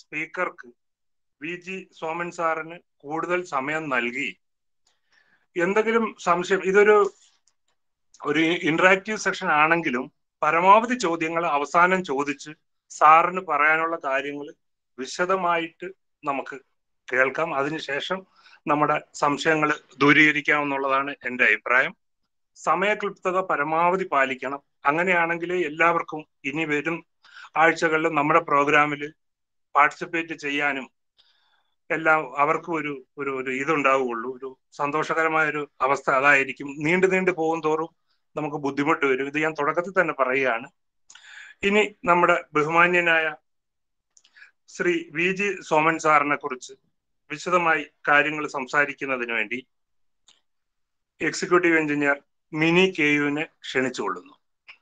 സ്പീക്കർക്ക് V G Soman സാറിന് കൂടുതൽ സമയം നൽകി എന്തെങ്കിലും സംശയം ഇതൊരു ഒരു ഇന്ററാക്റ്റീവ് സെഷൻ ആണെങ്കിലും പരമാവധി ചോദ്യങ്ങൾ അവസാനം ചോദിച്ച് സാറിന് പറയാനുള്ള കാര്യങ്ങൾ വിശദമായിട്ട് നമുക്ക് കേൾക്കാം അതിനുശേഷം നമ്മുടെ സംശയങ്ങൾ ദൂരീകരിക്കാമെന്നുള്ളതാണ് എൻ്റെ അഭിപ്രായം സമയക്ലിപ്തത പരമാവധി പാലിക്കണം അങ്ങനെയാണെങ്കിൽ എല്ലാവർക്കും ഇനി വരും ആഴ്ചകളിൽ നമ്മുടെ പ്രോഗ്രാമിൽ പാർട്ടിസിപ്പേറ്റ് ചെയ്യാനും എല്ലാം അവർക്കും ഒരു ഒരു ഒരു ഇതുണ്ടാവുകയുള്ളൂ ഒരു സന്തോഷകരമായ ഒരു അവസ്ഥ അതായിരിക്കും നീണ്ടു നീണ്ടു പോകും തോറും നമുക്ക് ബുദ്ധിമുട്ട് വരും ഇത് ഞാൻ തുടക്കത്തിൽ തന്നെ പറയുകയാണ് ഇനി നമ്മുടെ ബഹുമാന്യനായ ശ്രീ വി ജി സോമൻ സാറിനെ കുറിച്ച് വിശദമായി കാര്യങ്ങൾ സംസാരിക്കുന്നതിന് വേണ്ടി എക്സിക്യൂട്ടീവ് എഞ്ചിനീയർ മിനി കെ യുവിനെ ക്ഷണിച്ചുകൊള്ളുന്നു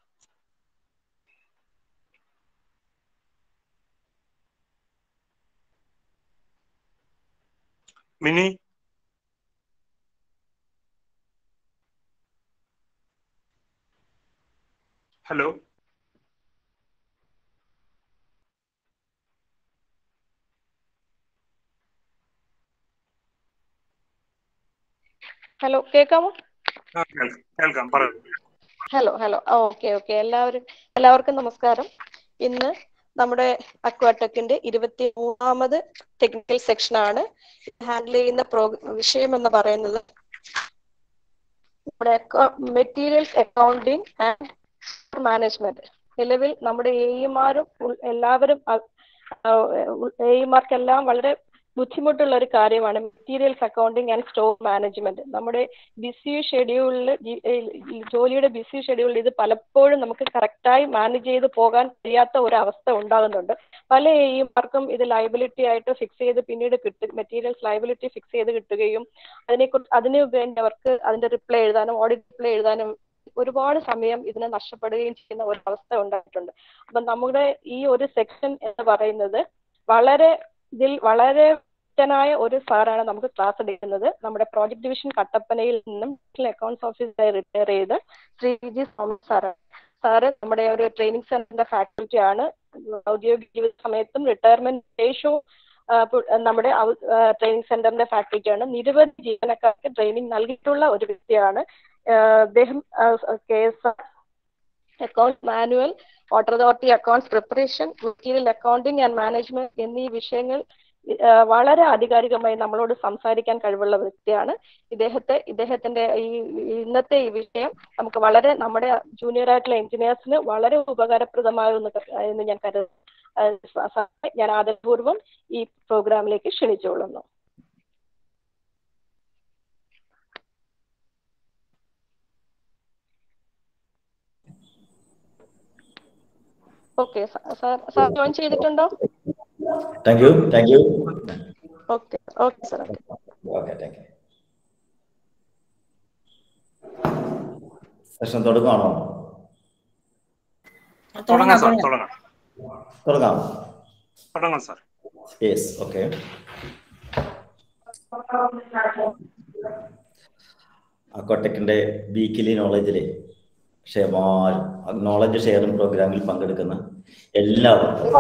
മിനി ഹലോ ഹലോ കേൾക്കാമോ ആ, കേൾക്കാം കേൾക്കാം പറയൂ ഹലോ ഹലോ ഓക്കെ ഓക്കെ എല്ലാവരും എല്ലാവർക്കും നമസ്കാരം ഇന്ന് നമ്മുടെ അക്വാടെക്കിന്റെ ഇരുപത്തി മൂന്നാമത് ടെക്നിക്കൽ സെക്ഷൻ ആണ് ഹാൻഡിൽ ചെയ്യുന്ന പ്രോ വിഷയം എന്ന് പറയുന്നത് നമ്മുടെ മെറ്റീരിയൽസ് അക്കൗണ്ടിങ് ആൻഡ് മാനേജ്മെന്റ് നിലവിൽ നമ്മുടെ എഇമാരും എല്ലാവരും എഇമാർക്കെല്ലാം വളരെ ബുദ്ധിമുട്ടുള്ള ഒരു കാര്യമാണ് materials accounting and stock management നമ്മുടെ ബിസി ഷെഡ്യൂളിൽ ജോലിയുടെ ബിസി ഷെഡ്യൂളിൽ ഇത് പലപ്പോഴും നമുക്ക് കറക്റ്റായി മാനേജ് ചെയ്ത് പോകാൻ കഴിയാത്ത ഒരു അവസ്ഥ ഉണ്ടാകുന്നുണ്ട് പല എഇമാർക്കും ഇത് ലൈബിലിറ്റി ആയിട്ട് ഫിക്സ് ചെയ്ത് പിന്നീട് കിട്ടും മെറ്റീരിയൽസ് ലൈബിലിറ്റി ഫിക്സ് ചെയ്ത് കിട്ടുകയും അതിനെക്കുറിച്ച് അതിന് വേണ്ടി അവർക്ക് അതിന്റെ റിപ്ലൈ എഴുതാനും ഓഡിറ്റ് റിപ്ലൈ എഴുതാനും ഒരുപാട് സമയം ഇതിന് നഷ്ടപ്പെടുകയും ചെയ്യുന്ന ഒരു അവസ്ഥ ഉണ്ടായിട്ടുണ്ട് അപ്പൊ നമ്മുടെ ഈ ഒരു സെക്ഷൻ എന്ന് പറയുന്നത് വളരെ ഇതിൽ വളരെ ായ ഒരു സാറാണ് നമുക്ക് ക്ലാസ് എടുക്കുന്നത് നമ്മുടെ പ്രോജക്ട് ഡിവിഷൻ കട്ടപ്പനയിൽ നിന്നും അക്കൗണ്ട്സ് ഓഫീസറായി റിട്ടയർ ചെയ്ത് ശ്രീ ജി സോമൻ സാറാണ് സാറ് നമ്മുടെ ഒരു ട്രെയിനിങ് സെന്ററിന്റെ ഫാക്കൽറ്റി ആണ് ഔദ്യോഗിക ജീവിത സമയത്തും റിട്ടയർമെന്റ് ശേഷവും നമ്മുടെ ട്രെയിനിങ് സെന്ററിന്റെ ഫാക്കൽറ്റി ആണ് നിരവധി ജീവനക്കാർക്ക് ട്രെയിനിങ് നൽകിയിട്ടുള്ള ഒരു വ്യക്തിയാണ് അദ്ദേഹം K S accounts manual water authority accounts preparation material accounting and management എന്നീ വിഷയങ്ങൾ വളരെ ആധികാരികമായി നമ്മളോട് സംസാരിക്കാൻ കഴിവുള്ള വ്യക്തിയാണ് ഇദ്ദേഹത്തെ ഇദ്ദേഹത്തിന്റെ ഈ ഇന്നത്തെ ഈ വിഷയം നമുക്ക് വളരെ നമ്മുടെ ജൂനിയർ ആയിട്ടുള്ള എഞ്ചിനീയേഴ്സിന് വളരെ ഉപകാരപ്രദമാകുന്ന എന്ന് ഞാൻ കരുതുന്നു ഞാൻ ആദരപൂർവ്വം ഈ പ്രോഗ്രാമിലേക്ക് ക്ഷണിച്ചുകൊള്ളുന്നു ഓക്കെ സാർ സാർ ജോയിൻ ചെയ്തിട്ടുണ്ടോ thank you thank you okay okay sir okay okay thank you session തുടങ്ങാണോ തുടങ്ങാം സാർ തുടങ്ങാം തുടങ്ങാം തുടങ്ങാം സാർ യെസ് ഓക്കെ അക്കോട്ടെക്കിന്റെ വീക്കിലി നോളജിലെ ഷെയർ നോളജ് ഷെയറിംഗ് പ്രോഗ്രാമിൽ പങ്കെടുക്കുന്ന എല്ലാവർക്കും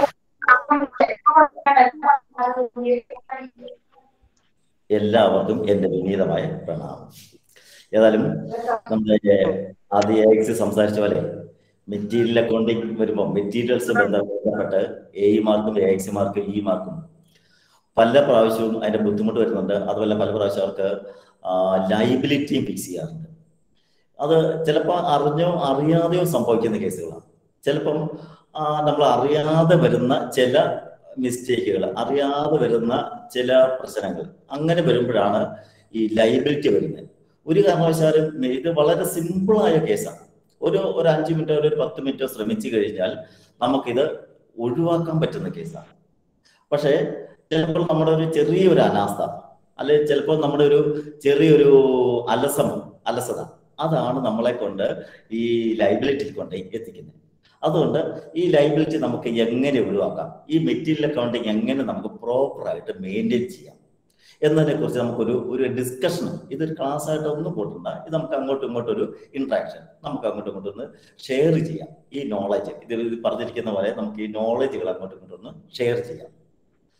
എല്ലാവർക്കും എന്റെ വിനീതമായ പ്രണാമം ഏതായാലും നമ്മുടെ ആദ്യ എക്സ് സംസാരിച്ച പോലെ മെറ്റീരിയൽ അക്കൗണ്ടിങ് വരുമ്പോൾ മെറ്റീരിയൽസ് ബന്ധപ്പെട്ട് എ മാർക്കും എ എക്സ് മാർക്കും ഇ മാർക്കും പല പ്രാവശ്യവും അതിന്റെ ബുദ്ധിമുട്ട് വരുന്നുണ്ട് അതുപോലെ പല പ്രാവശ്യം അവർക്ക് ലൈബിലിറ്റിയും ഫിക്സ് ചെയ്യാറുണ്ട് അത് ചിലപ്പോൾ അറിഞ്ഞോ അറിയാതെയോ സംഭവിക്കുന്ന കേസുകളാണ് ചിലപ്പം നമ്മൾ അറിയാതെ വരുന്ന ചില മിസ്റ്റേക്കുകൾ അറിയാതെ വരുന്ന ചില പ്രശ്നങ്ങൾ അങ്ങനെ വരുമ്പോഴാണ് ഈ ലൈബിലിറ്റി വരുന്നത് ഒരു കാരണവശാലും ഇത് വളരെ സിമ്പിളായ കേസാണ് ഒരു ഒരു അഞ്ച് മിനിറ്റോ ഒരു പത്ത് മിനിറ്റോ ശ്രമിച്ചു കഴിഞ്ഞാൽ നമുക്കിത് ഒഴിവാക്കാൻ പറ്റുന്ന കേസാണ് പക്ഷേ ചിലപ്പോൾ നമ്മുടെ ഒരു ചെറിയൊരു അനാസ്ഥ അല്ലെങ്കിൽ ചിലപ്പോൾ നമ്മുടെ ഒരു ചെറിയൊരു അലസം അലസത അതാണ് നമ്മളെ കൊണ്ട് ഈ ലൈബിലിറ്റിയിൽ കൊണ്ട് എത്തിക്കുന്നത് അതുകൊണ്ട് ഈ ലൈബിലിറ്റി നമുക്ക് എങ്ങനെ ഒഴിവാക്കാം ഈ മെറ്റീരിയൽ അക്കൗണ്ടിങ് എങ്ങനെ നമുക്ക് പ്രോപ്പറായിട്ട് മെയിൻറ്റെയിൻ ചെയ്യാം എന്നതിനെ കുറിച്ച് നമുക്കൊരു ഒരു ഡിസ്കഷൻ ഇതൊരു ക്ലാസ് ആയിട്ട് ഒന്നും കൂട്ടണ്ട ഇത് നമുക്ക് അങ്ങോട്ടും ഇങ്ങോട്ടും ഒരു ഇന്ററാക്ഷൻ നമുക്ക് അങ്ങോട്ടും ഇങ്ങോട്ടും ഒന്ന് ഷെയർ ചെയ്യാം ഈ നോളജ് ഇത് പറഞ്ഞിരിക്കുന്ന പോലെ നമുക്ക് ഈ നോളജുകൾ അങ്ങോട്ടും ഇങ്ങോട്ടും ഒന്ന് ഷെയർ ചെയ്യാം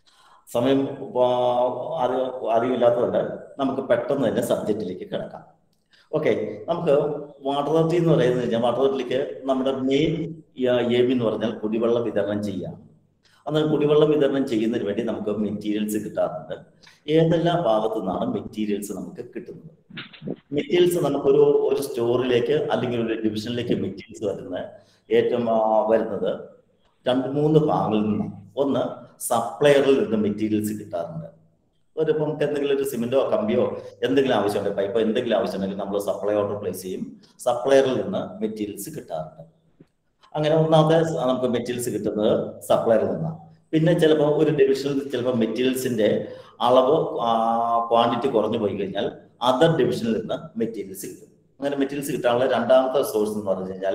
സമയം ആ, അറി അറിവില്ലാത്തതുകൊണ്ട് നമുക്ക് പെട്ടെന്ന് തന്നെ സബ്ജക്റ്റിലേക്ക് കിടക്കാം ഓക്കെ നമുക്ക് വാട്ടർ അതോറിറ്റി എന്ന് പറയുന്നത് കഴിഞ്ഞാൽ വാട്ടർ അതോറിറ്റിക്ക് നമ്മുടെ മെയിൻ എയിം എന്ന് പറഞ്ഞാൽ കുടിവെള്ളം വിതരണം ചെയ്യാം അന്ന് കുടിവെള്ളം വിതരണം ചെയ്യുന്നതിന് വേണ്ടി നമുക്ക് മെറ്റീരിയൽസ് കിട്ടാറുണ്ട് ഏതെല്ലാം ഭാഗത്തു നിന്നാണ് മെറ്റീരിയൽസ് നമുക്ക് കിട്ടുന്നത് മെറ്റീരിയൽസ് നമുക്കൊരു ഒരു സ്റ്റോറിലേക്ക് അല്ലെങ്കിൽ ഒരു ഡിവിഷനിലേക്ക് മെറ്റീരിയൽസ് വരുന്ന ഏറ്റവും ആ, വരുന്നത് രണ്ട് മൂന്ന് ഭാഗങ്ങളിൽ നിന്നാണ് ഒന്ന് സപ്ലയറിൽ നിന്ന് മെറ്റീരിയൽസ് കിട്ടാറുണ്ട് ഒരു ഇപ്പം നമുക്ക് എന്തെങ്കിലും ഒരു സിമെന്റോ കമ്പിയോ എന്തെങ്കിലും ആവശ്യമുണ്ടെങ്കിൽ പൈപ്പോ എന്തെങ്കിലും ആവശ്യമുണ്ടെങ്കിൽ നമ്മൾ സപ്ലൈ ഓർഡർ പ്ലേസ് ചെയ്യും സപ്ലയറിൽ നിന്ന് മെറ്റീരിയൽസ് കിട്ടാറുണ്ട് അങ്ങനെ ഒന്നാമത്തെ സ- നമുക്ക് മെറ്റീരിയൽസ് കിട്ടുന്നത് സപ്ലയറിൽ നിന്നാണ് പിന്നെ ചിലപ്പോൾ ഒരു ഡിവിഷനിൽ ചിലപ്പോൾ മെറ്റീരിയൽസിന്റെ അളവ് ക്വാണ്ടിറ്റി കുറഞ്ഞു പോയി കഴിഞ്ഞാൽ അതർ ഡിവിഷനിൽ നിന്ന് മെറ്റീരിയൽസ് കിട്ടും അങ്ങനെ മെറ്റീരിയൽസ് കിട്ടാനുള്ള രണ്ടാമത്തെ സോഴ്സ് എന്ന് പറഞ്ഞു കഴിഞ്ഞാൽ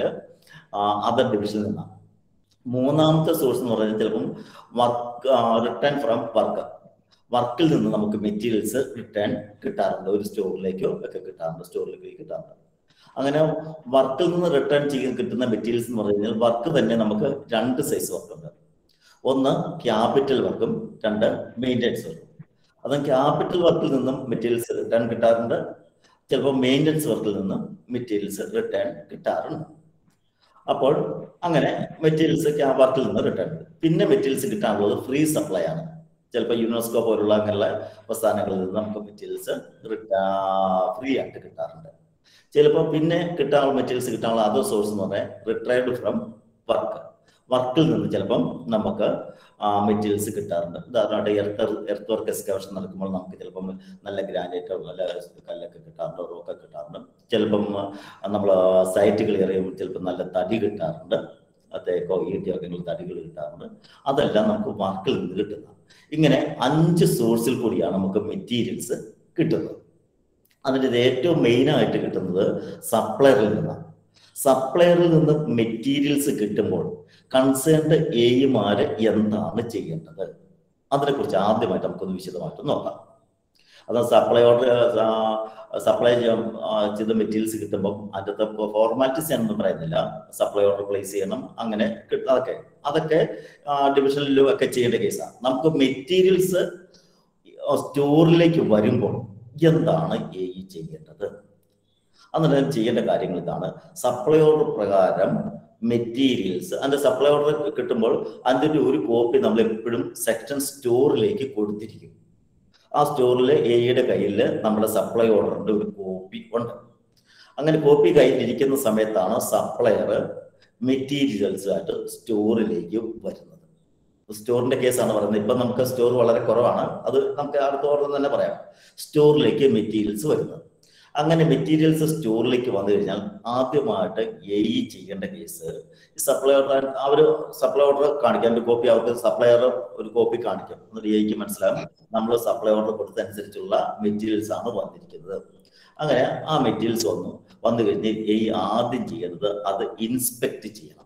അതർ ഡിവിഷനിൽ നിന്നാണ് മൂന്നാമത്തെ സോഴ്സ് എന്ന് പറഞ്ഞാൽ ചിലപ്പം വർക്ക് റിട്ടേൺ ഫ്രം വർക്ക് വർക്കിൽ നിന്ന് നമുക്ക് മെറ്റീരിയൽസ് റിട്ടേൺ കിട്ടാറുണ്ട് ഒരു സ്റ്റോറിലേക്കോ ഒക്കെ കിട്ടാറുണ്ട് സ്റ്റോറിലേക്ക് കിട്ടാറുണ്ട് അങ്ങനെ വർക്കിൽ നിന്ന് റിട്ടേൺ ചെയ്ത് കിട്ടുന്ന മെറ്റീരിയൽസ് എന്ന് പറഞ്ഞു കഴിഞ്ഞാൽ വർക്ക് തന്നെ നമുക്ക് രണ്ട് സൈസ് വർക്ക് ഉണ്ട് ഒന്ന് ക്യാപിറ്റൽ വർക്കും രണ്ട് മെയിൻ്റെനൻസ് വർക്കും അതും ക്യാപിറ്റൽ വർക്കിൽ നിന്നും മെറ്റീരിയൽസ് റിട്ടേൺ കിട്ടാറുണ്ട് ചിലപ്പോൾ മെയിൻ്റെനൻസ് വർക്കിൽ നിന്നും മെറ്റീരിയൽസ് റിട്ടേൺ കിട്ടാറുണ്ട് അപ്പോൾ അങ്ങനെ മെറ്റീരിയൽസ് ക്യാബ് വർക്കിൽ നിന്ന് റിട്ടേൺ പിന്നെ മെറ്റീരിയൽസ് കിട്ടാനുള്ളത് ഫ്രീ സപ്ലൈ ആണ് ചിലപ്പോൾ യുനെസ്കോ പോലുള്ള അങ്ങനെയുള്ള പ്രസ്ഥാനങ്ങളിൽ നിന്ന് നമുക്ക് മെറ്റീരിയൽസ് ഫ്രീ ആയിട്ട് കിട്ടാറുണ്ട് ചിലപ്പോൾ പിന്നെ കിട്ടാനുള്ള മെറ്റീരിയൽസ് കിട്ടാനുള്ള അതർ സോഴ്സ് എന്ന് പറഞ്ഞാൽ റിട്ടയർഡ് ഫ്രം വർക്ക് വർക്കിൽ നിന്ന് ചിലപ്പം നമുക്ക് മെറ്റീരിയൽസ് കിട്ടാറുണ്ട് ഉദാഹരണമായിട്ട് എർത്ത് എർത്ത് വർക്ക് എക്സ്കവേഷൻ നടക്കുമ്പോൾ നമുക്ക് ചിലപ്പം നല്ല ഗ്രാനൈറ്റോ നല്ല കല്ലൊക്കെ കിട്ടാറുണ്ട് റോക്കൊക്കെ കിട്ടാറുണ്ട് ചിലപ്പം നമ്മൾ സൈറ്റ് ക്ലിയർ ചെയ്യുമ്പോൾ ചിലപ്പോൾ നല്ല തടി കിട്ടാറുണ്ട് തേക്കോ ഈട്ടിയോ ഒക്കെ തടികൾ കിട്ടാറുണ്ട് അതെല്ലാം നമുക്ക് വർക്കിൽ നിന്ന് കിട്ടുന്ന ഇങ്ങനെ അഞ്ച് സോഴ്സിൽ കൂടിയാണ് നമുക്ക് മെറ്റീരിയൽസ് കിട്ടുന്നത് അതിൻ്റെ ഇത് ഏറ്റവും മെയിൻ ആയിട്ട് കിട്ടുന്നത് സപ്ലയറിൽ നിന്നാണ് സപ്ലയറിൽ നിന്ന് മെറ്റീരിയൽസ് കിട്ടുമ്പോൾ കൺസേൺഡ് എയുമാര് എന്താണ് ചെയ്യേണ്ടത് അതിനെക്കുറിച്ച് ആദ്യമായിട്ട് നമുക്കൊന്ന് വിശദമായിട്ട് നോക്കാം അത് സപ്ലൈ ഓർഡർ സപ്ലൈ ചെയ്ത മെറ്റീരിയൽസ് കിട്ടുമ്പോൾ അതിൻ്റെ ഫോർമാലിറ്റീസ് എന്ന് പറയുന്നില്ല സപ്ലൈ ഓർഡർ പ്ലേസ് ചെയ്യണം അങ്ങനെ കിട്ട- അതൊക്കെ അതൊക്കെ ഡിവിഷനിലും ഒക്കെ ചെയ്യേണ്ട കേസാണ് നമുക്ക് മെറ്റീരിയൽസ് സ്റ്റോറിലേക്ക് വരുമ്പോൾ എന്താണ് എ ഇ ചെയ്യേണ്ടത് അന്നേരം ചെയ്യേണ്ട കാര്യങ്ങൾ ഇതാണ് സപ്ലൈ ഓർഡർ പ്രകാരം മെറ്റീരിയൽസ് അതിന്റെ സപ്ലൈ ഓർഡർ കിട്ടുമ്പോൾ അതിന്റെ ഒരു കോപ്പി നമ്മൾ എപ്പോഴും സെക്ഷൻ സ്റ്റോറിലേക്ക് കൊടുത്തിരിക്കും ആ സ്റ്റോറിൽ എയുടെ കയ്യിൽ നമ്മുടെ സപ്ലൈ ഓർഡറിന്റെ ഒരു കോപ്പി ഉണ്ട് അങ്ങനെ കോപ്പി കയ്യിലിരിക്കുന്ന സമയത്താണ് സപ്ലയർ മെറ്റീരിയൽസ് ആയിട്ട് സ്റ്റോറിലേക്ക് വരുന്നത് സ്റ്റോറിന്റെ കേസാണ് പറയുന്നത് ഇപ്പൊ നമുക്ക് സ്റ്റോർ വളരെ കുറവാണ് അത് നമുക്ക് അടുത്ത ഓർഡർ തന്നെ പറയാം സ്റ്റോറിലേക്ക് മെറ്റീരിയൽസ് വരുന്നത് അങ്ങനെ മെറ്റീരിയൽസ് സ്റ്റോറിലേക്ക് വന്നു കഴിഞ്ഞാൽ ആദ്യമായിട്ട് എ ഇ ചെയ്യേണ്ട കേസ് സപ്ലൈ ഓർഡർ അവർ സപ്ലൈ ഓർഡർ കാണിക്കാം ഒരു കോപ്പി അവർക്ക് സപ്ലയർ ഒരു കോപ്പി കാണിക്കും എന്നിട്ട് എയ്ക്ക് മനസ്സിലാകും നമ്മൾ സപ്ലൈ ഓർഡർ കൊടുത്തനുസരിച്ചുള്ള മെറ്റീരിയൽസ് ആണ് വന്നിരിക്കുന്നത് അങ്ങനെ ആ മെറ്റീരിയൽസ് വന്നു വന്നു കഴിഞ്ഞ് എ ആദ്യം ചെയ്യേണ്ടത് അത് ഇൻസ്പെക്ട് ചെയ്യണം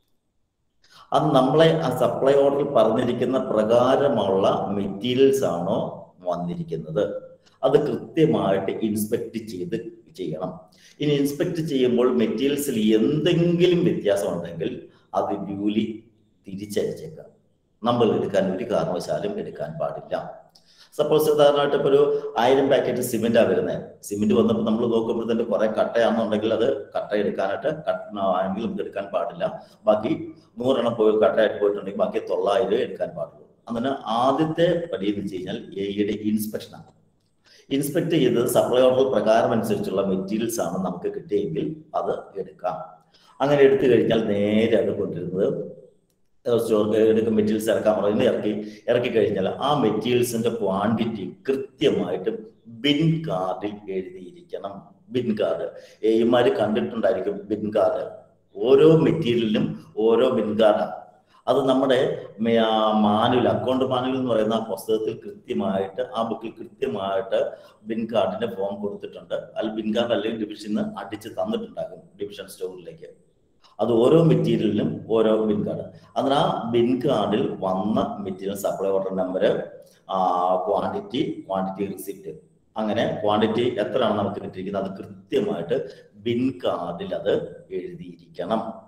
അത് നമ്മളെ ആ സപ്ലൈ ഓർഡറിൽ പറഞ്ഞിരിക്കുന്ന പ്രകാരമുള്ള മെറ്റീരിയൽസ് ആണോ വന്നിരിക്കുന്നത് അത് കൃത്യമായിട്ട് ഇൻസ്പെക്ട് ചെയ്ത് ചെയ്യണം ഇനി ഇൻസ്പെക്ട് ചെയ്യുമ്പോൾ മെറ്റീരിയൽസിൽ എന്തെങ്കിലും വ്യത്യാസം ഉണ്ടെങ്കിൽ അത് ഡ്യൂലി തിരിച്ചയച്ചേക്കാം നമ്മൾ എടുക്കാൻ ഒരു കാരണവശാലും എടുക്കാൻ പാടില്ല സപ്പോസ് ഉദാഹരണമായിട്ട് ഇപ്പോൾ ഒരു ആയിരം പാക്കറ്റ് സിമെന്റാണ് വരുന്നത് സിമെന്റ് വന്നപ്പോൾ നമ്മൾ നോക്കുമ്പോൾ തന്നെ കുറെ കട്ടയാണെന്നുണ്ടെങ്കിൽ അത് കട്ട എടുക്കാനായിട്ട് കട്ട ആണെങ്കിൽ നമുക്ക് എടുക്കാൻ പാടില്ല ബാക്കി നൂറെണ്ണം പോയി കട്ടയായിട്ട് പോയിട്ടുണ്ടെങ്കിൽ ബാക്കി തൊള്ളായിരം എടുക്കാൻ പാടുള്ളൂ അങ്ങനെ ആദ്യത്തെ പടി എന്ന് വെച്ച് കഴിഞ്ഞാൽ എയുടെ ഇൻസ്പെക്ഷനാണ് ഇൻസ്പെക്ട് ചെയ്തത് സപ്ലൈ ഓർഡർ പ്രകാരം അനുസരിച്ചുള്ള മെറ്റീരിയൽസ് ആണ് നമുക്ക് കിട്ടിയെങ്കിൽ അത് എടുക്കാം അങ്ങനെ എടുത്തു കഴിഞ്ഞാൽ നേരെ അത് കൊണ്ടിരുന്നത് സ്റ്റോർ എടുക്കും മെറ്റീരിയൽസ് ഇറക്കാൻ പറയുന്നത് ഇറക്കി ഇറക്കി കഴിഞ്ഞാൽ ആ മെറ്റീരിയൽസിന്റെ ക്വാണ്ടിറ്റി കൃത്യമായിട്ട് ബിൻ കാർഡിൽ എഴുതിയിരിക്കണം ബിൻ കാർഡ് എയ്മാര് കണ്ടിട്ടുണ്ടായിരിക്കും ബിൻ കാർഡ് ഓരോ മെറ്റീരിയലിനും ഓരോ ബിൻ കാർഡാണ് അത് നമ്മുടെ മാനുവൽ അക്കൗണ്ട് മാനുവൽ എന്ന് പറയുന്ന ആ പുസ്തകത്തിൽ കൃത്യമായിട്ട് ആ ബുക്കിൽ കൃത്യമായിട്ട് ബിൻ കാർഡിന്റെ ഫോം കൊടുത്തിട്ടുണ്ട് അതിൽ ബിൻ കാർഡ് അല്ലെങ്കിൽ ഡിവിഷന് അടിച്ച് തന്നിട്ടുണ്ടാകും ഡിവിഷൻ സ്റ്റോറിലേക്ക് അത് ഓരോ മെറ്റീരിയലിനും ഓരോ ബിൻ കാർഡ് അതിന് ആ ബിൻ കാർഡിൽ വന്ന material supply order number quantity quantity receipt അങ്ങനെ ക്വാണ്ടിറ്റി എത്രയാണ് നമുക്ക് കിട്ടിയിരിക്കുന്നത് അത് കൃത്യമായിട്ട് ബിൻ കാർഡിൽ അത് എഴുതിയിരിക്കണം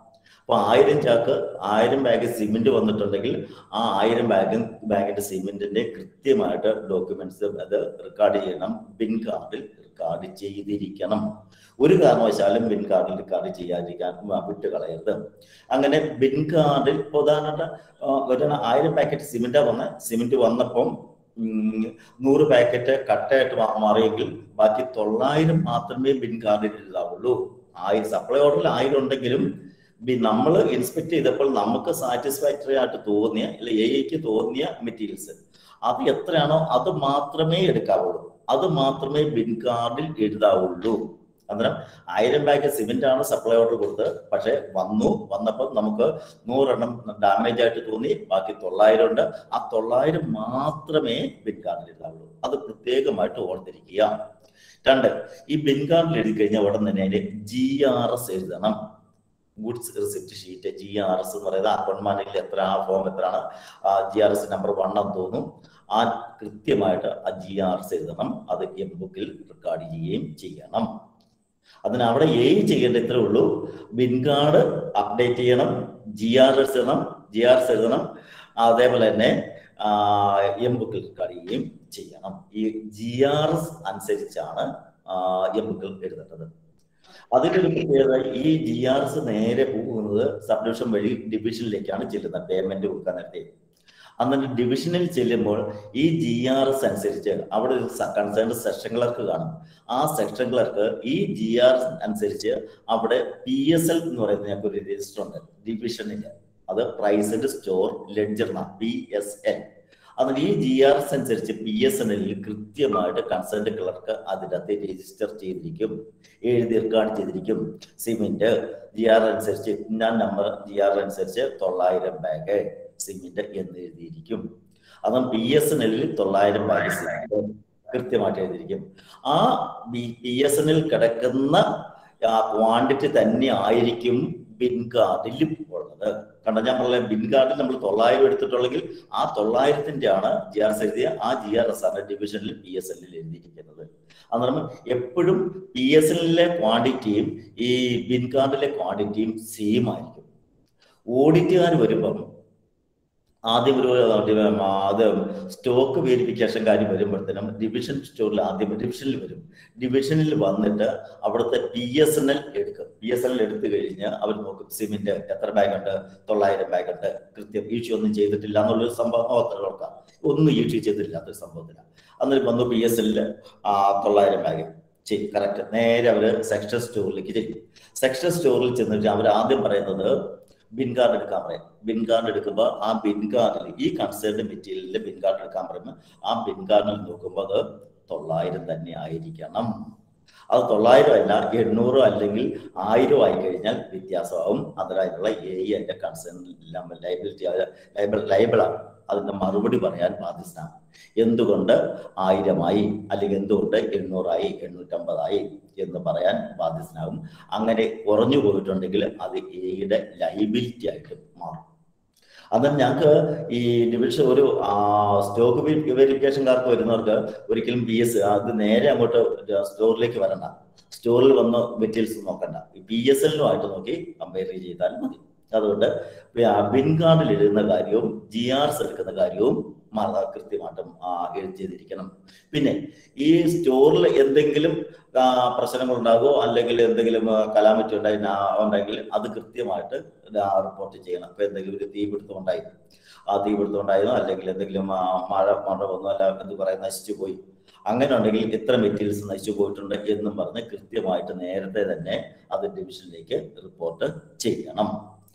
അപ്പൊ ആയിരം ചാക്ക് ആയിരം ബാഗ് സിമെന്റ് വന്നിട്ടുണ്ടെങ്കിൽ ആ ആയിരം ബാഗ് ബാഗിന്റെ സിമെന്റിന്റെ കൃത്യമായിട്ട് ഡോക്യുമെന്റ്സ് അത് റെക്കോർഡ് ചെയ്യണം ബിൻ കാർഡിൽ റെക്കോർഡ് ചെയ്തിരിക്കണം ഒരു കാരണവശാലും ബിൻ കാർഡിൽ റെക്കോർഡ് ചെയ്യാതിരിക്കാൻ വിട്ട് കളയരുത് അങ്ങനെ ബിൻ കാർഡിൽ ഉദാഹരണ ഒരു ആയിരം പാക്കറ്റ് സിമെന്റാ വന്ന സിമെന്റ് വന്നപ്പം ഉം, നൂറ് പാക്കറ്റ് കട്ടയായിട്ട് മാ- മാറിയെങ്കിൽ ബാക്കി തൊള്ളായിരം മാത്രമേ ബിൻ കാർഡിൽ എഴുതാവുള്ളൂ ആയിരം സപ്ലൈ ഓർഡറിൽ ആയിരം ഉണ്ടെങ്കിലും നമ്മൾ ഇൻസ്പെക്ട് ചെയ്തപ്പോൾ നമുക്ക് സാറ്റിസ്ഫാക്ടറി ആയിട്ട് തോന്നിയ അല്ലെ എ ഐക്ക് തോന്നിയ മെറ്റീരിയൽസ് അത് എത്രയാണോ അത് മാത്രമേ എടുക്കാവുള്ളൂ അത് മാത്രമേ ബിൻ കാർഡിൽ എഴുതാവുള്ളൂ അന്നേരം ആയിരം ബാഗ് സിമെന്റ് ആണ് സപ്ലൈ ഓർഡർ കൊടുത്തത് പക്ഷെ വന്നു വന്നപ്പോൾ നമുക്ക് നൂറെണ്ണം ഡാമേജ് ആയിട്ട് തോന്നി ബാക്കി തൊള്ളായിരം ഉണ്ട് ആ തൊള്ളായിരം മാത്രമേ ബിൻ കാർഡിൽ എഴുതാവുള്ളൂ അത് പ്രത്യേകമായിട്ട് ഓർത്തിരിക്കുക രണ്ട് ഈ ബിൻ കാർഡിൽ എഴുതി കഴിഞ്ഞാൽ ഉടൻ തന്നെ അതിന്റെ ജി ആർ എസ് എഴുതണം goods receipt sheet G R S എന്ന് പറയുന്നത് അക്കൗണ്ട് മാനേജിൽ എത്ര ആ ഫോം എത്രയാണ് G R S number one എന്ന് തോന്നും ആ കൃത്യമായിട്ട് ആ ജി ആർ എസ് എഴുതണം അത് എം ബുക്കിൽ റെക്കോർഡ് ചെയ്യുകയും ചെയ്യണം അതിന് അവിടെ എ ചെയ്യേണ്ട ഇത്രേ ഉള്ളൂ ബിൻ കാർഡ് അപ്ഡേറ്റ് ചെയ്യണം ജി ആർ എസ് എഴുതണം ജി ആർ എസ് എഴുതണം അതേപോലെ തന്നെ എം ബുക്കിൽ റെക്കോർഡ് ചെയ്യുകയും ചെയ്യണം ഈ ജി ആർ എസ് അനുസരിച്ചാണ് എം ബുക്കിൽ എഴുതേണ്ടത് അതിന്റെ ഒരു പ്രത്യേകത ഈ ജി ആർ എസ് നേരെ പോകുന്നത് സബ് ഡിവിഷൻ വഴി ഡിവിഷനിലേക്കാണ് ചെല്ലുന്നത് പേയ്മെന്റ് കൊടുക്കാൻ നേരത്തെ അന്നിട്ട് ഡിവിഷനിൽ ചെല്ലുമ്പോൾ ഈ ജി ആർ എസ് അനുസരിച്ച് അവിടെ ഒരു കൺസേൺഡ് സെക്ഷൻ ക്ലർക്ക് കാണും ആ സെക്ഷൻ ക്ലർക്ക് ഈ ജി ആർ എസ് അനുസരിച്ച് അവിടെ പി എസ് എൽ എന്ന് പറയുന്ന ഞങ്ങൾക്ക് ഒരു രജിസ്റ്റർ ഉണ്ട് ഡിവിഷനിൽ അത് priced store ledger P S L അതിന് ഈ ജി ആർ എസ് അനുസരിച്ച് പി എസ് എൻ എല്ലിൽ കൃത്യമായിട്ട് കൺസേൺഡ് ക്ലർക്ക് അതിൻ്റെ അകത്ത് രജിസ്റ്റർ ചെയ്തിരിക്കും എഴുതി റെക്കോർഡ് ചെയ്തിരിക്കും സിമെന്റ് ജി ആർ അനുസരിച്ച് ഞാൻ നമ്പർ ജി ആർ അനുസരിച്ച് തൊള്ളായിരം ബാഗ് സിമെന്റ് എന്ന് എഴുതിയിരിക്കും അതും പി എസ് എൻ എല്ലിൽ തൊള്ളായിരം ബാഗ് സിമെന്റ് കൃത്യമായിട്ട് എഴുതിയിരിക്കും ആ പി എസ് എൻ എൽ കിടക്കുന്ന ക്വാണ്ടിറ്റി തന്നെ ആയിരിക്കും ബിൻ കാർഡിലും ഉള്ളത് കാരണം ഞാൻ പറഞ്ഞ ബിൻ കാർഡിൽ നമ്മൾ തൊള്ളായിരം എടുത്തിട്ടുള്ളെങ്കിൽ ആ തൊള്ളായിരത്തിന്റെ ആണ് ജി ആർ എസ് എഴുതിയ ആ ജി ആർ എസ് ആണ് ഡിവിഷനിൽ പി എസ് എല്ലിൽ എഴുതിയിരിക്കുന്നത് അന്നേരം എപ്പോഴും പി എസ് എല്ലിലെ ക്വാണ്ടിറ്റിയും ഈ ബിൻ കാർഡിലെ ക്വാണ്ടിറ്റിയും സെയിം ആയിരിക്കും ഓഡിറ്റുകാർ വരുമ്പം ആദ്യം ഒരു അത് സ്റ്റോക്ക് വേരിഫിക്കേഷൻ കാര്യം വരുമ്പോഴത്തേനും ഡിവിഷൻ സ്റ്റോറിൽ ആദ്യം ഡിവിഷനിൽ വരും ഡിവിഷനിൽ വന്നിട്ട് അവിടുത്തെ പി എസ് എൻ എൽ എടുക്കും പി എസ് എൻ എൽ എടുത്തു കഴിഞ്ഞ് അവർ നോക്കും സിമെന്റ് എത്ര ബാഗ് ഉണ്ട് തൊള്ളായിരം ബാഗ് ഉണ്ട് കൃത്യം ഈഴ്ച ഒന്നും ചെയ്തിട്ടില്ല എന്നുള്ളൊരു സംഭവം ഓർക്കാം ഒന്നും ഈഴ്ച ചെയ്തിട്ടില്ലാത്തൊരു സംഭവത്തിലാണ് അന്നേരം വന്നു പി എസ് എല്ലിൽ തൊള്ളായിരം ബാഗ് ചെയ്യും കറക്റ്റ് നേരെ അവർ സെക്ഷൻ സ്റ്റോറിലേക്ക് ചെല്ലും സെക്ഷൻ സ്റ്റോറിൽ ചെന്നിട്ട് അവർ ആദ്യം പറയുന്നത് ബിൻ കാർഡ് എടുക്കാൻ പറയും ബിൻ കാർഡ് എടുക്കുമ്പോൾ ആ ബിൻ കാർഡിൽ ഈ കൺസേൺഡ് മെറ്റീരിയലിൽ ബിൻ കാർഡ് എടുക്കാൻ പറയുമ്പോൾ ആ ബിൻ കാർഡിൽ നോക്കുമ്പോൾ അത് തൊള്ളായിരം തന്നെ ആയിരിക്കണം അത് തൊള്ളായിരം അല്ല എണ്ണൂറോ അല്ലെങ്കിൽ ആയിരം ആയി കഴിഞ്ഞാൽ വ്യത്യാസമാവും അതിനായിട്ടുള്ള എ അതിന്റെ കൺസേൺ ലൈബിലിറ്റി ലൈബിൾ ലൈബിളാണ് അതിന്റെ മറുപടി പറയാൻ ബാധ്യസ്ഥനാണ് എന്തുകൊണ്ട് ആയിരമായി അല്ലെങ്കിൽ എന്തുകൊണ്ട് എണ്ണൂറായി എണ്ണൂറ്റമ്പതായി എന്ന് പറയാൻ ബാധ്യസ്ഥനാകും അങ്ങനെ കുറഞ്ഞു പോയിട്ടുണ്ടെങ്കിൽ അത് എയുടെ ലൈബിലിറ്റി ആയിട്ട് മാറും അത് ഞങ്ങൾക്ക് ഈ ഡിവിഷൻ ഒരു സ്റ്റോക്ക് വെരിഫിക്കേഷൻകാർക്ക് വരുന്നവർക്ക് ഒരിക്കലും പി എസ് അത് നേരെ അങ്ങോട്ട് സ്റ്റോറിലേക്ക് വരണ്ട സ്റ്റോറിൽ വന്ന് മെറ്റീരിയൽസ് നോക്കണ്ട പി എസ് എല്ലുമായിട്ട് നോക്കി കമ്പയർ ചെയ്താൽ മതി അതുകൊണ്ട് ബിൻ കാർഡിൽ എഴുതുന്ന കാര്യവും ജി ആർസ് എടുക്കുന്ന കാര്യവും കൃത്യമായിട്ടും എഴുതി ചെയ്തിരിക്കണം പിന്നെ ഈ സ്റ്റോറിൽ എന്തെങ്കിലും പ്രശ്നങ്ങൾ ഉണ്ടാകുമോ അല്ലെങ്കിൽ എന്തെങ്കിലും കലാമിറ്റി ഉണ്ടായി ഉണ്ടെങ്കിൽ അത് കൃത്യമായിട്ട് റിപ്പോർട്ട് ചെയ്യണം ഇപ്പൊ എന്തെങ്കിലും ഒരു തീപിടുത്തം ഉണ്ടായി ആ തീപിടുത്തം ഉണ്ടായതോ അല്ലെങ്കിൽ എന്തെങ്കിലും മഴ മഴ വന്നു അല്ല എന്ത് പറയാൻ നശിച്ചു പോയി അങ്ങനെ ഉണ്ടെങ്കിൽ എത്ര മെറ്റീരിയൽസ് നശിച്ചു പോയിട്ടുണ്ട് എന്നും പറഞ്ഞ് കൃത്യമായിട്ട് നേരത്തെ തന്നെ അത് ഡിവിഷനിലേക്ക് റിപ്പോർട്ട് ചെയ്യണം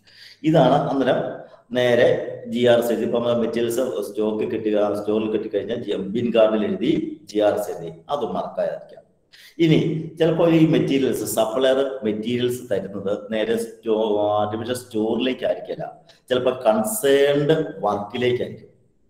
ഇതാണ് അന്നേരം നേരെ ജി ആർ എസ് എഴുതി ഇപ്പം മെറ്റീരിയൽസ് സ്റ്റോക്ക് കിട്ടുക സ്റ്റോറിൽ കിട്ടിക്കഴിഞ്ഞാൽ ബിൻ കാർഡിൽ എഴുതി ജി ആർ എസ് എഴുതി അത് മറക്കാതിരിക്കാം ഇനി ചിലപ്പോൾ ഈ മെറ്റീരിയൽസ് സപ്ലയർ മെറ്റീരിയൽസ് തരുന്നത് നേരെ സ്റ്റോ ഡിവിഷൻ സ്റ്റോറിലേക്ക് ആയിരിക്കില്ല ചിലപ്പോൾ കൺസേൺഡ് വർക്കിലേക്കായിരിക്കും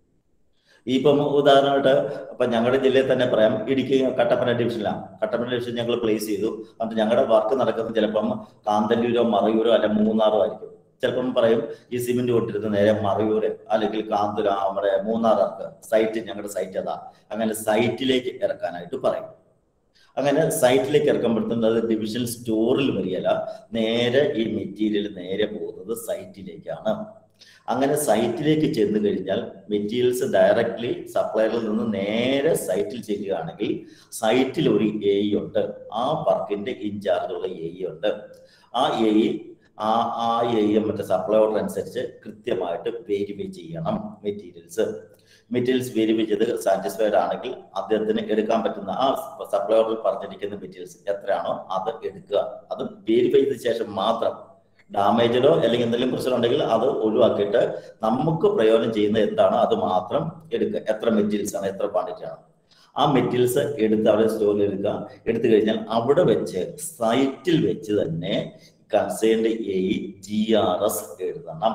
ഇപ്പം ഉദാഹരണമായിട്ട് ഇപ്പൊ ഞങ്ങളുടെ ജില്ലയിൽ തന്നെ പറയാം ഇടുക്കി കട്ടപ്പന ഡിവിഷനിലാണ് കട്ടപ്പന ഡിവിഷൻ ഞങ്ങൾ പ്ലേസ് ചെയ്തു എന്നിട്ട് ഞങ്ങളുടെ വർക്ക് നടക്കുന്നത് ചിലപ്പം കാന്തല്ലൂരോ മറയൂരോ അല്ല മൂന്നാറോ ആയിരിക്കും ചിലപ്പം പറയും ഈ സിമെന്റ് കൊണ്ടിരുന്ന നേരെ മറയൂര് അല്ലെങ്കിൽ കാന്തൂർ നമ്മുടെ മൂന്നാർക്ക് സൈറ്റ് ഞങ്ങളുടെ സൈറ്റ് അതാ അങ്ങനെ സൈറ്റിലേക്ക് ഇറക്കാനായിട്ട് പറയും അങ്ങനെ സൈറ്റിലേക്ക് ഇറക്കുമ്പോഴത്തേക്കും അത് ഡിവിഷൻ സ്റ്റോറിൽ വരികയല്ല നേരെ ഈ മെറ്റീരിയൽ നേരെ പോകുന്നത് സൈറ്റിലേക്കാണ് അങ്ങനെ സൈറ്റിലേക്ക് ചെന്ന് കഴിഞ്ഞാൽ മെറ്റീരിയൽസ് ഡയറക്ട്ലി സപ്ലയറിൽ നിന്ന് നേരെ സൈറ്റിൽ ചെല്ലുകയാണെങ്കിൽ സൈറ്റിൽ ഒരു എ ഉണ്ട് ആ വർക്കിന്റെ ഇൻചാർജുള്ള എ ഉണ്ട് ആ എ ആ ആ എ മറ്റേ സപ്ലൈ ഓർഡർ അനുസരിച്ച് കൃത്യമായിട്ട് വെരിഫൈ ചെയ്യണം മെറ്റീരിയൽസ് മെറ്റീരിയൽസ് വെരിഫൈ ചെയ്ത് സാറ്റിസ്ഫൈഡ് ആണെങ്കിൽ അദ്ദേഹത്തിന് എടുക്കാൻ പറ്റുന്ന ആ സപ്ലൈ ഓർഡറിൽ പറഞ്ഞിരിക്കുന്ന മെറ്റീരിയൽസ് എത്രയാണോ അത് എടുക്കുക അത് വെരിഫൈ ചെയ്ത ശേഷം മാത്രം ഡാമേജോ അല്ലെങ്കിൽ എന്തെങ്കിലും പ്രശ്നം ഉണ്ടെങ്കിൽ അത് ഒഴിവാക്കിയിട്ട് നമുക്ക് പ്രയോജനം ചെയ്യുന്ന എന്താണോ അത് മാത്രം എടുക്കുക എത്ര മെറ്റീരിയൽസ് ആണ് എത്ര ക്വാണ്ടിറ്റി ആണ് ആ മെറ്റീരിയൽസ് എടുത്ത് അവിടെ സ്റ്റോറിൽ എടുക്കുക എടുത്തു കഴിഞ്ഞാൽ അവിടെ വെച്ച് സൈറ്റിൽ വെച്ച് തന്നെ concerned A G R S എഴുതണം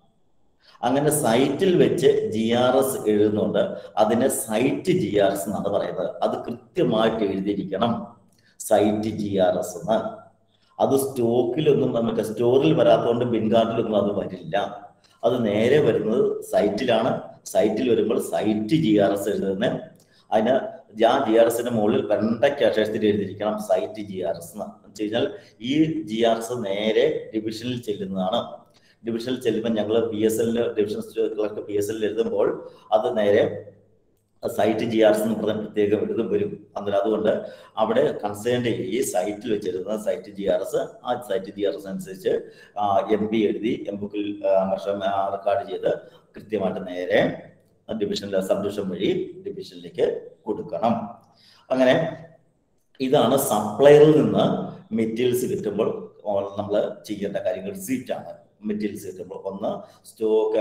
അങ്ങനെ സൈറ്റിൽ വെച്ച് ജി ആർ എസ് എഴുതുന്നുണ്ട് അതിനെ സൈറ്റ് ജി ആർ എസ് എന്നാണ് പറയുന്നത് അത് കൃത്യമായിട്ട് എഴുതിയിരിക്കണം സൈറ്റ് ജി ആർ എസ് എന്ന് അത് സ്റ്റോക്കിലൊന്നും നമുക്ക് സ്റ്റോറിൽ വരാത്തതുകൊണ്ട് ബിൻകാർഡിലൊന്നും അത് വരില്ല അത് നേരെ വരുന്നത് സൈറ്റിലാണ് സൈറ്റിൽ വരുമ്പോൾ സൈറ്റ് ജി ആർ എസ് എഴുതുന്നത് അതിന് ആ ജി ആർ എസിന്റെ മുകളിൽ വെണ്ടയ്ക്ക് അക്ഷരത്തിൽ എഴുതിയിരിക്കണം സൈറ്റ് ജി ആർ എസ് എന്ന് വെച്ച് കഴിഞ്ഞാൽ ഈ ജി ആർ എസ് നേരെ ഡിവിഷനിൽ ചെല്ലുന്നതാണ് ഡിവിഷനിൽ ചെല്ലുമ്പോൾ ഞങ്ങൾ പി എസ് എല്ലിൽ ഡിവിഷൻ ക്ലർക്ക് പി എസ് എല്ലിൽ എഴുതുമ്പോൾ അത് നേരെ സൈറ്റ് ജി ആർ എസ് എന്ന് പറഞ്ഞ പ്രത്യേകം എഴുതും വരും അന്നേരം അതുകൊണ്ട് അവിടെ കൺസേൺഡ് ഈ സൈറ്റിൽ വെച്ചിരുന്ന സൈറ്റ് ജി ആർ എസ് ആ സൈറ്റ് ജി ആർ എസ് അനുസരിച്ച് എം പി എഴുതി എം ബുക്കിൽ വർഷം റെക്കോർഡ് ചെയ്ത് കൃത്യമായിട്ട് നേരെ ഡിവിഷനിലെ സബ് ഡിവിഷൻ വഴി ഡിവിഷനിലേക്ക് കൊടുക്കണം അങ്ങനെ ഇതാണ് സപ്ലയറിൽ നിന്ന് മെറ്റീരിയൽസ് കിട്ടുമ്പോൾ നമ്മൾ ചെയ്യേണ്ട കാര്യങ്ങൾ റിസീപ്റ്റ് ആണ് മെറ്റീരിയൽസ് കിട്ടുമ്പോൾ ഒന്ന് സ്റ്റോക്ക്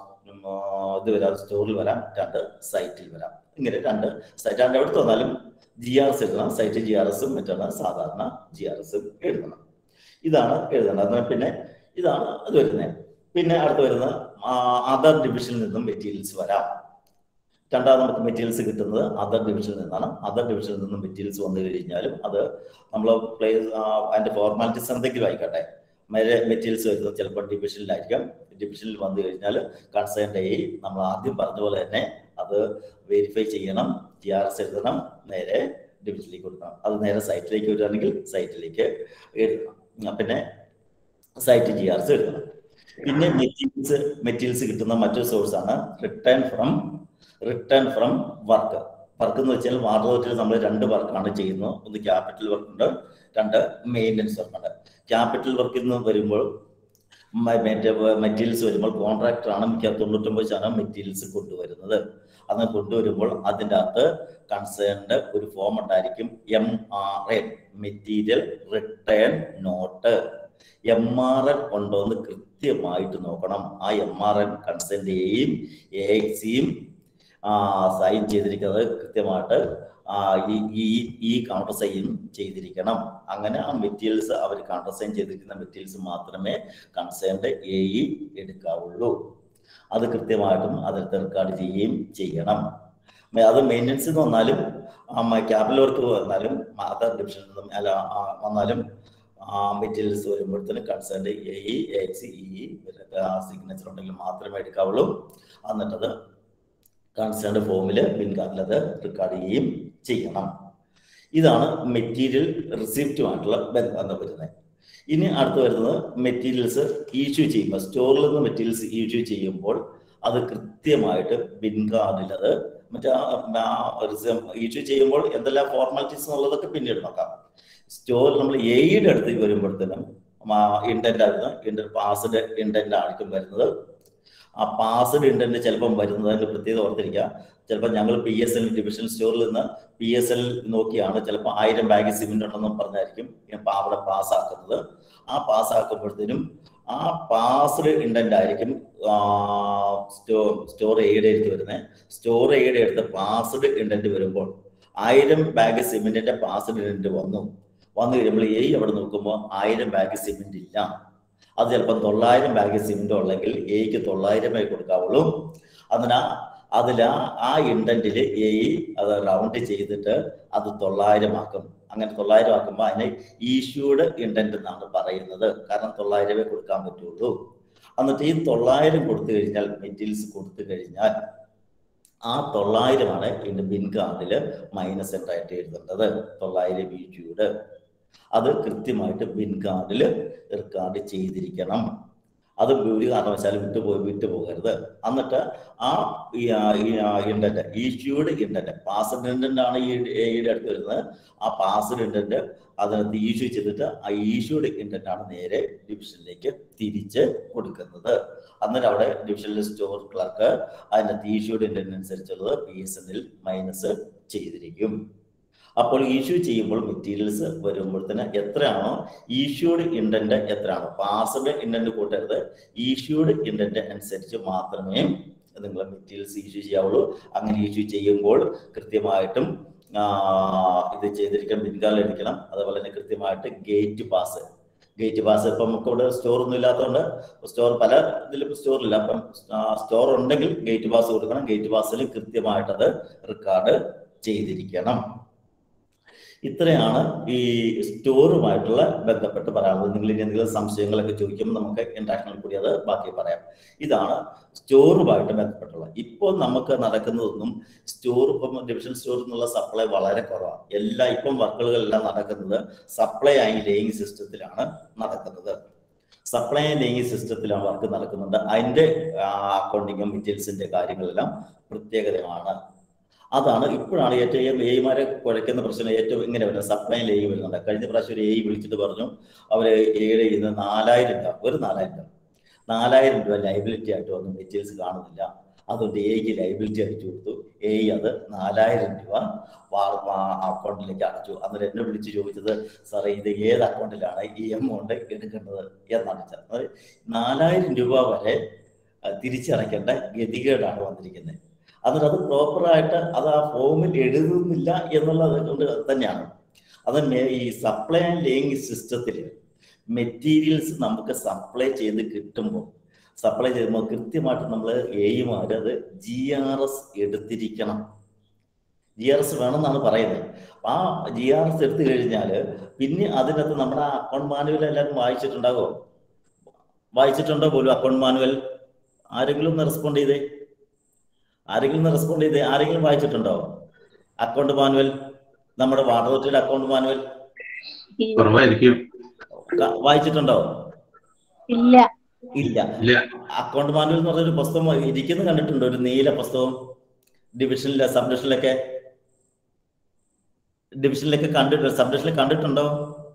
ഇത് വരാം സ്റ്റോറിൽ വരാം രണ്ട് സൈറ്റിൽ വരാം ഇങ്ങനെ രണ്ട് സൈറ്റ് രണ്ട് എവിടെ വന്നാലും ജി ആർ എസ് എഴുതണം സൈറ്റ് ജി ആർ എസും മറ്റാണ് സാധാരണ ജി ആർ എസും എഴുതണം ഇതാണ് എഴുതേണ്ടത് പിന്നെ ഇതാണ് അത് വരുന്നത് പിന്നെ അടുത്ത് വരുന്ന അതർ ഡിവിഷനിൽ നിന്നും മെറ്റീരിയൽസ് വരാം രണ്ടാമത് നമുക്ക് മെറ്റീരിയൽസ് കിട്ടുന്നത് അതർ ഡിവിഷനിൽ നിന്നാണ് അതർ ഡിവിഷനിൽ നിന്നും മെറ്റീരിയൽസ് വന്നു കഴിഞ്ഞാലും അത് നമ്മൾ പ്ലേസ് അതിന്റെ ഫോർമാലിറ്റീസ് എന്തെങ്കിലും ആയിക്കോട്ടെ മെറ്റീരിയൽസ് വരുന്നത് ചിലപ്പോൾ ഡിവിഷനിലായിരിക്കാം ഡിവിഷനിൽ വന്നു കഴിഞ്ഞാൽ കൺസേൺ ആയി നമ്മൾ ആദ്യം പറഞ്ഞ പോലെ തന്നെ അത് വെരിഫൈ ചെയ്യണം ടി ആർ എസ് എഴുതണം നേരെ ഡിവിഷനിലേക്ക് കൊടുക്കണം അത് നേരെ സൈറ്റിലേക്ക് വരികയാണെങ്കിൽ സൈറ്റിലേക്ക് എഴുതണം പിന്നെ സൈറ്റ് ജി ആർ എസ് എഴുതണം പിന്നെ മെറ്റീരിയൽസ് മെറ്റീരിയൽസ് കിട്ടുന്ന മറ്റൊരു സോഴ്സ് ആണ് return from return from work work എന്ന് വെച്ചാൽ വാട്ടർ നമ്മൾ രണ്ട് വർക്കാണ് ചെയ്യുന്നത് ഒന്ന് ക്യാപിറ്റൽ വർക്ക് ഉണ്ട് രണ്ട് മെയിൻ്റനൻസ് വർക്ക് ഉണ്ട് ക്യാപിറ്റൽ വർക്കിൽ നിന്ന് വരുമ്പോൾ മറ്റേ മെറ്റീരിയൽസ് വരുമ്പോൾ കോൺട്രാക്ടർ ആണ് മിക്ക തൊണ്ണൂറ്റൊമ്പത് ശതമാനം മെറ്റീരിയൽസ് കൊണ്ടുവരുന്നത് അന്ന് കൊണ്ടുവരുമ്പോൾ അതിൻ്റെ അകത്ത് കൺസേൺഡ് ഒരു ഫോം ഉണ്ടായിരിക്കും M R N material return note M R N ഉണ്ടോ എന്ന് കൃത്യമായിട്ട് നോക്കണം ആ എം ആർ എൻ കൺസേൺഡ് എയും എ എക്സിയും സൈൻ ചെയ്തിരിക്കുന്നത് കൃത്യമായിട്ട് ഈ ഈ ഈ കൗണ്ടർ സൈൻ ചെയ്തിരിക്കണം അങ്ങനെ ആ മെറ്റീരിയൽസ് അവർ കൗണ്ടർ സൈൻ ചെയ്തിരിക്കുന്ന മെറ്റീരിയൽസ് മാത്രമേ കൺസേൺഡ് എ ഇ എടുക്കാവുള്ളൂ അത് കൃത്യമായിട്ടും അതിൽ റെക്കോർഡ് ചെയ്യുകയും ചെയ്യണം അത് മെയിൻ്റനൻസ് എന്ന് വന്നാലും ക്യാപിറ്റൽ വർക്ക് വന്നാലും അതർ ഡിവിഷനിൽ നിന്നും അല്ല വന്നാലും മെറ്റീരിയൽസ് വരുമ്പോഴത്തേനും concerned A E X E signature ഉണ്ടെങ്കിൽ മാത്രമേ എടുക്കാവുള്ളൂ എന്നിട്ടത് കൺസേൺഡ് ഫോമിൽ പിൻകാർഡിൽ അത് റെക്കോർഡ് ചെയ്യുകയും ചെയ്യണം ഇതാണ് മെറ്റീരിയൽ റിസിപ്റ്റുമായിട്ടുള്ള ബന്ധം വരുന്നത് ഇനി അടുത്ത് വരുന്നത് മെറ്റീരിയൽസ് ഇഷ്യൂ ചെയ്യുമ്പോൾ സ്റ്റോറിൽ നിന്ന് മെറ്റീരിയൽസ് ഇഷ്യൂ ചെയ്യുമ്പോൾ അത് കൃത്യമായിട്ട് ബിൻകാർഡിൽ അത് മറ്റേ ഇഷ്യൂ ചെയ്യുമ്പോൾ എന്തെല്ലാം ഫോർമാലിറ്റീസ് എന്നുള്ളതൊക്കെ പിന്നീട് നോക്കാം സ്റ്റോറിൽ നമ്മൾ എയുടെ അടുത്ത് വരുമ്പോഴത്തേനും ഇൻറ്റന്റ് ആയിരുന്നു ഇൻറ്റർ പാസ്ഡ് ഇൻറ്റന്റ് ആയിരിക്കും വരുന്നത് ആ പാസ്ഡ് ഇൻറ്റന്റ് ചിലപ്പം വരുന്നതിന്റെ പ്രത്യേകത ഓർത്തിരിക്കുക ചിലപ്പോൾ ഞങ്ങൾ പി എസ് എൽ ഡിവിഷൻ സ്റ്റോറിൽ നിന്ന് പി എസ് എൽ നോക്കിയാണ് ചിലപ്പോൾ ആയിരം ബാഗ് സിമെന്റ് ഉണ്ടെന്നും പറഞ്ഞായിരിക്കും അവിടെ പാസ്സാക്കുന്നത് ആ പാസ്സാക്കുമ്പോഴത്തേനും ആ പാസ്ഡ് ഇൻഡന്റ് ആയിരിക്കും സ്റ്റോർ സ്റ്റോർ എയുടെ അടുത്ത് വരുന്നത് സ്റ്റോർ എയുടെ അടുത്ത് പാസ്ഡ് ഇൻഡന്റ് വരുമ്പോൾ ആയിരം ബാഗ് സിമെന്റിന്റെ പാസ്ഡ് ഇൻഡന്റ് വന്നു വന്നു കഴിയുമ്പോൾ എ അവിടെ നോക്കുമ്പോൾ ആയിരം ബാഗ് സിമെന്റ് ഇല്ല അത് ചിലപ്പോൾ തൊള്ളായിരം ബാഗ് സിമെന്റ് ഉള്ളെങ്കിൽ എയ്ക്ക് തൊള്ളായിരമേ കൊടുക്കാവുള്ളൂ അതിനാ അതിൽ ആ ഇൻഡന്റിൽ എ അത് റൗണ്ട് ചെയ്തിട്ട് അത് തൊള്ളായിരം ആക്കും അങ്ങനെ തൊള്ളായിരം ആക്കുമ്പോൾ അതിനെ ഈഷ്യൂഡ് ഇൻഡന്റ് എന്നാണ് പറയുന്നത് കാരണം തൊള്ളായിരമേ കൊടുക്കാൻ പറ്റുള്ളൂ എന്നിട്ട് ഈ തൊള്ളായിരം കൊടുത്തു കഴിഞ്ഞാൽ മെറ്റീരിയൽസ് കൊടുത്തു കഴിഞ്ഞാൽ ആ തൊള്ളായിരമാണ് ഇതിന്റെ ബിൻ കാർഡിൽ മൈനസ് എന്തായിട്ട് എഴുതേണ്ടത് തൊള്ളായിരം ബി ജിയുടെ അത് കൃത്യമായിട്ട് ബിൻ കാർഡിൽ റെക്കോർഡ് ചെയ്തിരിക്കണം അത് ഒരു കാരണവശാലും വിട്ടുപോയി വിട്ടുപോകരുത് എന്നിട്ട് ആ indent issued indent passed indent ആണ് ഈ എയുടെ അടുത്ത് വരുന്നത് ആ പാസ്ഡ് ഇൻഡന്റ് അതിനകത്ത് ഇഷ്യൂ ചെയ്തിട്ട് ആ ഇഷ്യൂഡ് ഇൻഡന്റ് ആണ് നേരെ ഡിവിഷനിലേക്ക് തിരിച്ച് കൊടുക്കുന്നത് അന്നേരം അവിടെ ഡിവിഷനിലെ സ്റ്റോർ ക്ലർക്ക് അതിനകത്ത് ഇഷ്യൂഡ് ഇൻഡന്റ് അനുസരിച്ചുള്ളത് പി എസ് എന്നിൽ മൈനസ് ചെയ്തിരിക്കും അപ്പോൾ ഇഷ്യൂ ചെയ്യുമ്പോൾ മെറ്റീരിയൽസ് വരുമ്പോഴത്തേന് എത്രയാണോ ഇഷ്യൂഡ് ഇൻഡന്റ് എത്രയാണോ പാസ്ഡ് ഇൻഡന്റ് കൂട്ടരുത് ഇഷ്യൂഡ് ഇൻഡന്റ് അനുസരിച്ച് മാത്രമേ നിങ്ങൾ മെറ്റീരിയൽസ് ഇഷ്യൂ ചെയ്യാവുള്ളൂ അങ്ങനെ ഇഷ്യൂ ചെയ്യുമ്പോൾ കൃത്യമായിട്ടും ഇത് ചെയ്തിരിക്കണം ബിൻകാൾ എടുക്കണം അതുപോലെ തന്നെ കൃത്യമായിട്ട് ഗേറ്റ് പാസ് ഗേറ്റ് പാസ് ഇപ്പം നമുക്ക് ഇവിടെ സ്റ്റോർ ഒന്നും ഇല്ലാത്തതുകൊണ്ട് സ്റ്റോർ പല ഇതിലും സ്റ്റോറില്ല അപ്പം സ്റ്റോർ ഉണ്ടെങ്കിൽ ഗേറ്റ് പാസ് കൊടുക്കണം ഗേറ്റ് പാസിൽ കൃത്യമായിട്ടത് റെക്കോർഡ് ചെയ്തിരിക്കണം ഇത്രയാണ് ഈ സ്റ്റോറുമായിട്ടുള്ള ബന്ധപ്പെട്ട് പറയാനുള്ളത് നിങ്ങൾ ഇനി എന്തെങ്കിലും സംശയങ്ങളൊക്കെ ചോദിക്കുമ്പോൾ നമുക്ക് ഇന്ററാക്ഷനിൽ കൂടി അത് ബാക്കി പറയാം ഇതാണ് സ്റ്റോറുമായിട്ട് ബന്ധപ്പെട്ടുള്ള ഇപ്പോൾ നമുക്ക് നടക്കുന്നതൊന്നും സ്റ്റോർ ഇപ്പം ഡിവിഷൻ സ്റ്റോർ എന്നുള്ള സപ്ലൈ വളരെ കുറവാണ് എല്ലാ ഇപ്പം വർക്കുകളെല്ലാം നടക്കുന്നത് സപ്ലൈ ആയി ലേയിങ് സിസ്റ്റത്തിലാണ് നടക്കുന്നത് സപ്ലൈ ആൻഡ് ലേയിങ് സിസ്റ്റത്തിലാണ് വർക്ക് നടക്കുന്നുണ്ട് അതിന്റെ അക്കൗണ്ടിങ്ങും മെറ്റീരിയൽസിന്റെ കാര്യങ്ങളെല്ലാം പ്രത്യേകതയാണ് അതാണ് ഇപ്പോഴാണ് ഏറ്റവും എയ്മാരെ കുഴയ്ക്കുന്ന പ്രശ്നം ഏറ്റവും ഇങ്ങനെ വരുന്നത് സപ്ലൈ ലേയി വരുന്നുണ്ട് കഴിഞ്ഞ പ്രാവശ്യം ഒരു എ വിളിച്ചിട്ട് പറഞ്ഞു അവര് എയുടെ ഇന്ന് നാലായിരം രൂപ ഒരു നാലായിരം രൂപ നാലായിരം രൂപ ലൈബിലിറ്റി ആയിട്ട് വന്നു മെറ്റീരിയൽസ് കാണുന്നില്ല അതുകൊണ്ട് എയ്ക്ക് ലൈബിലിറ്റി അടിച്ചു കൊടുത്തു എ അത് നാലായിരം രൂപ അക്കൗണ്ടിലേക്ക് അടച്ചു അന്നേരം എന്നെ വിളിച്ച് ചോദിച്ചത് സാറേ ഇത് ഏത് അക്കൗണ്ടിലാണ് ഈ എമൗണ്ട് എടുക്കേണ്ടത് എന്നാണ് വെച്ചത് നാലായിരം രൂപ വരെ തിരിച്ചടയ്ക്കേണ്ട ഗതികേടാണ് വന്നിരിക്കുന്നത് എന്നിട്ട് അത് പ്രോപ്പറായിട്ട് അത് ആ ഫോമിൽ എഴുതുന്നില്ല എന്നുള്ളത് കൊണ്ട് തന്നെയാണ് അത് ഈ സപ്ലൈ ആൻഡ് ലേയിങ് സിസ്റ്റത്തിൽ മെറ്റീരിയൽസ് നമുക്ക് സപ്ലൈ ചെയ്ത് കിട്ടുമ്പോൾ സപ്ലൈ ചെയ്യുമ്പോൾ കൃത്യമായിട്ട് നമ്മൾ എയുമാർ അത് ജി ആർ എസ് എടുത്തിരിക്കണം ജി ആർ എസ് വേണമെന്നാണ് പറയുന്നത് ആ ജി ആർ എസ് എടുത്തു കഴിഞ്ഞാൽ പിന്നെ അതിനകത്ത് നമ്മുടെ അക്കൗണ്ട് മാനുവൽ എല്ലാവരും വായിച്ചിട്ടുണ്ടാകുമോ വായിച്ചിട്ടുണ്ടോ പോലും അക്കൗണ്ട് മാനുവൽ ആരെങ്കിലും ഒന്ന് റെസ്പോണ്ട് ചെയ്തേ ആരെങ്കിലും ഒന്ന് റെസ്പോണ്ട് ചെയ്തേ ആരെങ്കിലും വായിച്ചിട്ടുണ്ടോ അക്കൗണ്ട് മാനുവൽ നമ്മുടെ വാട്ടർ അതോറിറ്റിയുടെ അക്കൗണ്ട് മാനുവൽ കുറവായിരിക്കും വായിച്ചിട്ടുണ്ടോ ഇല്ല ഇല്ല ഇല്ല അക്കൗണ്ട് മാനുവൽ എന്ന് പറഞ്ഞൊരു പുസ്തകം ഇരിക്കുന്ന കണ്ടിട്ടുണ്ടോ ഒരു നീല പുസ്തകം ഡിവിഷനിലെ സബ് ഡിവിഷനിലൊക്കെ ഡിവിഷനിലൊക്കെ കണ്ടിട്ട് സബ് ഡിവിഷനിൽ കണ്ടിട്ടുണ്ടോ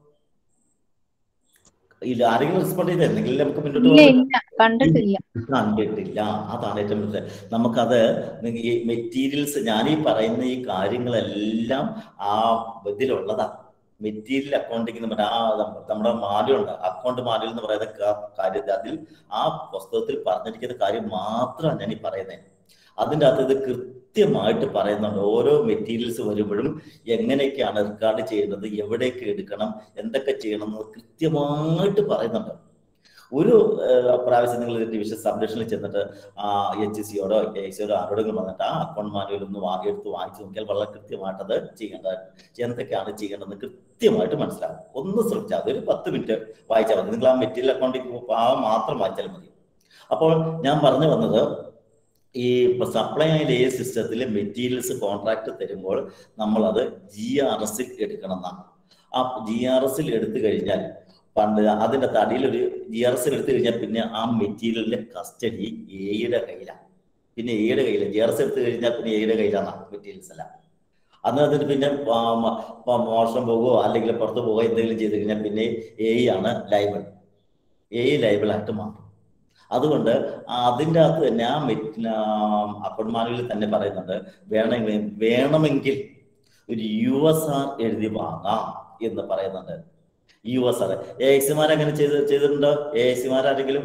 ഇല്ല ആരെങ്കിലും റെസ്പോണ്ട് ചെയ്തേ എന്തെങ്കിലും നമുക്ക് മുന്നോട്ട് ഇല്ല പോകാം ഇല്ല കണ്ടിട്ടില്ല കണ്ടിട്ടില്ല അതാണ് ഏറ്റവും വലിയ നമുക്കത് ഈ മെറ്റീരിയൽസ് ഞാൻ ഈ പറയുന്ന ഈ കാര്യങ്ങളെല്ലാം ആ ഇതിലുള്ളതാ മെറ്റീരിയൽ അക്കൗണ്ടിങ് എന്ന് പറഞ്ഞാൽ ആ നമ്മുടെ മാനുണ്ട് അക്കൗണ്ട് മാനുവൽ എന്ന് പറയുന്ന ക- കാര്യത്തിൽ അതിൽ ആ പുസ്തകത്തിൽ പറഞ്ഞിരിക്കുന്ന കാര്യം മാത്രമാണ് ഞാൻ ഈ പറയുന്നത് അതിൻ്റെ അകത്ത് ഇത് കൃത്യമായിട്ട് പറയുന്നുണ്ട് ഓരോ മെറ്റീരിയൽസ് വരുമ്പോഴും എങ്ങനെയൊക്കെയാണ് റെക്കോർഡ് ചെയ്യേണ്ടത് എവിടെയൊക്കെ എടുക്കണം എന്തൊക്കെ ചെയ്യണം എന്ന് കൃത്യമായിട്ട് പറയുന്നുണ്ട് ഒരു ഏഹ്, പ്രാവശ്യം നിങ്ങൾ ഡിവിഷൻ സബ് ഡിവിഷനിൽ ചെന്നിട്ട് ആ എച്ച് സിയോടോ എ സിയോടോ ആരോടെങ്കിലും വന്നിട്ട് ആ അക്കൗണ്ട് മാനുവൽ ഒന്ന് വാങ്ങി എടുത്ത് വാങ്ങിച്ചു നോക്കിയാൽ വളരെ കൃത്യമായിട്ട് അത് ചെയ്യേണ്ടത് എന്തൊക്കെയാണ് ചെയ്യേണ്ടതെന്ന് കൃത്യമായിട്ട് മനസ്സിലാവും ഒന്ന് ശ്രമിച്ചാൽ അതൊരു പത്ത് മിനിറ്റ് വായിച്ചാൽ മതി നിങ്ങൾ ആ മെറ്റീരിയൽ അക്കൗണ്ടിങ് ആ മാത്രം വായിച്ചാൽ മതി അപ്പോൾ ഞാൻ പറഞ്ഞു വന്നത് ഈ സപ്ലൈ ആൻഡ് എ സിസ്റ്റത്തിൽ മെറ്റീരിയൽസ് കോൺട്രാക്ട് തരുമ്പോൾ നമ്മൾ അത് ജി ആർ എസിൽ എടുക്കണം എന്നാണ് ആ ജി ആർ എസിൽ എടുത്തു കഴിഞ്ഞാൽ പണ്ട് അതിന്റെ തടിയിൽ ഒരു ജി ആർ എസിൽ എടുത്തു കഴിഞ്ഞാൽ പിന്നെ ആ മെറ്റീരിയലിന്റെ കസ്റ്റഡി എയുടെ കയ്യിലാണ് പിന്നെ എയുടെ കയ്യിലാണ് ജി ആർ എസ് എടുത്തു കഴിഞ്ഞാൽ പിന്നെ എയുടെ കയ്യിലാണ് മെറ്റീരിയൽസ് എല്ലാം അന്ന് അതിന് പിന്നെ ആ, മ- ഇപ്പൊ മോഷണം പോകുകയോ അല്ലെങ്കിൽ പുറത്ത് പോകുകയോ എന്തെങ്കിലും ചെയ്ത് കഴിഞ്ഞാൽ പിന്നെ എ ആണ് ലൈബിൾ എ ലൈബിളായിട്ട് മാറും അതുകൊണ്ട് അതിൻ്റെ അകത്ത് തന്നെ ആ അക്കൗണ്ട് മാനുവലിൽ തന്നെ പറയുന്നുണ്ട് വേണമെങ്കിൽ വേണമെങ്കിൽ ഒരു യു എസ് ആർ എഴുതി വാങ്ങാം എന്ന് പറയുന്നുണ്ട് യു എസ് ആർ എ എക്സിമാർ അങ്ങനെ ചെയ്ത് ചെയ്തിട്ടുണ്ടോ എ എക്സിമാർ ആരെങ്കിലും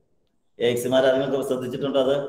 എ എക്സിമാർ ആരെങ്കിലും ഒക്കെ ശ്രദ്ധിച്ചിട്ടുണ്ടോ അത്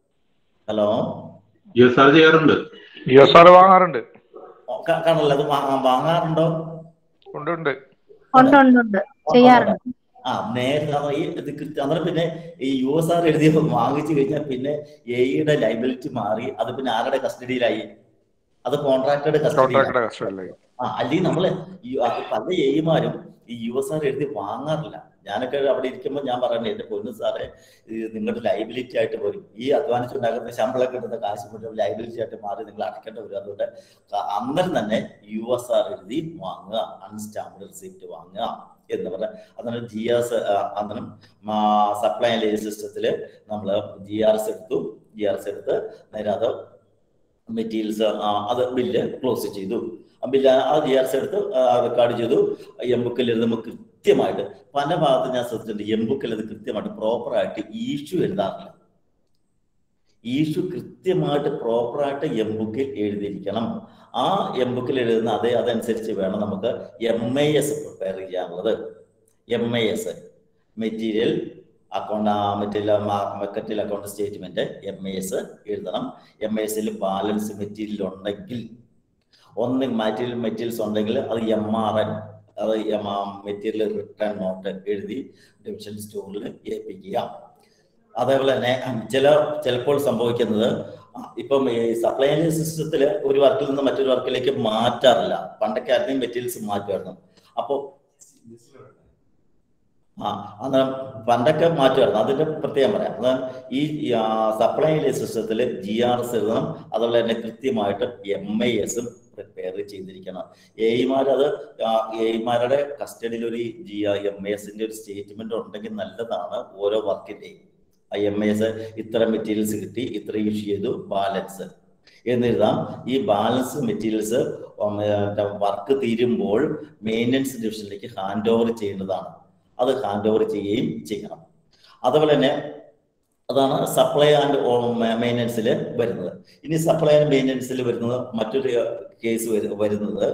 ഹലോ യു എസ് ആർ ചെയ്യാറുണ്ട് യു എസ് ആർ വാങ്ങാറുണ്ട് കാണല്ലോ അത് വാ- വാങ്ങാറുണ്ടോ ഉണ്ട് ഉണ്ട് ഉണ്ട് ഉണ്ട് ഉണ്ട് ചെയ്യാറുണ്ട് ആ നേരെ അപ്പൊ ഈ ഇത് കൃത്യം അന്നേരം പിന്നെ ഈ യു എസ് ആർ എഴുതി വാങ്ങിച്ചു കഴിഞ്ഞാൽ പിന്നെ എയുടെ ലൈബിലിറ്റി മാറി അത് പിന്നെ ആരുടെ കസ്റ്റഡിയിലായി അത് കോൺട്രാക്ടറുടെ കസ്റ്റഡിയിലായി കോൺട്രാക്ടർ കസ്റ്റഡിയിലേക്ക് ആ അല്ലെങ്കിൽ നമ്മള് ഈ അത് പല എയ്മാരും ഈ യു എസ് ആർ എഴുതി വാങ്ങാറില്ല ഞാനൊക്കെ അവിടെ ഇരിക്കുമ്പോൾ ഞാൻ പറയണേ എന്റെ പൊന്നു സാറേ ഇത് നിങ്ങളുടെ ലൈബിലിറ്റി ആയിട്ട് വരും ഈ അധ്വാനിച്ചുണ്ടാക്കുന്ന ശമ്പളം കിട്ടുന്ന കാശ് മുഴുവൻ ലൈബിലിറ്റി ആയിട്ട് മാറി നിങ്ങൾ അടയ്ക്കേണ്ടി വരും അതുകൊണ്ട് ക- അന്നേരം തന്നെ യു എസ് ആർ എഴുതി വാങ്ങുക അൺസ്റ്റാമ്പ്ഡ് റിസിപ്റ്റ് വാങ്ങുക എന്ന് പറഞ്ഞ അന്നേരം ജി എസ് അന്നേരം സപ്ലൈ ലൈൻ സിസ്റ്റത്തിൽ നമ്മൾ ജി ആർ എസ് എടുത്തു ജി ആർ എസ് എടുത്ത് നേരെ അത് മെറ്റീരിയൽസ് അത് ബില്ല് ക്ലോസ് ചെയ്തു ആ ബില്ല് ആ ജി ആർ എസ് എടുത്ത് റെക്കോർഡ് ചെയ്തു എം ബുക്കിൽ എഴുതുമ്പോൾ കൃത്യമായിട്ട് പല ഭാഗത്ത് ഞാൻ ശ്രദ്ധിച്ചിട്ടുണ്ട് എം ബുക്കിൽ അത് കൃത്യമായിട്ട് പ്രോപ്പറായിട്ട് ഈഷു എഴുതാറില്ല ഈഷു കൃത്യമായിട്ട് പ്രോപ്പറായിട്ട് എം ബുക്കിൽ എഴുതിയിരിക്കണം ആ എം ബുക്കിൽ എഴുതുന്ന അതേ അതനുസരിച്ച് വേണം നമുക്ക് എം ഐ എസ് പ്രിപ്പയർ ചെയ്യാനുള്ളത് M I S material account material മെക്കറ്റിൽ account statement M I S എഴുതണം എം ഐ എസിൽ ബാലൻസ് മെറ്റീരിയൽ ഉണ്ടെങ്കിൽ ഒന്ന് മെറ്റീരിയൽ മെറ്റീരിയൽസ് ഉണ്ടെങ്കിൽ അത് എം ആർ എൻ അത് മെറ്റീരിയൽ റിട്ടേൺ നോട്ട് എഴുതി ഡിവിഷൻ സ്റ്റോറിൽ ഏൽപ്പിക്കുക അതേപോലെ തന്നെ ചില ചിലപ്പോൾ സംഭവിക്കുന്നത് ഇപ്പം ഈ സപ്ലൈ സിസ്റ്റത്തിൽ ഒരു വർക്കിൽ നിന്ന് മറ്റൊരു വർക്കിലേക്ക് മാറ്റാറില്ല പണ്ടൊക്കെ ആയിരുന്നെങ്കിൽ മെറ്റീരിയൽസ് മാറ്റുമായിരുന്നു അപ്പോൾ ആ അന്നേരം പണ്ടൊക്കെ മാറ്റുമായിരുന്നു അതിന്റെ പ്രത്യേകം പറയാം അതാണ് ഈ സപ്ലൈ സിസ്റ്റത്തിൽ ജി ആർ എസ് എഴുതണം അതുപോലെ തന്നെ കൃത്യമായിട്ട് എം ഐ എസും പ്രിപ്പയർ ചെയ്തിരിക്കണം എയ്മാർ അത് എയ്മാരുടെ കസ്റ്റഡിയിൽ ഒരു ജി എം ഐ എസിന്റെ ഒരു സ്റ്റേറ്റ്മെന്റ് ഉണ്ടെങ്കിൽ നല്ലതാണ് ഓരോ വർക്കിന്റെയും എം ഐ എസ് ഇത്ര മെറ്റീരിയൽസ് കിട്ടി ഇത്ര ഇഷ്യൂ ചെയ്തു ബാലൻസ് എന്നെഴുതാം ഈ ബാലൻസ് മെറ്റീരിയൽസ് വർക്ക് തീരുമ്പോൾ മെയിൻ്റനൻസ് ഡിവിഷനിലേക്ക് ഹാൻഡ് ഓവർ ചെയ്യേണ്ടതാണ് അത് ഹാൻഡ് ഓവർ ചെയ്യുകയും ചെയ്യണം അതുപോലെ തന്നെ അതാണ് സപ്ലൈ ആൻഡ് മെയിൻ്റനൻസിൽ വരുന്നത് ഇനി സപ്ലൈ ആൻഡ് മെയിൻ്റനൻസിൽ വരുന്നത് മറ്റൊരു കേസ് വരുന്നത്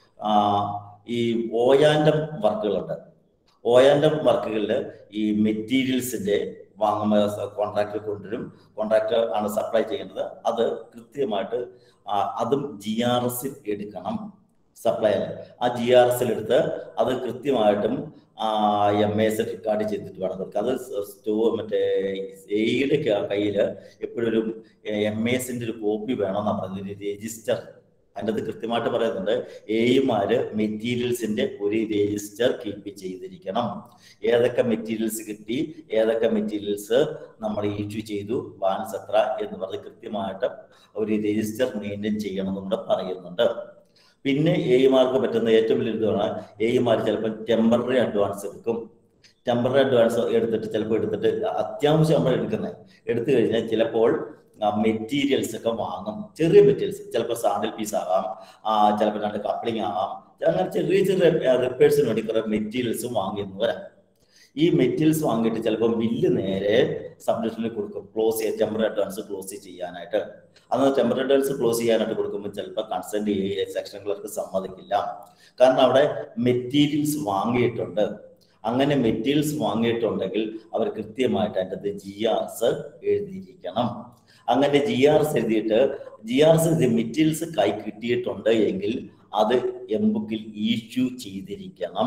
ഈ ഓയാൻഡം വർക്കുകളുണ്ട് ഓയാൻഡം വർക്കുകളിൽ ഈ മെറ്റീരിയൽസിന്റെ വാങ്ങുമ്പോൾ കോൺട്രാക്ടർ കൊണ്ടുവരും കോൺട്രാക്ടർ ആണ് സപ്ലൈ ചെയ്യേണ്ടത് അത് കൃത്യമായിട്ട് അതും ജി ആർ എസിൽ എടുക്കണം സപ്ലയർ ആ ജി ആർ എസിൽ എടുത്ത് അത് കൃത്യമായിട്ടും എം എസ് റെക്കോർഡ് ചെയ്തിട്ട് വേണം കൊടുക്കുക അത് സ്റ്റോ മറ്റേ എയുടെ കയ്യിൽ എപ്പോഴും ഒരു എം എസിന്റെ ഒരു കോപ്പി വേണമെന്നാണ് പറയുന്നത് ഒരു രജിസ്റ്റർ അതിൻ്റെ അത് കൃത്യമായിട്ട് പറയുന്നുണ്ട് എയുമാര് മെറ്റീരിയൽസിന്റെ ഒരു രജിസ്റ്റർ കീപ്പ് ചെയ്തിരിക്കണം ഏതൊക്കെ മെറ്റീരിയൽസ് കിട്ടി ഏതൊക്കെ മെറ്റീരിയൽസ് നമ്മൾ ഇഷ്യൂ ചെയ്തു ബാലൻസ് എത്ര എന്ന് പറഞ്ഞ് കൃത്യമായിട്ട് ഒരു രജിസ്റ്റർ മെയിൻറ്റെയിൻ ചെയ്യണം എന്ന് കൂടെ പറയുന്നുണ്ട് പിന്നെ എയുമാർക്ക് പറ്റുന്ന ഏറ്റവും വലിയ ഇതാണ് എയുമാർ ചിലപ്പോൾ ടെമ്പററി അഡ്വാൻസ് എടുക്കും ടെമ്പററി അഡ്വാൻസ് എടുത്തിട്ട് ചിലപ്പോൾ എടുത്തിട്ട് അത്യാവശ്യം നമ്മൾ എടുക്കുന്നത് എടുത്തു കഴിഞ്ഞാൽ ചിലപ്പോൾ മെറ്റീരിയൽസ് ഒക്കെ വാങ്ങും ചെറിയ മെറ്റീരിയൽസ് ചിലപ്പോൾ സാൻഡിൽ പീസ് ആകാം ചിലപ്പോൾ രണ്ട് കപ്ലിംഗ് ആകാം അങ്ങനെ ചെറിയ ചെറിയ റിപ്പയർസിന് വേണ്ടി കുറെ മെറ്റീരിയൽസ് വാങ്ങിയെന്ന് വരാം ഈ മെറ്റീരിയൽസ് വാങ്ങിയിട്ട് ചിലപ്പോൾ ബില്ല് നേരെ സബ്ഡിഷനിൽ കൊടുക്കും ക്ലോസ് ചെയ്യാൻ ടെമ്പററി അഡ്വാൻസ് ക്ലോസ് ചെയ്യാനായിട്ട് അന്ന് ടെമ്പററി അഡ്വാൻസ് ക്ലോസ് ചെയ്യാനായിട്ട് കൊടുക്കുമ്പോൾ ചിലപ്പോൾ കൺസെന്റ് സെക്ഷൻ ക്ലർക്ക് സമ്മതിക്കില്ല കാരണം അവിടെ മെറ്റീരിയൽസ് വാങ്ങിയിട്ടുണ്ട് അങ്ങനെ മെറ്റീരിയൽസ് വാങ്ങിയിട്ടുണ്ടെങ്കിൽ അവർ കൃത്യമായിട്ട് അതിൻ്റെ ജി ആർ എസ് എഴുതിയിരിക്കണം അങ്ങനെ ജി ആർ എസ് എഴുതിയിട്ട് ജി ആർ എസ് എഴുതിയ മെറ്റീരിയൽസ് കൈ കിട്ടിയിട്ടുണ്ട് എങ്കിൽ അത് എം ബുക്കിൽ ഇഷ്യൂ ചെയ്തിരിക്കണം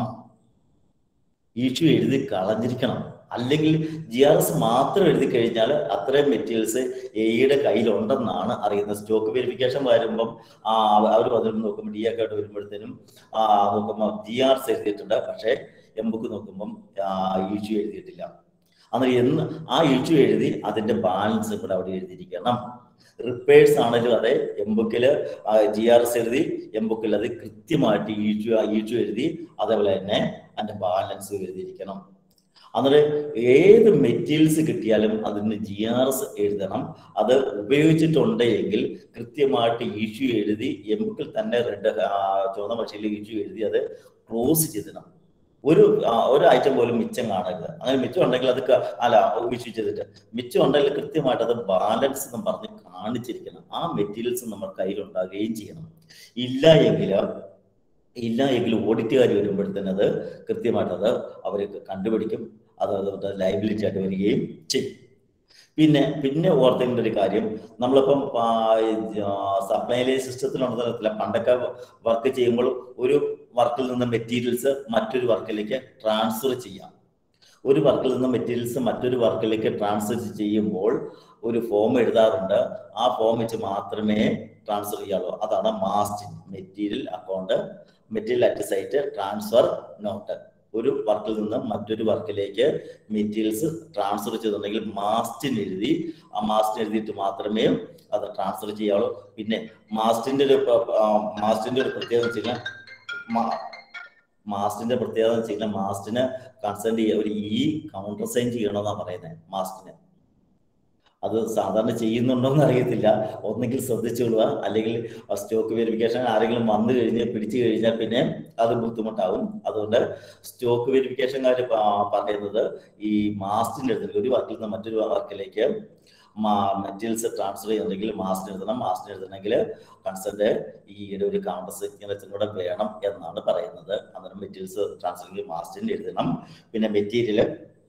ഇഷ്യൂ എഴുതി കളഞ്ഞിരിക്കണം അല്ലെങ്കിൽ ജി ആർ എസ് മാത്രം എഴുതി കഴിഞ്ഞാൽ അത്രയും മെറ്റീരിയൽസ് എയുടെ കയ്യിലുണ്ടെന്നാണ് അറിയുന്നത് സ്റ്റോക്ക് വെരിഫിക്കേഷൻ വരുമ്പം അവർ വന്നിട്ട് നോക്കുമ്പോൾ ഡി ഒക്കെ ആയിട്ട് വരുമ്പോഴത്തേനും നോക്കുമ്പോൾ ജി ആർ എസ് എഴുതിയിട്ടുണ്ട് പക്ഷേ എം ബുക്ക് നോക്കുമ്പം ഇഷ്യൂ എഴുതിയിട്ടില്ല അന്നേരം എന്ന് ആ ഇഷ്യൂ എഴുതി അതിന്റെ ബാലൻസ് ഇവിടെ അവിടെ എഴുതിയിരിക്കണം റിപ്പേഴ്സ് ആണെങ്കിലും അതെ എം ബുക്കിൽ ജി ആർ എസ് എഴുതി എം ബുക്കിൽ അത് കൃത്യമായിട്ട് ഇഷ്യൂ ഇഷ്യൂ എഴുതി അതേപോലെ തന്നെ അതിന്റെ ബാലൻസ് എഴുതിയിരിക്കണം അന്നേരം ഏത് മെറ്റീരിയൽസ് കിട്ടിയാലും അതിന് ജി ആർ എസ് എഴുതണം അത് ഉപയോഗിച്ചിട്ടുണ്ട് എങ്കിൽ കൃത്യമായിട്ട് ഇഷ്യൂ എഴുതി എം ബുക്കിൽ തന്നെ റെഡ് ചുവന്ന പക്ഷിയിൽ ഇഷ്യൂ എഴുതി അത് ക്ലോസ് ചെയ്തിടണം ഒരു ഒരു ഐറ്റം പോലും മിച്ചം കാണരുത് അങ്ങനെ മിച്ചം ഉണ്ടെങ്കിൽ അത് അല്ല ഇഷ്യൂ ചെയ്തിട്ട് മിച്ചം ഉണ്ടെങ്കിൽ കൃത്യമായിട്ട് അത് ബാലൻസ് എന്ന് പറഞ്ഞ് കാണിച്ചിരിക്കണം ആ മെറ്റീരിയൽസ് നമ്മൾ കയ്യിലുണ്ടാകുകയും ചെയ്യണം ഇല്ല എങ്കിൽ ഇല്ല എങ്കിൽ ഓഡിറ്റുകാർ വരുമ്പോഴത്തേന് അത് കൃത്യമായിട്ട് അത് അവർ കണ്ടുപിടിക്കും അത് അത് ലൈബിലിറ്റി ആയിട്ട് വരികയും ചെയ്യും പിന്നെ പിന്നെ ഓർത്തേണ്ട ഒരു കാര്യം നമ്മളിപ്പം സപ്ലൈ ലൈൻ സിസ്റ്റത്തിലുണ്ടെന്നില്ല പണ്ടൊക്കെ വർക്ക് ചെയ്യുമ്പോൾ ഒരു വർക്കിൽ നിന്ന് മെറ്റീരിയൽസ് മറ്റൊരു വർക്കിലേക്ക് ട്രാൻസ്ഫർ ചെയ്യാം ഒരു വർക്കിൽ നിന്ന് മെറ്റീരിയൽസ് മറ്റൊരു വർക്കിലേക്ക് ട്രാൻസ്ഫർ ചെയ്യുമ്പോൾ ഒരു ഫോം എഴുതാറുണ്ട് ആ ഫോം വെച്ച് മാത്രമേ ട്രാൻസ്ഫർ ചെയ്യാവുള്ളൂ അതാണ് mast material account material at site transfer note ഒരു വർക്കിൽ നിന്ന് മറ്റൊരു വർക്കിലേക്ക് മെറ്റീരിയൽസ് ട്രാൻസ്ഫർ ചെയ്തിട്ടുണ്ടെങ്കിൽ മാസ്റ്റിന് എഴുതി ആ മാസ്റ്റിന് എഴുതിയിട്ട് മാത്രമേ അത് ട്രാൻസ്ഫർ ചെയ്യാവുള്ളൂ പിന്നെ മാസ്റ്റിന്റെ ഒരു പ- ആ, മാസ്റ്റിന്റെ ഒരു പ്രത്യേകത വെച്ച് കഴിഞ്ഞാൽ മാ- മാസ്റ്റിന്റെ പ്രത്യേകത എന്ന് വെച്ച് കഴിഞ്ഞാൽ മാസ്റ്റിന് കൺസെന്റ് ചെയ്യുക ഒരു ഇ കൗണ്ടർ സൈൻ ചെയ്യണമെന്നാണ് പറയുന്നത് മാസ്റ്റിന് അത് സാധാരണ ചെയ്യുന്നുണ്ടോ എന്ന് അറിയത്തില്ല ഒന്നെങ്കിൽ ശ്രദ്ധിച്ചുകൊള്ളുക അല്ലെങ്കിൽ സ്റ്റോക്ക് വെരിഫിക്കേഷൻ ആരെങ്കിലും വന്നു കഴിഞ്ഞ് പിടിച്ചു കഴിഞ്ഞാൽ പിന്നെ അത് ബുദ്ധിമുട്ടാവും അതുകൊണ്ട് സ്റ്റോക്ക് വെരിഫിക്കേഷൻകാർ പറയുന്നത് ഈ മാസ്റ്റിന്റെ എഴുതൽ ഒരു വർക്കിൽ നിന്ന് മറ്റൊരു വർക്കിലേക്ക് മെറ്റീരിയൽസ് ട്രാൻസ്ഫർ ചെയ്യുന്നുണ്ടെങ്കിൽ മാസ്റ്റിന് എഴുതണം മാസ്റ്റിന് എഴുതണമെങ്കിൽ കൺസെന്റ് ഈ ഒരു കൗണ്ടർ സിഗ്നേച്ചറും കൂടെ വേണം എന്നാണ് പറയുന്നത് അന്നേരം മെറ്റീരിയൽസ് ട്രാൻസ്ഫർ ചെയ്ത് മാസ്റ്റിന് എഴുതണം പിന്നെ മെറ്റീരിയൽ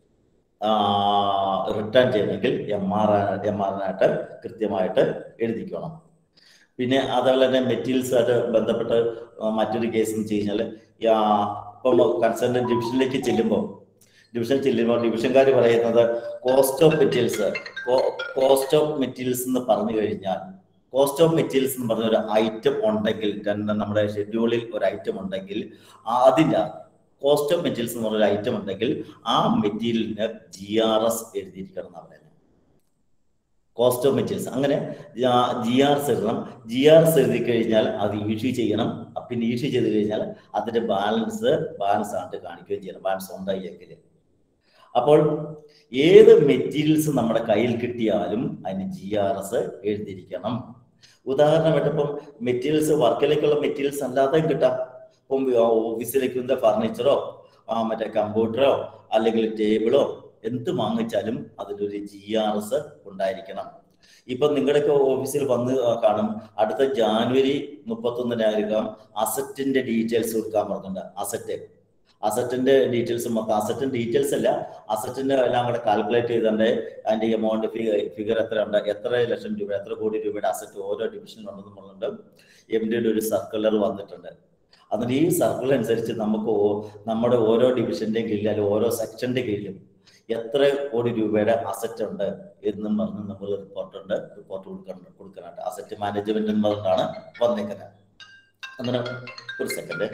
റിട്ടേൺ ചെയ്യണമെങ്കിൽ എം ആർ എം ആറിനായിട്ട് കൃത്യമായിട്ട് എഴുതിക്കണം പിന്നെ അതുപോലെ തന്നെ മെറ്റീരിയൽസ് ആയിട്ട് ബന്ധപ്പെട്ട് ആ, മറ്റൊരു കേസ് എന്ന് വെച്ച് കഴിഞ്ഞാൽ ഇപ്പം കൺസേൺ ഡിവിഷനിലേക്ക് ചെല്ലുമ്പോൾ ഡിവിഷൻ ചെല്ലുമ്പോൾ ഡിവിഷൻകാർ പറയുന്നത് cost of materials cost of materials എന്ന് പറഞ്ഞു കഴിഞ്ഞാൽ കോസ്റ്റ് ഓഫ് മെറ്റീരിയൽസ് എന്ന് പറഞ്ഞ ഒരു ഐറ്റം ഉണ്ടെങ്കിൽ രണ്ട് നമ്മുടെ ഷെഡ്യൂളിൽ ഒരു ഐറ്റം ഉണ്ടെങ്കിൽ അതിൻ്റെ കോസ്റ്റ് ഓഫ് മെറ്റീരിയൽസ് എന്ന് പറഞ്ഞ ഒരു ഐറ്റം ഉണ്ടെങ്കിൽ ആ മെറ്റീരിയലിന് ജി ആർ എസ് എഴുതിയിരിക്കണം എന്നാണ് പറയുന്നത് കോസ്റ്റ് ഓഫ് മെറ്റീരിയൽസ് അങ്ങനെ ജി ആർ എസ് എഴുതണം ജി ആർ എസ് എഴുതി കഴിഞ്ഞാൽ അത് ഇഷ്യൂ ചെയ്യണം പിന്നെ ഇഷ്യൂ ചെയ്ത് കഴിഞ്ഞാൽ അതിന്റെ ബാലൻസ് ബാലൻസ് ആയിട്ട് കാണിക്കുകയും ചെയ്യണം ബാലൻസ് ഉണ്ടായെങ്കിൽ അപ്പോൾ ഏത് മെറ്റീരിയൽസ് നമ്മുടെ കയ്യിൽ കിട്ടിയാലും അതിന് ജി ആർ എസ് എഴുതിയിരിക്കണം ഉദാഹരണമായിട്ട് ഇപ്പം മെറ്റീരിയൽസ് വർക്കിലേക്കുള്ള മെറ്റീരിയൽസ് അല്ലാതെയും കിട്ടാം ഇപ്പം ഓഫീസിലേക്ക് വന്ന ഫർണിച്ചറോ മറ്റേ കമ്പ്യൂട്ടറോ അല്ലെങ്കിൽ ടേബിളോ എന്ത് വാങ്ങിച്ചാലും അതിലൊരു ജി ആർ എസ് ഉണ്ടായിരിക്കണം ഇപ്പൊ നിങ്ങളുടെയൊക്കെ ഓഫീസിൽ വന്ന് കാണും അടുത്ത ജാനുവരി മുപ്പത്തൊന്നിനായിരിക്കാം അസറ്റിന്റെ ഡീറ്റെയിൽസ് കൊടുക്കാൻ പറഞ്ഞിട്ടുണ്ട് അസറ്റ് അസറ്റിന്റെ ഡീറ്റെയിൽസ് മൊത്തം അസറ്റിന്റെ ഡീറ്റെയിൽസ് അല്ല അസറ്റിന്റെ എല്ലാം കൂടെ കാൽക്കുലേറ്റ് ചെയ്തിട്ടുണ്ട് അതിന്റെ എമൗണ്ട് ഫിഗർ എത്ര ഉണ്ട് എത്ര ലക്ഷം രൂപ എത്ര കോടി രൂപയുടെ അസറ്റ് ഓരോ ഡിവിഷനിലുണ്ടെന്ന് പറഞ്ഞിട്ടുണ്ട് എം ഡിയുടെ ഒരു സർക്കുലർ വന്നിട്ടുണ്ട് അതിന് ഈ സർക്കിൾ അനുസരിച്ച് നമുക്ക് ഓ- നമ്മുടെ ഓരോ ഡിവിഷന്റെയും കീഴിൽ അല്ലെങ്കിൽ ഓരോ സെക്ഷന്റെ കീഴിലും എത്ര കോടി രൂപയുടെ അസറ്റ് ഉണ്ട് എന്നും പറഞ്ഞ് നമ്മൾ റിപ്പോർട്ട് ഉണ്ട് റിപ്പോർട്ട് കൊടുക്കണം കൊടുക്കാനായിട്ട് അസറ്റ് മാനേജ്മെന്റ് എന്ന് പറഞ്ഞിട്ടാണ് വന്നേക്കുന്നത് അങ്ങനെ ഒരു സെക്കൻഡ്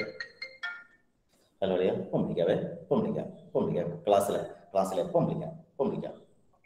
ഹലോ അറിയാം ഇപ്പം വിളിക്കാവേ ഇപ്പം വിളിക്കാം ഇപ്പം വിളിക്കാം ക്ലാസ്സിലെ ക്ലാസ്സിലെ ഇപ്പം വിളിക്കാം ഇപ്പം വിളിക്കാം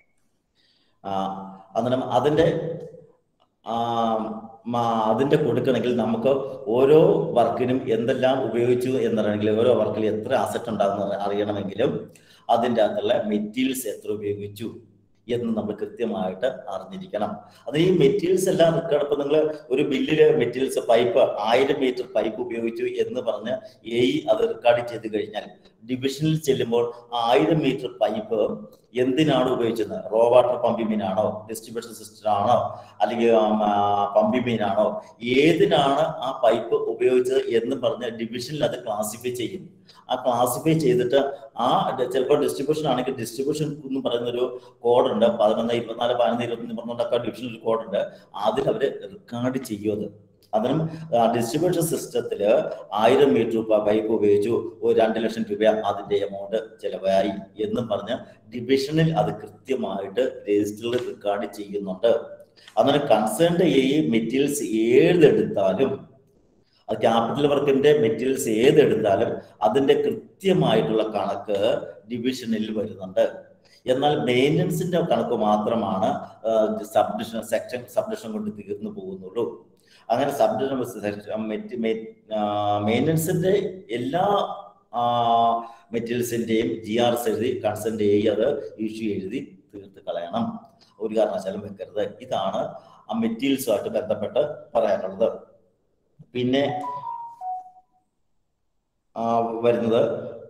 ആ അന്നേരം അതിന്റെ ആ, മ- അതിന്റെ കൊടുക്കണമെങ്കിൽ നമുക്ക് ഓരോ വർക്കിനും എന്തെല്ലാം ഉപയോഗിച്ചു എന്നറിയണമെങ്കിൽ ഓരോ വർക്കിൽ എത്ര അസറ്റ് ഉണ്ടാകുന്ന അറിയണമെങ്കിലും അതിൻ്റെ അകത്തുള്ള മെറ്റീരിയൽസ് എത്ര ഉപയോഗിച്ചു എന്ന് നമ്മൾ കൃത്യമായിട്ട് അറിഞ്ഞിരിക്കണം അത് ഈ മെറ്റീരിയൽസ് എല്ലാം റെക്കോർഡ് ഇപ്പൊ നിങ്ങൾ ഒരു ബില്ലില് മെറ്റീരിയൽസ് പൈപ്പ് ആയിരം മീറ്റർ പൈപ്പ് ഉപയോഗിച്ചു എന്ന് പറഞ്ഞ് എ അത് റെക്കോർഡ് ചെയ്ത് കഴിഞ്ഞാൽ ഡിവിഷനിൽ ചെല്ലുമ്പോൾ ആ ആയിരം മീറ്റർ പൈപ്പ് എന്തിനാണ് ഉപയോഗിച്ചത് റോ വാട്ടർ പമ്പിംഗ് മീനാണോ ഡിസ്ട്രിബ്യൂഷൻ സിസ്റ്റം ആണോ അല്ലെങ്കിൽ പമ്പിംഗ് മീനാണോ ഏതിനാണ് ആ പൈപ്പ് ഉപയോഗിച്ചത് എന്ന് പറഞ്ഞ് ഡിവിഷനിൽ അത് ക്ലാസിഫൈ ചെയ്യും ആ ക്ലാസിഫൈ ചെയ്തിട്ട് ആ ചിലപ്പോൾ ഡിസ്ട്രിബ്യൂഷൻ ആണെങ്കിൽ ഡിസ്ട്രിബ്യൂഷൻ എന്ന് പറയുന്ന ഒരു കോഡുണ്ട് പതിനൊന്ന് ഇരുപത്തിനാല് പതിനൊന്ന് ഇരുപത്തൊന്ന് പറഞ്ഞുകൊണ്ടൊക്കെ ഡിവിഷനിൽ ഒരു കോഡുണ്ട് അതിൽ അവർ റെക്കോർഡ് ചെയ്യും അത് അതിനും ഡിസ്ട്രിബ്യൂഷൻ സിസ്റ്റത്തില് ആയിരം മീറ്റർ പൈപ്പ് ഉപയോഗിച്ചു ഒരു രണ്ട് ലക്ഷം രൂപ അതിന്റെ എമൗണ്ട് ചിലവായി എന്നും പറഞ്ഞ് ഡിവിഷനിൽ അത് കൃത്യമായിട്ട് രജിസ്റ്ററിൽ റെക്കോർഡ് ചെയ്യുന്നുണ്ട് അങ്ങനെ കൺസേൺഡ് ഈ മെറ്റീരിയൽസ് ഏതെടുത്താലും അത് ക്യാപിറ്റൽ വർക്കിന്റെ മെറ്റീരിയൽസ് ഏതെടുത്താലും അതിന്റെ കൃത്യമായിട്ടുള്ള കണക്ക് ഡിവിഷനിൽ വരുന്നുണ്ട് എന്നാൽ മെയിൻ്റനൻസിന്റെ കണക്ക് മാത്രമാണ് സബ്ഡിഷൻ സെക്ഷൻ സബ്ഡിഷൻ കൊണ്ട് തീർന്നു പോകുന്നുള്ളൂ അങ്ങനെ സബ്ഡിഷൻ മെയിൻ്റനൻസിന്റെ എല്ലാ മെറ്റീരിയൽസിന്റെയും ജി ആർ എസ് എഴുതി കൺസെന്റ് ചെയ്ത് അത് ഇഷ്യൂ എഴുതി തീർത്ത് കളയണം ഒരു കാരണവശാലും വെക്കരുത് ഇതാണ് ആ മെറ്റീരിയൽസുമായിട്ട് ബന്ധപ്പെട്ട് പറയാനുള്ളത് പിന്നെ ആ, വരുന്നത്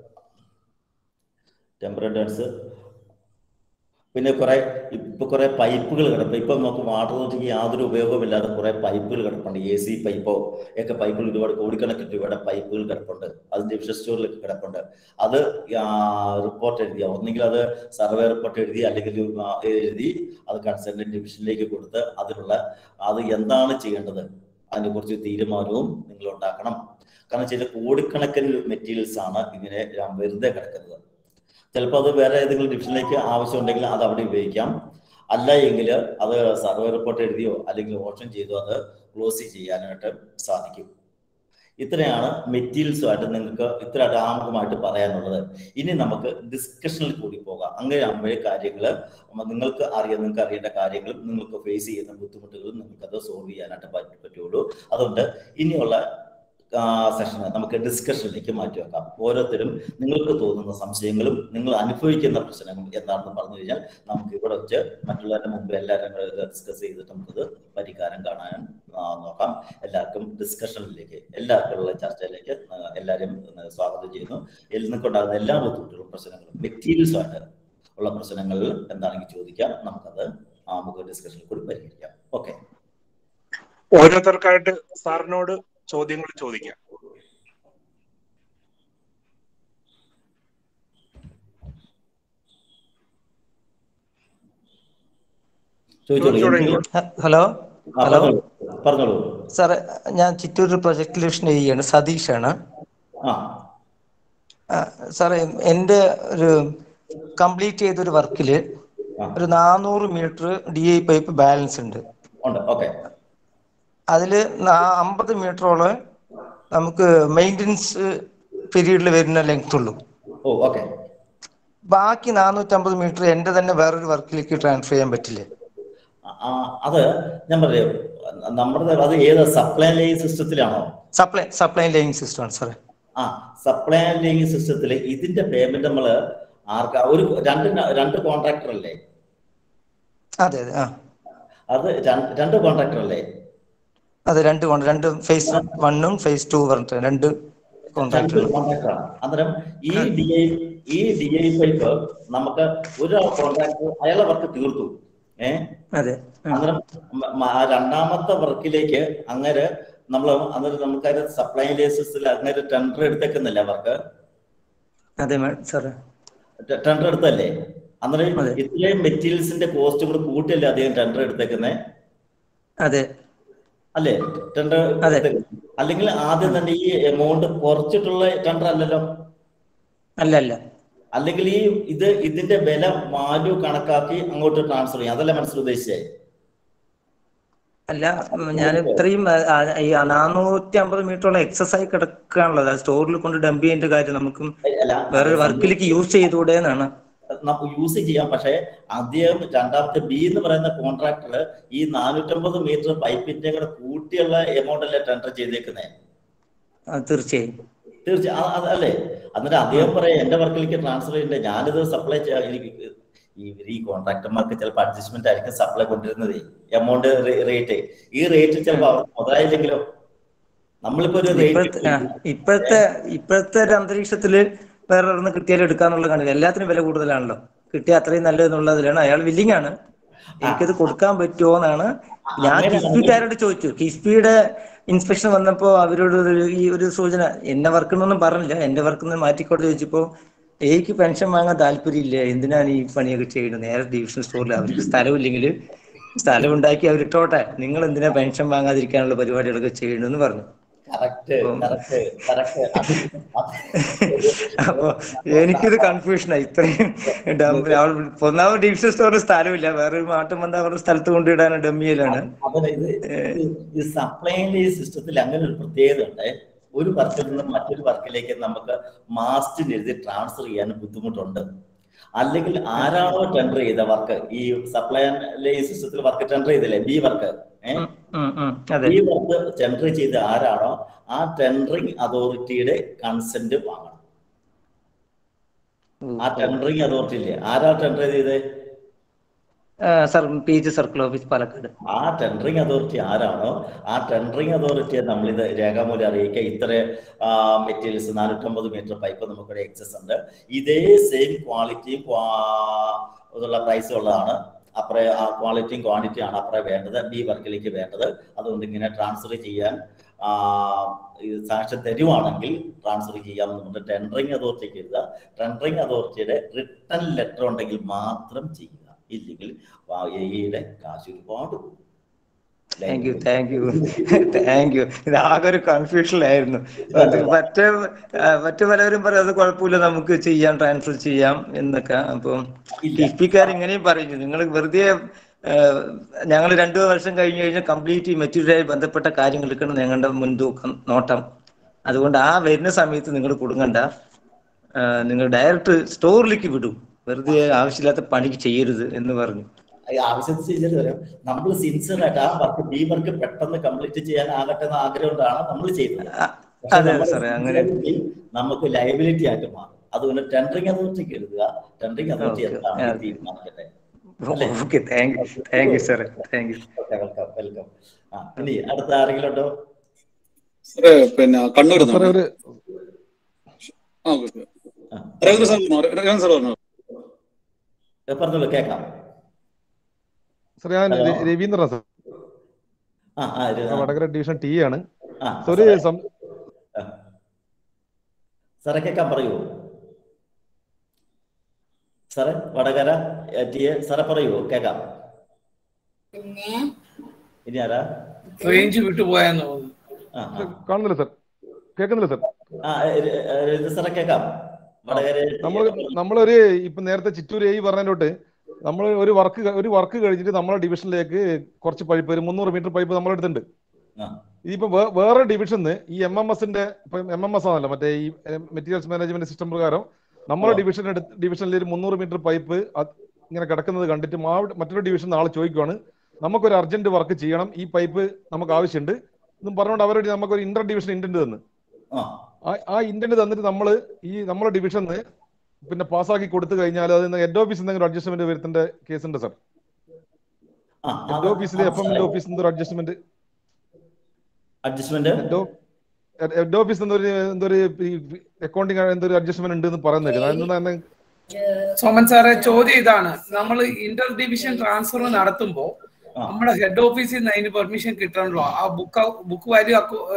ടെമ്പറേച്ചേഴ്സ് പിന്നെ കുറെ ഇപ്പൊ കുറെ പൈപ്പുകൾ കിടപ്പ് ഇപ്പൊ നമുക്ക് വാട്ടർ അതോറിറ്റിക്ക് യാതൊരു ഉപയോഗമില്ലാതെ കുറെ പൈപ്പുകൾ കിടപ്പുണ്ട് എ സി പൈപ്പോ ഒക്കെ പൈപ്പുകൾ ഒരുപാട് കോടിക്കണക്കിന് രൂപയുടെ പൈപ്പുകൾ കിടപ്പുണ്ട് അത് ഡിവിഷൻ സ്റ്റോറിലൊക്കെ കിടപ്പുണ്ട് അത് റിപ്പോർട്ട് എഴുതിയ ഒന്നെങ്കിൽ അത് സർവേ റിപ്പോർട്ട് എഴുതി അല്ലെങ്കിൽ ആ, എഴുതി അത് കൺസൾട്ടന്റ് ഡിവിഷനിലേക്ക് കൊടുത്ത് അതിനുള്ള അത് എന്താണ് ചെയ്യേണ്ടത് അതിനെക്കുറിച്ച് തീരുമാനവും നിങ്ങൾ ഉണ്ടാക്കണം കാരണം ചില കോടിക്കണക്കിന് മെറ്റീരിയൽസ് ആണ് ഇങ്ങനെ വെറുതെ കിടക്കുന്നത് ചിലപ്പോൾ അത് വേറെ ഏതെങ്കിലും ഡിവിഷനിലേക്ക് ആവശ്യമുണ്ടെങ്കിൽ അത് അവിടെ ഉപയോഗിക്കാം അല്ല എങ്കിൽ അത് സർവേ റിപ്പോർട്ട് എഴുതിയോ അല്ലെങ്കിൽ ഓപ്ഷൻ ചെയ്തോ അത് ക്ലോസ് ചെയ്യാനായിട്ട് സാധിക്കും ഇത്രയാണ് മെറ്റീരിയൽസുമായിട്ട് നിങ്ങൾക്ക് ഇത്ര ആമുഖമായിട്ട് പറയാനുള്ളത് ഇനി നമുക്ക് ഡിസ്കഷനിൽ കൂടി പോകാം അങ്ങനെ ആകുമ്പോഴേ കാര്യങ്ങൾ നിങ്ങൾക്ക് അറിയാം നിങ്ങൾക്ക് അറിയേണ്ട കാര്യങ്ങളും നിങ്ങൾക്ക് ഫേസ് ചെയ്യുന്ന ബുദ്ധിമുട്ടുകളും നിങ്ങൾക്കത് സോൾവ് ചെയ്യാനായിട്ട് പറ്റ- പറ്റുള്ളൂ അതുകൊണ്ട് ഇനിയുള്ള സെഷൻ നമുക്ക് ഡിസ്കഷനിലേക്ക് മാറ്റി വെക്കാം ഓരോരുത്തരും നിങ്ങൾക്ക് തോന്നുന്ന സംശയങ്ങളും നിങ്ങൾ അനുഭവിക്കുന്ന പ്രശ്നങ്ങളും എന്താണെന്ന് പറഞ്ഞു കഴിഞ്ഞാൽ നമുക്ക് ഇവിടെ വെച്ച് മറ്റുള്ളവരുടെ മുമ്പ് എല്ലാവരും കൂടെ ഡിസ്കസ് ചെയ്തിട്ട് നമുക്കത് പരിഹാരം കാണാൻ ആ, നോക്കാം എല്ലാവർക്കും ഡിസ്കഷനിലേക്ക് എല്ലാവർക്കും ഉള്ള ചർച്ചയിലേക്ക് ആ, എല്ലാവരും ആ, സ്വാഗതം ചെയ്യുന്നു നിങ്ങൾക്കുണ്ടാകുന്ന എല്ലാ ബുദ്ധിമുട്ടുകളും പ്രശ്നങ്ങളും മെറ്റീരിയൽസുമായിട്ട് ഉള്ള പ്രശ്നങ്ങൾ എന്താണെങ്കിൽ ചോദിക്കാം നമുക്കത് ആമുഖ ഡിസ്കഷനിൽ കൂടി പരിഹരിക്കാം ഓക്കെ ഓരോരുത്തർക്കായിട്ട് സാറിനോട് ചോദ്യങ്ങൾ ചോദിക്കാം ചോദിച്ചോളൂ ചോദിച്ചോളൂ. എന്തെങ്കിലും- ഹ- ഹലോ ആ, ഹലോ പറഞ്ഞോളൂ പറഞ്ഞോളൂ സാർ ഞാൻ ചിറ്റൂർ പ്രൊജക്ട് ഡിവിഷൻ ചെയ്യാണ് സതീഷാണ് ആ ആ, സാറേ എൻ്റെ ഒരു കംപ്ലീറ്റ് ചെയ്തൊരു വർക്കിൽ ആ ഒരു നാനൂറ് metre D I pipe balance ഉണ്ട് ഉണ്ട് ഓക്കെ അതിൽ അമ്പത് മീറ്ററോളം നമുക്ക് മെയിൻ്റനൻസ് പീരീഡിൽ വരുന്ന ലെങ്ത് ഉള്ളൂ ഓ ഓക്കെ ബാക്കി നാനൂറ്റമ്പത് മീറ്റർ എൻ്റെ തന്നെ വേറൊരു വർക്കിലേക്ക് ട്രാൻസ്ഫർ ചെയ്യാൻ പറ്റില്ലേ ആ, അത് ഞാൻ പറയാം നമ്മുടെ അത് ഏത് സപ്ലൈ ലൈൻ സിസ്റ്റത്തിലാണോ സപ്ലൈ സപ്ലൈ ലൈൻ സിസ്റ്റമാണ് സാറേ ആ സപ്ലൈ ലൈൻ സിസ്റ്റത്തിൽ ഇതിന്റെ പേയ്മെന്റ് നമ്മൾ ആർക്കാ ഒരു രണ്ട് ന- രണ്ട് കോൺട്രാക്ടർ അല്ലേ അതെ അതെ ആ അത് രണ്ട് രണ്ട് കോൺട്രാക്ടർ അല്ലേ അതെ രണ്ട് കൊണ്ട് രണ്ട് ഫേസ് വണ്ണും ഫേസ് ടു പറഞ്ഞിട്ട് രണ്ട് കോൺട്രാക്ട് കോൺട്രാക്ടർ ആണ് അന്നേരം ഈ ഡി ഐ ഈ ഡി ഐ പൈപ്പ് നമുക്ക് ഒരു കോൺട്രാക്ടർ അയാളെ വർക്ക് തീർത്തു ഏഹ് അതെ ഉം. അന്നേരം മ- മ- ആ രണ്ടാമത്തെ വർക്കിലേക്ക് അങ്ങനെ നമ്മൾ അന്നേരം നമുക്കത് സപ്ലൈ ലൈസൻസിൽ അങ്ങനെ ടെൻഡർ എടുത്തേക്കുന്നില്ല അവർക്ക് അതെ മാഡം സാറേ ടെൻഡർ എടുത്തല്ലേ അന്നേരം അതെ. ഇത്രയും മെറ്റീരിയൽസിന്റെ കോസ്റ്റ് കൂടെ കൂട്ടിയല്ലേ അദ്ദേഹം ടെൻഡർ എടുത്തേക്കുന്നേ അതെ അല്ലേ ടെൻഡർ അതെ. അല്ലെങ്കിൽ ആദ്യം തന്നെ ഈ എമൗണ്ട് കുറച്ചിട്ടുള്ള ടെൻഡർ അല്ലല്ലോ അല്ല അല്ല അല്ലെങ്കിൽ ഈ ഇത് ഇതിന്റെ വില വാല്യൂ കണക്കാക്കി അങ്ങോട്ട് ട്രാൻസ്ഫർ ചെയ്യും അതല്ല മനസ്സിൽ ഉദ്ദേശിച്ചേ അല്ല ഉം, ഞാൻ ഇത്രയും ആ, ആ, ഈ നാനൂറ്റി അമ്പത് മീറ്ററോളം എക്സസ് ആയി കിടക്കുകയാണല്ലോ സ്റ്റോറിൽ കൊണ്ട് ഡംപ് ചെയ്യേണ്ട കാര്യം നമുക്കും അല്ല വേറൊരു വർക്കിലേക്ക് യൂസ് ചെയ്തുകൂടെ എന്നാണ് നമുക്ക് യൂസ് ചെയ്യാം പക്ഷേ അദ്ദേഹം രണ്ടാമത്തെ ബി എന്ന് പറയുന്ന കോൺട്രാക്ടർ ഈ നാനൂറ്റമ്പത് മീറ്റർ പൈപ്പിന്റെ കൂടെ കൂട്ടിയുള്ള എമൗണ്ട് അല്ലേ ടെൻഡർ ചെയ്തേക്കുന്നേ ആ, തീർച്ചയായും തീർച്ചയായും ആ- അത് അല്ലേ എന്നിട്ട് അദ്ദേഹം പറയാം എന്റെ വർക്കിലേക്ക് ട്രാൻസ്ഫർ ചെയ്യണ്ടേ ഞാനിത് സപ്ലൈ എനിക്ക് ഈ ഈ കോൺട്രാക്ടർമാർക്ക് ചിലപ്പോൾ അഡ്ജസ്റ്റ്മെന്റ് ആയിരിക്കും സപ്ലൈ കൊണ്ടിരുന്നത് എമൗണ്ട് റേറ്റ് ഈ റേറ്റ് ചിലപ്പോൾ അവർക്ക് മുതലായില്ലെങ്കിലോ നമ്മളിപ്പോ ഒരു ഇപ്പോഴത്തെ ആ, റേറ്റ് ഇപ്പോഴത്തെ ഇപ്പോഴത്തെ ഒരു അന്തരീക്ഷത്തില് വേറെ ഒരെണ്ണം കിട്ടിയാൽ എടുക്കാന്നുള്ള കാണില്ല എല്ലാത്തിനും വില കൂടുതലാണല്ലോ കിട്ടിയ അത്രയും നല്ലതെന്നുള്ളതിലാണ് അയാൾ വില്ലിങ് ആണ് എനിക്കത് കൊടുക്കാൻ പറ്റുമോ എന്നാണ് ഞാൻ അങ്ങനെയാണെങ്കിൽ- കിസ്ബിക്കാരോട് ചോദിച്ചു കിസ്ബിയുടെ ഇൻസ്പെക്ഷൻ വന്നപ്പോ അവരോട് ഒരു- ഈ ഒരു സൂചന എന്നെ വർക്കെന്നൊന്നും പറഞ്ഞില്ല എന്റെ വർക്കിൽ നിന്ന് മാറ്റിക്കോട്ട് ചോദിച്ചപ്പോ എനിക്ക് പെൻഷൻ വാങ്ങാൻ താല്പര്യമില്ല എന്തിനാണ് ഈ പണിയൊക്കെ ചെയ്യുന്നത് നേരെ ഡിവിഷൻ സ്റ്റോറിൽ അവർക്ക് സ്ഥലമില്ലെങ്കിൽ സ്ഥലം ഉണ്ടാക്കി അവരിട്ടോട്ടെ നിങ്ങൾ എന്തിനാ പെൻഷൻ വാങ്ങാതിരിക്കാനുള്ള പരിപാടികളൊക്കെ ചെയ്യണമെന്ന് പറഞ്ഞു കറക്റ്റ് കറക്റ്റ് കറക്റ്റ് അപ്പൊ എനിക്കിത് കൺഫ്യൂഷനായി ഇത്രയും ഡമ്മി അവൾ ഒന്നാമത് ഡിവിഷൻ സ്റ്റോറിൽ സ്ഥലമില്ല വേറൊരു മാറ്റം വന്നാൽ അവരുടെ സ്ഥലത്ത് കൊണ്ടിടാൻ ഡമ്മിയിലാണ് അതല്ല ഇത് ഈ സപ്ലൈ സിസ്റ്റത്തിൽ അങ്ങനെ ഒരു പ്രത്യേകത ഉണ്ട് ഒരു വർക്കിൽ നിന്ന് മറ്റൊരു വർക്കിലേക്ക് നമുക്ക് മാസ്റ്റിന് എഴുതി ട്രാൻസ്ഫർ ചെയ്യാൻ ബുദ്ധിമുട്ടുണ്ട് അല്ലെങ്കിൽ ആരാണോ ടെൻഡർ ചെയ്ത വർക്ക് ഈ സപ്ലൈ സിസ്റ്റത്തിൽ വർക്ക് ടെൻഡർ ചെയ്തില്ലേ ബി വർക്ക് ഏഹ് ഉം, ഉം, അതെ ഈ വർക്ക് ടെൻഡർ ചെയ്ത ആരാണോ ആ ടെൻഡറിങ് അതോറിറ്റിയുടെ കൺസെന്റ് വാങ്ങണം ആ ടെൻഡറിങ് അതോറിറ്റി ഇല്ലേ ആരാ ടെൻഡർ ചെയ്തത് sir P G circle office Palakkad ആ ടെൻഡറിങ് അതോറിറ്റി ആരാണോ ആ ടെൻഡറിങ് അതോറിറ്റിയെ നമ്മളിത് രേഖാമൂലം അറിയിക്കുക ഇത്ര മെറ്റീരിയൽസ് നാനൂറ്റമ്പത് മീറ്റർ പൈപ്പ് നമുക്കിവിടെ എക്സസ് ഉണ്ട് ഇതേ സെയിം ക്വാളിറ്റിയും ഉള്ള പ്രൈസും ഉള്ളതാണ് അപ്പറേ ആ ക്വാളിറ്റിയും ക്വാണ്ടിറ്റിയും ആണ് അപ്പറേ വേണ്ടത് ബി വർക്കിലേക്ക് വേണ്ടത് അതുകൊണ്ട് ഇങ്ങനെ ട്രാൻസ്ഫർ ചെയ്യാൻ ആ, ഇത് സാക്ഷ്യം തരുവാണെങ്കിൽ ട്രാൻസ്ഫർ ചെയ്യാമെന്ന് പറഞ്ഞിട്ട് ടെൻഡറിങ് അതോറിറ്റിക്ക് എഴുതുക ടെൻഡറിങ് അതോറിറ്റിയുടെ റിട്ടേൺ ലെറ്റർ ഉണ്ടെങ്കിൽ മാത്രം ചെയ്യുക ഇല്ലെങ്കിൽ എയുടെ കാശ് ഒരുപാട് പോകും thank you thank you thank you ഇത് ആകെ ഒരു കൺഫ്യൂഷനിലായിരുന്നു അത് മറ്റേ ആ, മറ്റു പലവരും പറയും അത് കുഴപ്പമില്ല നമുക്ക് ചെയ്യാം ട്രാൻസ്ഫർ ചെയ്യാം എന്നൊക്കെ അപ്പം ഇല്ല. കിഫ്ബിക്കാർ ഇങ്ങനെയും പറഞ്ഞു നിങ്ങൾ വെറുതെ ഞങ്ങൾ രണ്ടു വർഷം കഴിഞ്ഞു കഴിഞ്ഞാൽ കംപ്ലീറ്റ് ഈ മെറ്റീരിയലായി ബന്ധപ്പെട്ട കാര്യങ്ങൾ എടുക്കണം ഞങ്ങളുടെ മുൻതൂക്കം നോട്ടം അതുകൊണ്ട് ആ വരുന്ന സമയത്ത് നിങ്ങൾ കൊടുങ്ങണ്ട ആ, നിങ്ങൾ ഡയറക്റ്റ് സ്റ്റോറിലേക്ക് വിടും വെറുതെ ആവശ്യമില്ലാത്ത പണിക്ക് ചെയ്യരുത് എന്ന് പറഞ്ഞു ഈ ആവശ്യത്തിന് ചെയ്തിട്ട് വരാം നമ്മൾ സിൻസിയർ ആയിട്ട് ആ വർക്ക് ഈ വർക്ക് പെട്ടെന്ന് കംപ്ലീറ്റ് ചെയ്യാൻ ആകട്ടെ എന്ന ആഗ്രഹം കൊണ്ടാണ് നമ്മൾ ചെയ്തത് ആ, പക്ഷെ അതെ നമ്മുടെ സാറേ അങ്ങനെ sincerity നമുക്ക് ലയബിലിറ്റി ആയിട്ട് മാറും അതുകൊണ്ട് ടെൻഡറിങ് അതോറിറ്റിക്ക് എഴുതുക ടെൻഡറിങ് അതോറിറ്റി Okay. എന്താണ് Yeah. തീരുമാനിക്കട്ടെ okay thank you thank you സാറേ താങ്ക് യു വെൽക്കം വെൽക്കം ആ ഇനി അടുത്ത ആരെങ്കിലും ഉണ്ടോ സാറേ പിന്നെ കണ്ണൂർ സാറേ ഒരു ആ ഓക്കെ. രവീന്ദ്ര സാർ പറഞ്ഞോ, രവീന്ദ്ര സാർ പറഞ്ഞു ഏ, പറഞ്ഞോളൂ കേൾക്കാം സാറേ ഞാൻ Hello. ര- രവീന്ദ്രൻ സാർ ആ ആ ഒരു- ഞാൻ വടകര ഡിവിഷൻ ടി ആണ് ആ സാർ ഒരു സാറേ, സം- ആ. സാറേ കേൾക്കാൻ പറയൂ സാറേ വടകര ഏ, ടി എ സാറേ പറയൂ കേൾക്കാം ഇനി ആരാ റേഞ്ച് വിട്ടുപോയെന്ന് തോന്നുന്നു ആ ആ. കാണുന്നില്ല സാർ കേൾക്കുന്നില്ല സാർ ആ ഏ, ഏ, രവീന്ദ്ര സാറേ കേൾക്കാം വടകര നമ്മൾ നമ്മളൊരു ഇപ്പൊ നേരത്തെ ചിറ്റൂർ എ പറഞ്ഞതിലോട്ട് നമ്മൾ ഒരു വർക്ക് ഒരു വർക്ക് കഴിഞ്ഞിട്ട് നമ്മളെ ഡിവിഷനിലേക്ക് കുറച്ച് പൈപ്പ് ഒരു മുന്നൂറ് മീറ്റർ പൈപ്പ് നമ്മൾ എടുത്തിട്ടുണ്ട് ആ. ഇതിപ്പോ വേ- വേറെ ഡിവിഷന്ന് ഈ എം എം എസിന്റെ ഇപ്പൊ എം എം എസ് ആണല്ലോ മറ്റേ ഈ മെറ്റീരിയൽസ് മാനേജ്മെന്റ് സിസ്റ്റം പ്രകാരം നമ്മളെ ആ. ഡിവിഷൻ ഡിവിഷനിൽ ഒരു മുന്നൂറ് മീറ്റർ പൈപ്പ് ഇങ്ങനെ കിടക്കുന്നത് കണ്ടിട്ട് മാ മറ്റൊരു ഡിവിഷൻ ആൾ ചോദിക്കുവാണ് നമുക്കൊരു അർജന്റ് വർക്ക് ചെയ്യണം ഈ പൈപ്പ് നമുക്ക് ആവശ്യമുണ്ട് എന്നും പറഞ്ഞുകൊണ്ട് അവരോട് നമുക്കൊരു ഇന്റർ ഡിവിഷൻ ഇന്റന്റ് തന്നു ആ ആ- ആ ഇന്റന്റ് തന്നിട്ട് നമ്മൾ ഈ നമ്മുടെ ഡിവിഷന്ന് പിന്നെ പാസ്സാക്കി കൊടുത്തു കഴിഞ്ഞാൽ അത് ഹെഡ് ഓഫീസിൽ എന്തെങ്കിലും അഡ്ജസ്റ്റ്മെന്റ് വരുത്തേണ്ട കേസ് ഉണ്ട് സാർ ആ ഹെഡ് ഓഫീസിൽ എഫ് എം ഓഫീസിൽ നിന്ന് ഒരു അഡ്ജസ്റ്റ്മെന്റ് അഡ്ജസ്റ്റ്മെന്റ് ഹെഡ് ഹെഡ് ഓഫീസിൽ നിന്ന് ഒരു എന്തൊരു അക്കൗണ്ടിങ് എന്തൊരു അഡ്ജസ്റ്റ്മെന്റ് ഉണ്ട് എന്ന് പറയുന്നത് സോമൻ സാറെ ചോദ്യം ഇതാണ് നമ്മൾ ഇന്റർ ഡിവിഷൻ ട്രാൻസ്ഫർ നടത്തുമ്പോ ആ. നമ്മുടെ ഹെഡ് ഓഫീസിൽ നിന്ന് അതിന് പെർമിഷൻ കിട്ടണല്ലോ ആ book book value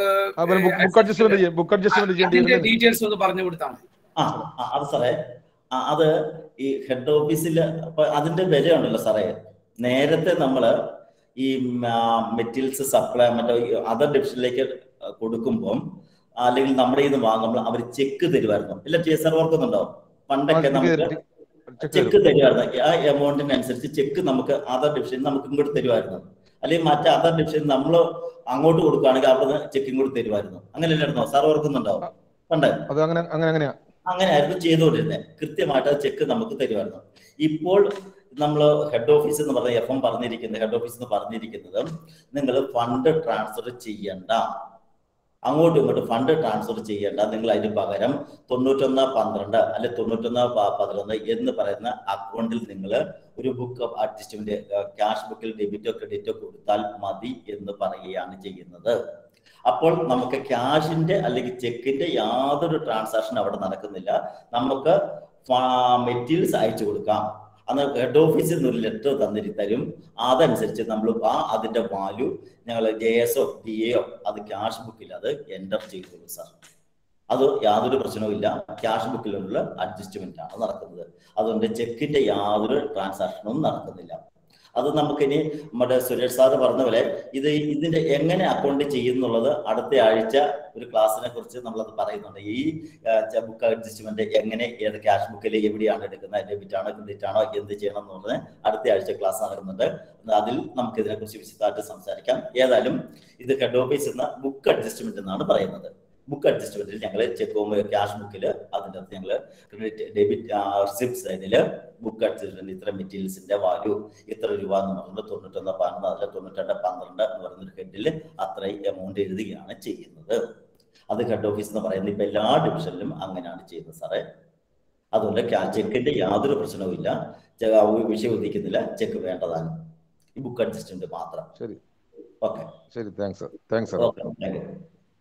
book adjustment book adjustment ചെയ്യേണ്ടി അതിന്റെ വരുന്നത് ഡീറ്റെയിൽസ് ഒന്ന് പറഞ്ഞു കൊടുത്താൽ മതി ആ ആ, അത് സാറേ ആ, അത് ഈ ഹെഡ് ഓഫീസിൽ അപ്പൊ അതിന്റെ വിലയുണ്ടല്ലോ സാറേ നേരത്തെ നമ്മള് ഈ മെറ്റീരിയൽസ് സപ്ലൈ മറ്റേ അതർ ഡിവിഷനിലേക്ക് കൊടുക്കുമ്പം അല്ലെങ്കിൽ നമ്മുടെ ഇത് വാങ്ങുമ്പോൾ അവർ ചെക്ക് തരുമായിരുന്നു ഇല്ല ടി എസ് ആർ ഓർക്കുന്നുണ്ടോ പണ്ടൊക്കെ നമുക്ക് ചെക്ക് തരുമായിരുന്നു ആ എമൗണ്ടിനനുസരിച്ച് ചെക്ക് നമുക്ക് അതർ ഡിവിഷനിൽ നമുക്ക് ഇങ്ങോട്ട് തരുമായിരുന്നു അല്ലെങ്കിൽ മറ്റേ അതർ ഡിവിഷനിൽ നമ്മൾ അങ്ങോട്ട് കൊടുക്കുകയാണെങ്കിൽ അവിടെ നിന്ന് ചെക്ക് ഇങ്ങോട്ട് തരുമായിരുന്നു അങ്ങനെയല്ലായിരുന്നോ സാർ ഓർക്കുന്നുണ്ടോ പണ്ട് അത് അങ്ങനെ അങ്ങനെ അങ്ങനെയാ അങ്ങനെയായിരുന്നു ചെയ്തുകൊണ്ടിരുന്നത് കൃത്യമായിട്ട് ചെക്ക് നമുക്ക് തരുമായിരുന്നു ഇപ്പോൾ നമ്മൾ ഹെഡ് ഓഫീസ് എന്ന് പറഞ്ഞ എഫ് എം പറഞ്ഞിരിക്കുന്നത് ഹെഡ് ഓഫീസ് എന്ന് പറഞ്ഞിരിക്കുന്നത് നിങ്ങൾ ഫണ്ട് ട്രാൻസ്ഫർ ചെയ്യണ്ട അങ്ങോട്ടും ഇങ്ങോട്ടും ഫണ്ട് ട്രാൻസ്ഫർ ചെയ്യേണ്ട നിങ്ങൾ അതിന് പകരം തൊണ്ണൂറ്റൊന്ന് പന്ത്രണ്ട് അല്ലെ തൊണ്ണൂറ്റൊന്ന് പ- പതിനൊന്ന് എന്ന് പറയുന്ന അക്കൗണ്ടിൽ നിങ്ങൾ ഒരു ബുക്ക് ഓഫ് അഡ്ജസ്റ്റ്മെന്റ് ക്യാഷ് ബുക്കിൽ ഡെബിറ്റോ ക്രെഡിറ്റോ കൊടുത്താൽ മതി എന്ന് പറയുകയാണ് ചെയ്യുന്നത് അപ്പോൾ നമുക്ക് ക്യാഷിന്റെ അല്ലെങ്കിൽ ചെക്കിന്റെ യാതൊരു ട്രാൻസാക്ഷൻ അവിടെ നടക്കുന്നില്ല നമുക്ക് മെറ്റീരിയൽസ് അയച്ചു കൊടുക്കാം അന്ന് ഹെഡ് ഓഫീസിൽ നിന്ന് ഒരു ലെറ്റർ തന്നിട്ട് തരും അതനുസരിച്ച് നമ്മൾ ആ അതിന്റെ വാല്യൂ ഞങ്ങൾ ജെ എസോ ഡി എയോ അത് ക്യാഷ് ബുക്കിൽ അത് എൻ്റർ ചെയ്തോളൂ സാർ അത് യാതൊരു പ്രശ്നവും ഇല്ല ക്യാഷ് ബുക്കിലുള്ള അഡ്ജസ്റ്റ്മെന്റ് ആണ് നടക്കുന്നത് അതുകൊണ്ട് ചെക്കിന്റെ യാതൊരു ട്രാൻസാക്ഷനും നടക്കുന്നില്ല അത് നമുക്കിനി നമ്മുടെ സുരേഷ് സാറ് പറഞ്ഞ പോലെ ഇത് ഇതിന്റെ എങ്ങനെ അക്കൗണ്ട് ചെയ്യുന്നുള്ളത് അടുത്ത ആഴ്ച ഒരു ക്ലാസ്സിനെ കുറിച്ച് നമ്മളത് പറയുന്നുണ്ട് ഈ ബുക്ക് അഡ്ജസ്റ്റ്മെന്റ് എങ്ങനെ ഏത് ക്യാഷ് ബുക്കിൽ എവിടെയാണ് എടുക്കുന്നത് ഡെബിറ്റ് ആണോ ക്രെഡിറ്റ് ആണോ എന്ത് ചെയ്യണം എന്നുള്ളത് അടുത്ത ആഴ്ച ക്ലാസ് നടക്കുന്നുണ്ട് അതിൽ നമുക്ക് ഇതിനെക്കുറിച്ച് വിശദമായിട്ട് സംസാരിക്കാം ഏതായാലും ഇത് ഹെഡ് ഓഫീസിൽ നിന്ന് ബുക്ക് അഡ്ജസ്റ്റ്മെന്റ് എന്നാണ് പറയുന്നത് ബുക്ക് അഡ്ജസ്റ്റ്മെന്റിൽ ഞങ്ങൾ ചെക്ക് ക്യാഷ് ബുക്കിൽ അതിൻ്റെ അകത്ത് ഞങ്ങൾ ക്രെഡിറ്റ് ഡെബിറ്റ് റിസിപ്റ്റ് സൈഡിൽ ബുക്ക് അഡ്ജസ്റ്റ്മെന്റ് ഇത്ര മെറ്റീരിയൽസിന്റെ വാല്യൂ ഇത്ര രൂപ എന്ന് പറയുന്നത് തൊണ്ണൂറ്റൊന്ന് പതിനൊന്ന് അതിൽ തൊണ്ണൂറ്റെട്ട് പന്ത്രണ്ട് എന്ന് പറയുന്ന ഹെഡിൽ അത്രയും എമൗണ്ട് എഴുതുകയാണ് ചെയ്യുന്നത് അത് ഹെഡ് ഓഫീസ് എന്ന് പറയുന്നത് ഇപ്പൊ എല്ലാ ഡിവിഷനിലും അങ്ങനെയാണ് ചെയ്യുന്നത് സാറേ അതുകൊണ്ട് ചെക്കിന്റെ യാതൊരു പ്രശ്നവും ഇല്ല ചെ- ആ ഒരു വിഷയം ഉദിക്കുന്നില്ല ചെക്ക് വേണ്ടതാണ് ഈ ബുക്ക് അഡ്ജസ്റ്റ്മെന്റ് മാത്രം ശരി ഓക്കെ ശരി thanks sir thanks sir okay thank you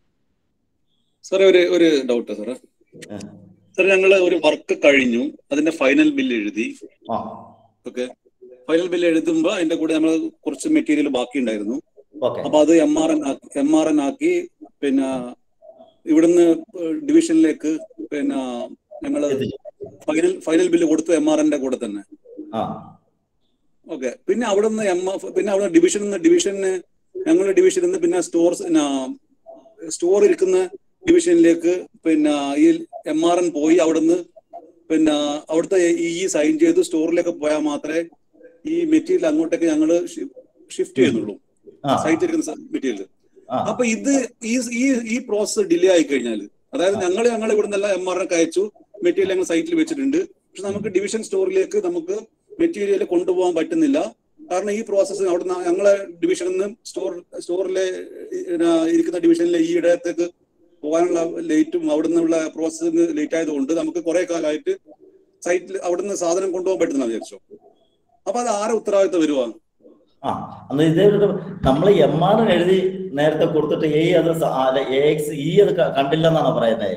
സാറേ ഒരു ഒരു ഡൗട്ട് സാറേ സാർ ഞങ്ങൾ ഒരു വർക്ക് കഴിഞ്ഞു അതിന്റെ ഫൈനൽ ബില്ല് എഴുതി ആ ഓക്കെ ഫൈനൽ ബില്ല് എഴുതുമ്പോൾ അതിന്റെ കൂടെ നമ്മൾ കുറച്ച് മെറ്റീരിയൽ ബാക്കി ഉണ്ടായിരുന്നു ഓക്കെ അപ്പൊ അത് M R N M R N ആക്കി പിന്നെ ഇവിടുന്ന് ഡിവിഷനിലേക്ക് പിന്നെ ഞങ്ങൾ ഫൈനൽ ഫൈനൽ ബില്ല് കൊടുത്തു എം ആർ എന്റെ കൂടെ തന്നെ ആ ഓക്കെ പിന്നെ അവിടുന്ന് എം എഫ് പിന്നെ അവിടെ ഡിവിഷനിൽ നിന്ന് ഡിവിഷന് ഞങ്ങളുടെ ഡിവിഷനിൽ നിന്ന് പിന്നെ സ്റ്റോർ സ്റ്റോർ ഇരിക്കുന്ന ഡിവിഷനിലേക്ക് പിന്നെ ഈ എം ആർ എൻ പോയി അവിടുന്ന് പിന്നെ അവിടുത്തെ ഈ സൈൻ ചെയ്ത് സ്റ്റോറിലേക്ക് പോയാൽ മാത്രമേ ഈ മെറ്റീരിയൽ അങ്ങോട്ടേക്ക് ഞങ്ങൾ ഷിഫ്റ്റ് ചെയ്യുന്നുള്ളൂ ആ. സൈറ്റ് ഇരിക്കുന്ന മെറ്റീരിയൽ ആ അപ്പൊ ഇത് ഈ ഈ ഈ പ്രോസസ് ഡിലേ ആയി കഴിഞ്ഞാൽ അതായത് ഞങ്ങൾ ഞങ്ങൾ ഇവിടെ നിന്നെല്ലാം എം ആർ അയച്ചു മെറ്റീരിയൽ ഞങ്ങൾ സൈറ്റിൽ വെച്ചിട്ടുണ്ട് പക്ഷെ നമുക്ക് ഡിവിഷൻ സ്റ്റോറിലേക്ക് നമുക്ക് മെറ്റീരിയൽ കൊണ്ടുപോകാൻ പറ്റുന്നില്ല കാരണം ഈ പ്രോസസ്സ് അവിടെ ഞങ്ങളെ ഡിവിഷനിൽ നിന്ന് സ്റ്റോർ സ്റ്റോറിലെ പിന്നെ ഇരിക്കുന്ന ഡിവിഷനിലെ ഈ ഇടത്തേക്ക് പോകാനുള്ള ലേറ്റും അവിടെ നിന്നുള്ള പ്രോസസ്സിന് ലേറ്റ് ആയതുകൊണ്ട് നമുക്ക് കുറെ കാലമായിട്ട് സൈറ്റിൽ അവിടെ നിന്ന് സാധനം കൊണ്ടുപോകാൻ പറ്റുന്ന വിചാരിച്ചു അപ്പൊ അത് ആരെ ഉത്തരവാദിത്തം വരുവാ ആ അന്ന് ഇതേ നമ്മൾ എം ആർ എഴുതി നേരത്തെ കൊടുത്തിട്ട് എ അത് എ എക്സ് ഇ അത് ക- കണ്ടില്ലെന്നാണ് പറയുന്നത്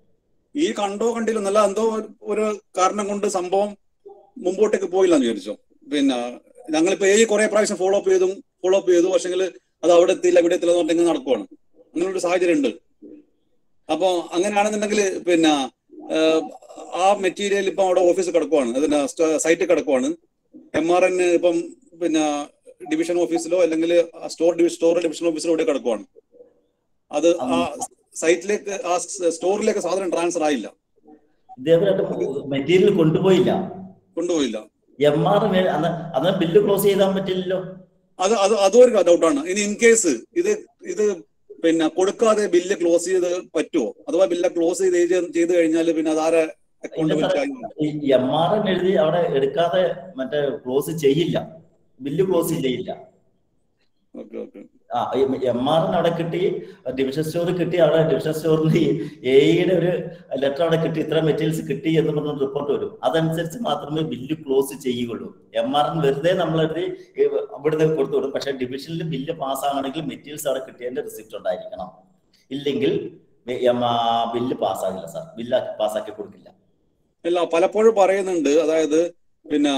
ഈ കണ്ടോ കണ്ടില്ല എന്നല്ല എന്തോ ഒരു കാരണം കൊണ്ട് സംഭവം മുമ്പോട്ടേക്ക് പോയില്ല എന്ന് വിചാരിച്ചു പിന്നെ ഞങ്ങളിപ്പോ ഈ കുറെ പ്രാവശ്യം ഫോളോ അപ്പ് ചെയ്തും ഫോളോ അപ്പ് ചെയ്തു പക്ഷെങ്കിൽ അത് അവിടെ എത്തിയില്ല ഇവിടെ എത്തില്ല എന്ന് പറഞ്ഞിട്ട് ഇങ്ങനെ നടക്കുവാണ് അങ്ങനെ ഒരു സാഹചര്യം ഉണ്ട് അപ്പൊ അങ്ങനെയാണെന്നുണ്ടെങ്കിൽ പിന്നെ ആഹ്, ആ മെറ്റീരിയൽ ഇപ്പം അവിടെ ഓഫീസിൽ കിടക്കുവാണ് അതിന്റെ സൈറ്റിൽ കിടക്കുവാണ് എം ആർ എൻ ഇപ്പം പിന്നെ ഡിവിഷൻ ഓഫീസിലോ അല്ലെങ്കിൽ സ്റ്റോർ സ്റ്റോർ ഡിവിഷൻ ഓഫീസിലോ ഇവിടെ കിടക്കുവാണ് അത് ആ സൈറ്റിലേക്ക് ആ സ്റ്റോറിലേക്ക് സാധനം ട്രാൻസ്ഫർ ആയില്ല ഇതേവരായിട്ട് മെറ്റീരിയൽ കൊണ്ടുപോയില്ല കൊണ്ടുപോയില്ല എം ആർ അന്ന് അന്ന് ബില്ല് ക്ലോസ് ചെയ്താൻ പറ്റില്ലല്ലോ അത് അത് അതും ഒരു ഡൗട്ടാണ് ഇനി ഇൻ കേസ് ഇത് ഇത് പിന്നെ കൊടുക്കാതെ ബില്ല് ക്ലോസ് ചെയ്ത് പറ്റുമോ അഥവാ ബില്ല് ക്ലോസ് ചെയ്ത് ചെയ്ത് ചെയ്ത് കഴിഞ്ഞാൽ പിന്നെ അതാരെ അക്കൗണ്ട് ഇല്ല സാറേ, ഈ എം ആർ എൻ എഴുതി അവിടെ എടുക്കാതെ മറ്റേ ക്ലോസ് ചെയ്യില്ല ബില്ല് ക്ലോസ് ചെയ്യില്ല ഓക്കെ ഓക്കെ ആ എം ആർ എൻ അവിടെ കിട്ടി ഡിവിഷൻ സ്റ്റോർ കിട്ടി അവിടെ ഡിവിഷൻ സ്റ്റോറിൽ എയുടെ ഒരു ലെറ്റർ അവിടെ കിട്ടി ഇത്ര മെറ്റീരിയൽസ് കിട്ടി എന്ന് പറഞ്ഞ റിപ്പോർട്ട് വരും അതനുസരിച്ച് മാത്രമേ ബില്ല് ക്ലോസ് ചെയ്യുകയുള്ളൂ എം ആർ എൻ വെറുതെ നമ്മളെഴുതി ഇവിടുന്ന് കൊടുത്തു വിടും പക്ഷെ ഡിവിഷനിൽ ബില്ല് പാസ്സാകണമെങ്കിൽ മെറ്റീരിയൽസ് അവിടെ കിട്ടിയതിന്റെ റിസിപ്റ്റ് ഉണ്ടായിരിക്കണം ഇല്ലെങ്കിൽ ബില്ല് പാസ്സാകില്ല സാർ ബില്ല് പാസ്സാക്കി കൊടുക്കില്ല ഇല്ല പലപ്പോഴും പറയുന്നുണ്ട് അതായത് പിന്നെ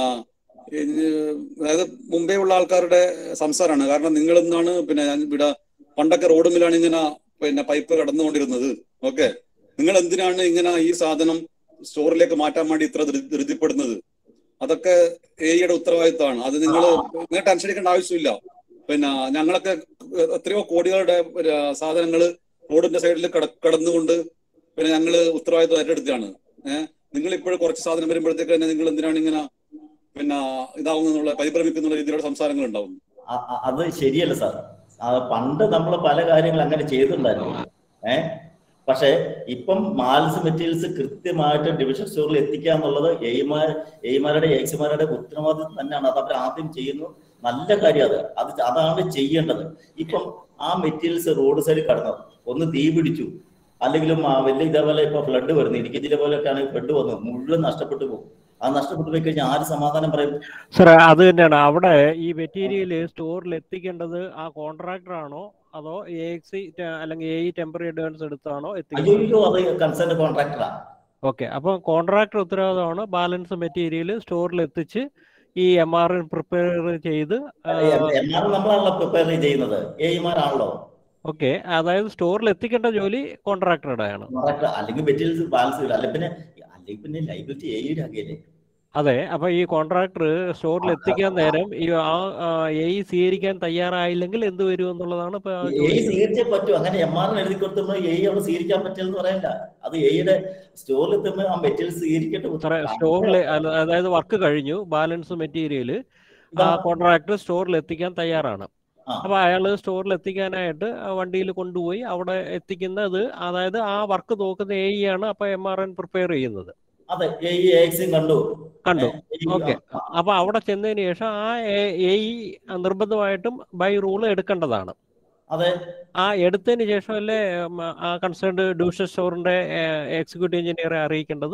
ഇത് അതായത് മുമ്പേ ഉള്ള ആൾക്കാരുടെ സംസാരമാണ് കാരണം നിങ്ങൾ എന്താണ് പിന്നെ ഞാൻ ഇവിടെ പണ്ടൊക്കെ റോഡുമിലാണ് ഇങ്ങനെ പിന്നെ പൈപ്പ് കടന്നുകൊണ്ടിരുന്നത് ഓക്കെ നിങ്ങൾ എന്തിനാണ് ഇങ്ങനെ ഈ സാധനം സ്റ്റോറിലേക്ക് മാറ്റാൻ വേണ്ടി ഇത്ര ധൃ- ധൃതിപ്പെടുന്നത് അതൊക്കെ എയുടെ ഉത്തരവാദിത്തമാണ് അത് നിങ്ങൾ നിങ്ങൾ ടെൻഷൻ എടുക്കേണ്ട ആവശ്യമില്ല പിന്നെ ഞങ്ങളൊക്കെ എത്രയോ കോടികളുടെ സാധനങ്ങൾ റോഡിന്റെ സൈഡിൽ കടന്നുകൊണ്ട് പിന്നെ ഞങ്ങള് ഉത്തരവാദിത്വം ഏറ്റെടുത്താണ് ഏഹ് നിങ്ങൾ ഇപ്പോഴും കുറച്ച് സാധനം വരുമ്പോഴത്തേക്ക് തന്നെ നിങ്ങൾ എന്തിനാണ് ഇങ്ങനെ പിന്നെ ഇതാവുന്നുള്ള പരിഭ്രമിക്കുന്ന രീതിയിലുള്ള സംസാരങ്ങൾ ഉണ്ടാവും അ- അ- അത് ശരിയല്ല സാർ ആ, പണ്ട് നമ്മൾ പല കാര്യങ്ങൾ അങ്ങനെ ചെയ്തിട്ടുണ്ടായിരുന്നു ഏ പക്ഷെ ഇപ്പം മാൽസ് മെറ്റീരിയൽസ് കൃത്യമായിട്ട് ഡിവിഷൻ സ്റ്റോറിൽ എത്തിക്കുക എന്നുള്ളത് എയ്മാർ എയ്മാരുടെ എക്സ്മാരുടെ ഉത്തരവാദിത്വം തന്നെയാണ് അത് അവർ ആദ്യം ചെയ്യുന്നു നല്ല കാര്യം അത് അത് അതാണ് ചെയ്യേണ്ടത് ഇപ്പം ആ മെറ്റീരിയൽസ് റോഡ് സൈഡിൽ കടന്നു ഒന്ന് തീ പിടിച്ചു അല്ലെങ്കിലും ആ വലിയ ഇതേപോലെ ഇപ്പൊ ഫ്ലഡ് വരുന്നു ഇടുക്കി ജില്ല പോലെയൊക്കെ ആണെങ്കിൽ ഫ്ലഡ് വന്നു മുഴുവൻ നഷ്ടപ്പെട്ടു പോകും അത് നഷ്ടപ്പെട്ടു പോയി കഴിഞ്ഞാൽ ആര് സമാധാനം പറയും സാറേ അത് തന്നെയാണ് അവിടെ ഈ മെറ്റീരിയൽ സ്റ്റോറിൽ എത്തിക്കേണ്ടത് ആ കോൺട്രാക്ടർ ആണോ അതോ എ എക്സി അല്ലെങ്കിൽ എ ഇ ടെമ്പററി അഡ്വാൻസ് എടുത്താണോ എത്തിക്കേണ്ടത് അയ്യോ അത് കൺസേൺ കോൺട്രാക്ടറാ ഓക്കെ അപ്പോൾ കോൺട്രാക്ടർ ഉത്തരവാദിത്തമാണ് ബാലൻസ് മെറ്റീരിയൽ സ്റ്റോറിൽ എത്തിച്ച് ഈ എം ആർ പ്രിപ്പയർ ചെയ്ത് എന്നാലും നമ്മളാണല്ലോ പ്രിപ്പയർ ചെയ്യുന്നത് എയ്മാരാണല്ലോ ഓക്കെ അതായത് സ്റ്റോറിൽ എത്തിക്കേണ്ട ജോലി കോൺട്രാക്ടറുടെ ആണ് കോൺട്രാക്ടർ അല്ലെങ്കിൽ മെറ്റീരിയൽസ് ബാലൻസ് ചെയ്യില്ല അല്ലെങ്കിൽ പിന്നെ അല്ലെങ്കിൽ പിന്നെ ലൈബിലിറ്റി എയുടെ ആകിയല്ലേ അതെ അപ്പൊ ഈ കോൺട്രാക്ടർ സ്റ്റോറിൽ എത്തിക്കാൻ നേരം ഈ ആ എ സ്വീകരിക്കാൻ തയ്യാറായില്ലെങ്കിൽ എന്ത് വരും എന്നുള്ളതാണ് ഇപ്പൊ എ ചോദിക്കുന്നത് സ്വീകരിച്ചേ പറ്റൂ അങ്ങനെ എം ആർ എഴുതി കൊടുത്തുമ്പോൾ എ അവിടെ സ്വീകരിക്കാൻ പറ്റില്ലെന്ന് പറയണ്ട അത് എയുടെ സ്റ്റോറിൽ എത്തുമ്പോൾ ആ മെറ്റീരിയൽ സ്വീകരിക്കട്ടെ സാറേ സ്റ്റോറിൽ അതായത് വർക്ക് കഴിഞ്ഞു ബാലൻസ് മെറ്റീരിയൽ ആ കോൺട്രാക്ടർ സ്റ്റോറിൽ എത്തിക്കാൻ തയ്യാറാണ് ആ. അപ്പൊ അയാൾ സ്റ്റോറിൽ എത്തിക്കാനായിട്ട് വണ്ടിയിൽ കൊണ്ടുപോയി അവിടെ എത്തിക്കുന്നത് അതായത് ആ വർക്ക് നോക്കുന്ന എ ആണ് അപ്പൊ എം ആർ എൻ പ്രിപ്പയർ ചെയ്യുന്നത് അതെ എ എക്സും കണ്ടു കണ്ടു ഏ, ഈ- ഓക്കെ അപ്പൊ അവിടെ ചെന്നതിന് ശേഷം ആ എ നിർബന്ധമായിട്ടും ബൈ റൂൾ എടുക്കേണ്ടതാണ് അതെ ആ എടുത്തതിന് ശേഷമല്ലേ ഉം, ആ കൺസേൺഡ് ഡിവിഷൻ സ്റ്റോറിന്റെ എക്സിക്യൂട്ടീവ് എഞ്ചിനീയറെ അറിയിക്കേണ്ടത്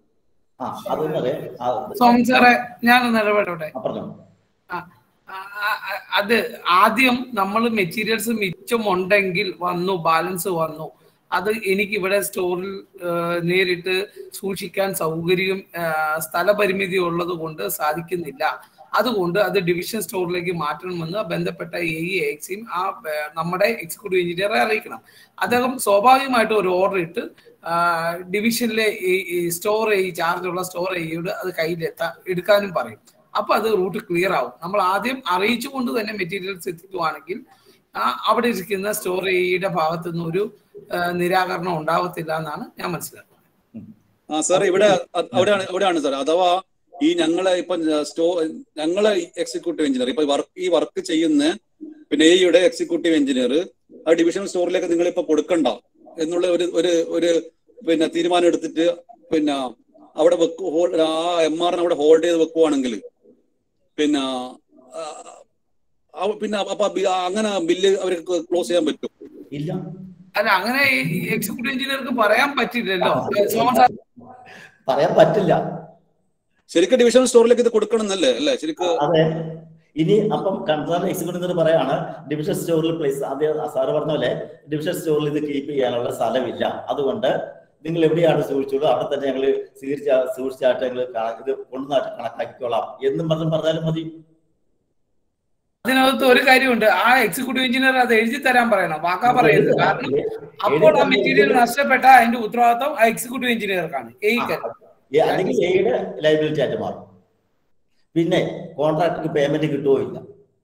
ആ അതൊന്നും അതെ ആ, സോമൻ സാറേ ഞാനൊന്ന് ഇടപെടട്ടെ ആ, പറഞ്ഞോ ആ, ആ, ആ, അത് ആദ്യം നമ്മൾ മെറ്റീരിയൽസ് മിച്ചമുണ്ടെങ്കിൽ വന്നു ബാലൻസ് വന്നു അത് എനിക്ക് ഇവിടെ സ്റ്റോറിൽ നേരിട്ട് സൂക്ഷിക്കാൻ സൗകര്യം ആ, സ്ഥലപരിമിതി ഉള്ളത് കൊണ്ട് സാധിക്കുന്നില്ല അതുകൊണ്ട് അത് ഡിവിഷൻ സ്റ്റോറിലേക്ക് മാറ്റണമെന്ന് ബന്ധപ്പെട്ട എ ഇ എക്സിയും ആ ആ, നമ്മുടെ എക്സിക്യൂട്ടീവ് എഞ്ചിനീയറെ അറിയിക്കണം അദ്ദേഹം സ്വാഭാവികമായിട്ടും ഒരു ഓർഡർ ഇട്ട് ആ, ഡിവിഷനിലെ ഈ സ്റ്റോർ ഈ ചാർജുള്ള സ്റ്റോർ എയോട് അത് കയ്യിലെത്താൻ എടുക്കാനും പറയും അപ്പൊ അത് റൂട്ട് ക്ലിയർ ആവും നമ്മൾ ആദ്യം അറിയിച്ചുകൊണ്ട് തന്നെ മെറ്റീരിയൽസ് എത്തിക്കുവാണെങ്കിൽ ആ, അവിടെ ഇരിക്കുന്ന സ്റ്റോർ എയുടെ ഭാഗത്തു നിന്ന് ഒരു ആ, നിരാകരണം ഉണ്ടാവത്തില്ല എന്നാണ് ഞാൻ മനസ്സിലാക്കുന്നത് ആ സാർ ഇവിടെ അ- അവിടെയാണ് അവിടെയാണ് സാർ അഥവാ ഈ ഞങ്ങളെ ഇപ്പൊ സ്റ്റോ ഞങ്ങളെ എക്സിക്യൂട്ടീവ് എഞ്ചിനീയർ ഇപ്പൊ വർക്ക് ഈ വർക്ക് ചെയ്യുന്ന പിന്നെ എയുടെ എക്സിക്യൂട്ടീവ് എഞ്ചിനീയർ ആ ഡിവിഷണൽ സ്റ്റോറിലേക്ക് നിങ്ങൾ ഇപ്പൊ കൊടുക്കണ്ട എന്നുള്ള ഒരു ഒരു ഒരു പിന്നെ തീരുമാനം എടുത്തിട്ട് പിന്നെ അവിടെ വെക്കു ഹോൾ ആ എം ആറിനെ അവിടെ ഹോൾഡ് ചെയ്ത് വെക്കുവാണെങ്കിൽ പിന്നെ ആ, ആ, പിന്നെ അപ്പൊ ആ ബി- അങ്ങനെ ബില്ല് അവർക്ക് ക്ലോസ് ചെയ്യാൻ പറ്റും ഇല്ല അല്ല അങ്ങനെ എക്സിക്യൂട്ടീവ് എഞ്ചിനീയർക്ക് പറയാൻ പറ്റില്ലല്ലോ സോമൻ സാർ പറയാൻ പറ്റില്ല ശരിക്കും ഡിവിഷണൽ സ്റ്റോറിലേക്ക് ഇത് കൊടുക്കണം എന്നല്ലേ അല്ലേ ശരിക്കും അതെ ഇനി അപ്പം കൺസേൺ എക്സിക്യൂട്ടീവ് പറയാണ് ഡിവിഷൻ സ്റ്റോറിൽ പ്ലേസ് ആദ്യം സാറ് പറഞ്ഞ പോലെ ഡിവിഷൻ സ്റ്റോറിൽ ഇത് കീപ്പ് ചെയ്യാനുള്ള സ്ഥലമില്ല അതുകൊണ്ട് നിങ്ങൾ എവിടെയാണ് സൂക്ഷിച്ചോളൂ അവിടെ തന്നെ ഞങ്ങൾ സ്വീകരിച്ച സൂക്ഷിച്ചായിട്ട് ഞങ്ങൾ ഇത് കൊണ്ടുവന്നായിട്ട് കണക്കാക്കിക്കോളാം എന്നും പറഞ്ഞ് പറഞ്ഞാലും മതി അതിനകത്ത് ഒരു കാര്യമുണ്ട് ആ എക്സിക്യൂട്ടീവ് എഞ്ചിനീയർ അത് എഴുതി തരാൻ പറയണം വാക്കാ പറയരുത് കാരണം അപ്പോൾ ആ മെറ്റീരിയൽ നഷ്ടപ്പെട്ട അതിന്റെ ഉത്തരവാദിത്വം ആ എക്സിക്യൂട്ടീവ് എഞ്ചിനീയർക്കാണ് എയ്ക്കല്ല ഏ, അല്ലെങ്കിൽ എയുടെ ലൈബിലിറ്റി ആയിട്ട് മാറും പിന്നെ കോൺട്രാക്ടർക്ക് പേയ്മെന്റ് കിട്ടുമോ ഇല്ല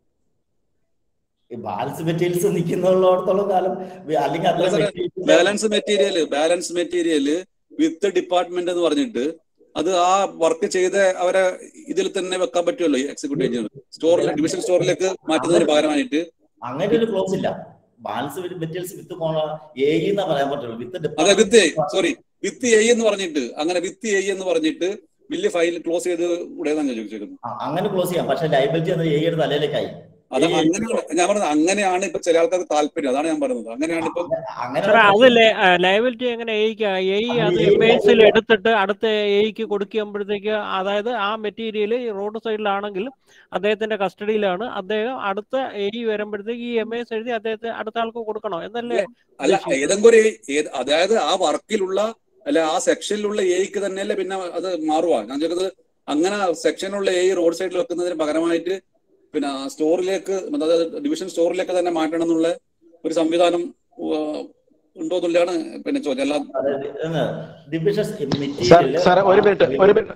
ഈ ബാലൻസ് മെറ്റീരിയൽസ് നിൽക്കുന്നിടത്തോളം കാലം വി- അല്ലെങ്കിൽ അത്ര materials- balance material balance material with department എന്ന് പറഞ്ഞിട്ട് അത് ആ വർക്ക് ചെയ്ത അവരെ ഇതിൽ തന്നെ വെക്കാൻ പറ്റുമല്ലോ എക്സിക്യൂട്ടീവ് എഞ്ചിനീയർ സ്റ്റോറിൽ ഡിവിഷൻ സ്റ്റോറിലേക്ക് മാറ്റുന്നതിന് പകരമായിട്ട് അങ്ങനെ ഒരു ക്ലോസ് ഇല്ല ബാലൻസ് മെറ്റീരിയൽസ് വിത്ത് എ എന്നാ പറയാൻ പറ്റുള്ളൂ വിത്ത് അതെ വിത്ത് സോറി വിത്ത് എ എന്ന് പറഞ്ഞിട്ട് അങ്ങനെ വിത്ത് എ എന്ന് പറഞ്ഞിട്ട് വലിയ ഫയൽ ക്ലോസ് ചെയ്ത് കൂടെയെന്നാണ് ഞാൻ ചോദിച്ചേക്കുന്നത് അങ്ങനെ ക്ലോസ് ചെയ്യാം പക്ഷെ ലൈബിലിറ്റി എന്നത് എയുടെ തലയിലേക്കായി അത് അങ്ങനെയാണ് ഞാൻ പറഞ്ഞത് അങ്ങനെയാണ് ഇപ്പൊ ചില ആൾക്കാർക്ക് താല്പര്യം അതാണ് ഞാൻ പറയുന്നത് അങ്ങനെയാണ് ഇപ്പൊ അങ്ങനെ സാറേ അത് ലയബിലിറ്റി എങ്ങനെ എയ്ക്ക് എ അത് എം എസിൽ എടുത്തിട്ട് അടുത്ത എയ്ക്ക് കൊടുക്കുമ്പോഴത്തേക്ക് അതായത് ആ മെറ്റീരിയൽ റോഡ് സൈഡിലാണെങ്കിൽ അദ്ദേഹത്തിന്റെ കസ്റ്റഡിയിലാണ് അദ്ദേഹം അടുത്ത എ വരുമ്പോഴത്തേക്ക് ഈ എം എസ് എഴുതി അദ്ദേഹത്തെ അടുത്ത ആൾക്ക് കൊടുക്കണോ എന്നല്ലേ അല്ല ഏതെങ്കിലും ഒരു ഏത് അതായത് ആ വർക്കിലുള്ള അല്ല ആ സെക്ഷനിലുള്ള എയ്ക്ക് തന്നെയല്ലേ പിന്നെ അത് മാറുക ഞാൻ ചോദിക്കുന്നത് അങ്ങനെ സെക്ഷനിലുള്ള എ റോഡ് സൈഡിൽ വെക്കുന്നതിന് പകരമായിട്ട് പിന്നെ സ്റ്റോറിലേക്ക് അതായത് ഡിവിഷൻ സ്റ്റോറിലേക്ക് തന്നെ മാറ്റണം എന്നുള്ള ഒരു സംവിധാനം ഉവ്വ് ഉണ്ടോ എന്നുള്ളതാണ് പിന്നെ ചോദ്യം അല്ല ഡിവിഷൻ സാർ മെറ്റീരിയൽ സാർ ഒരു മിനിറ്റ് ഒരു മിനിറ്റ്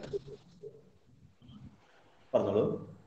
പറഞ്ഞോളൂ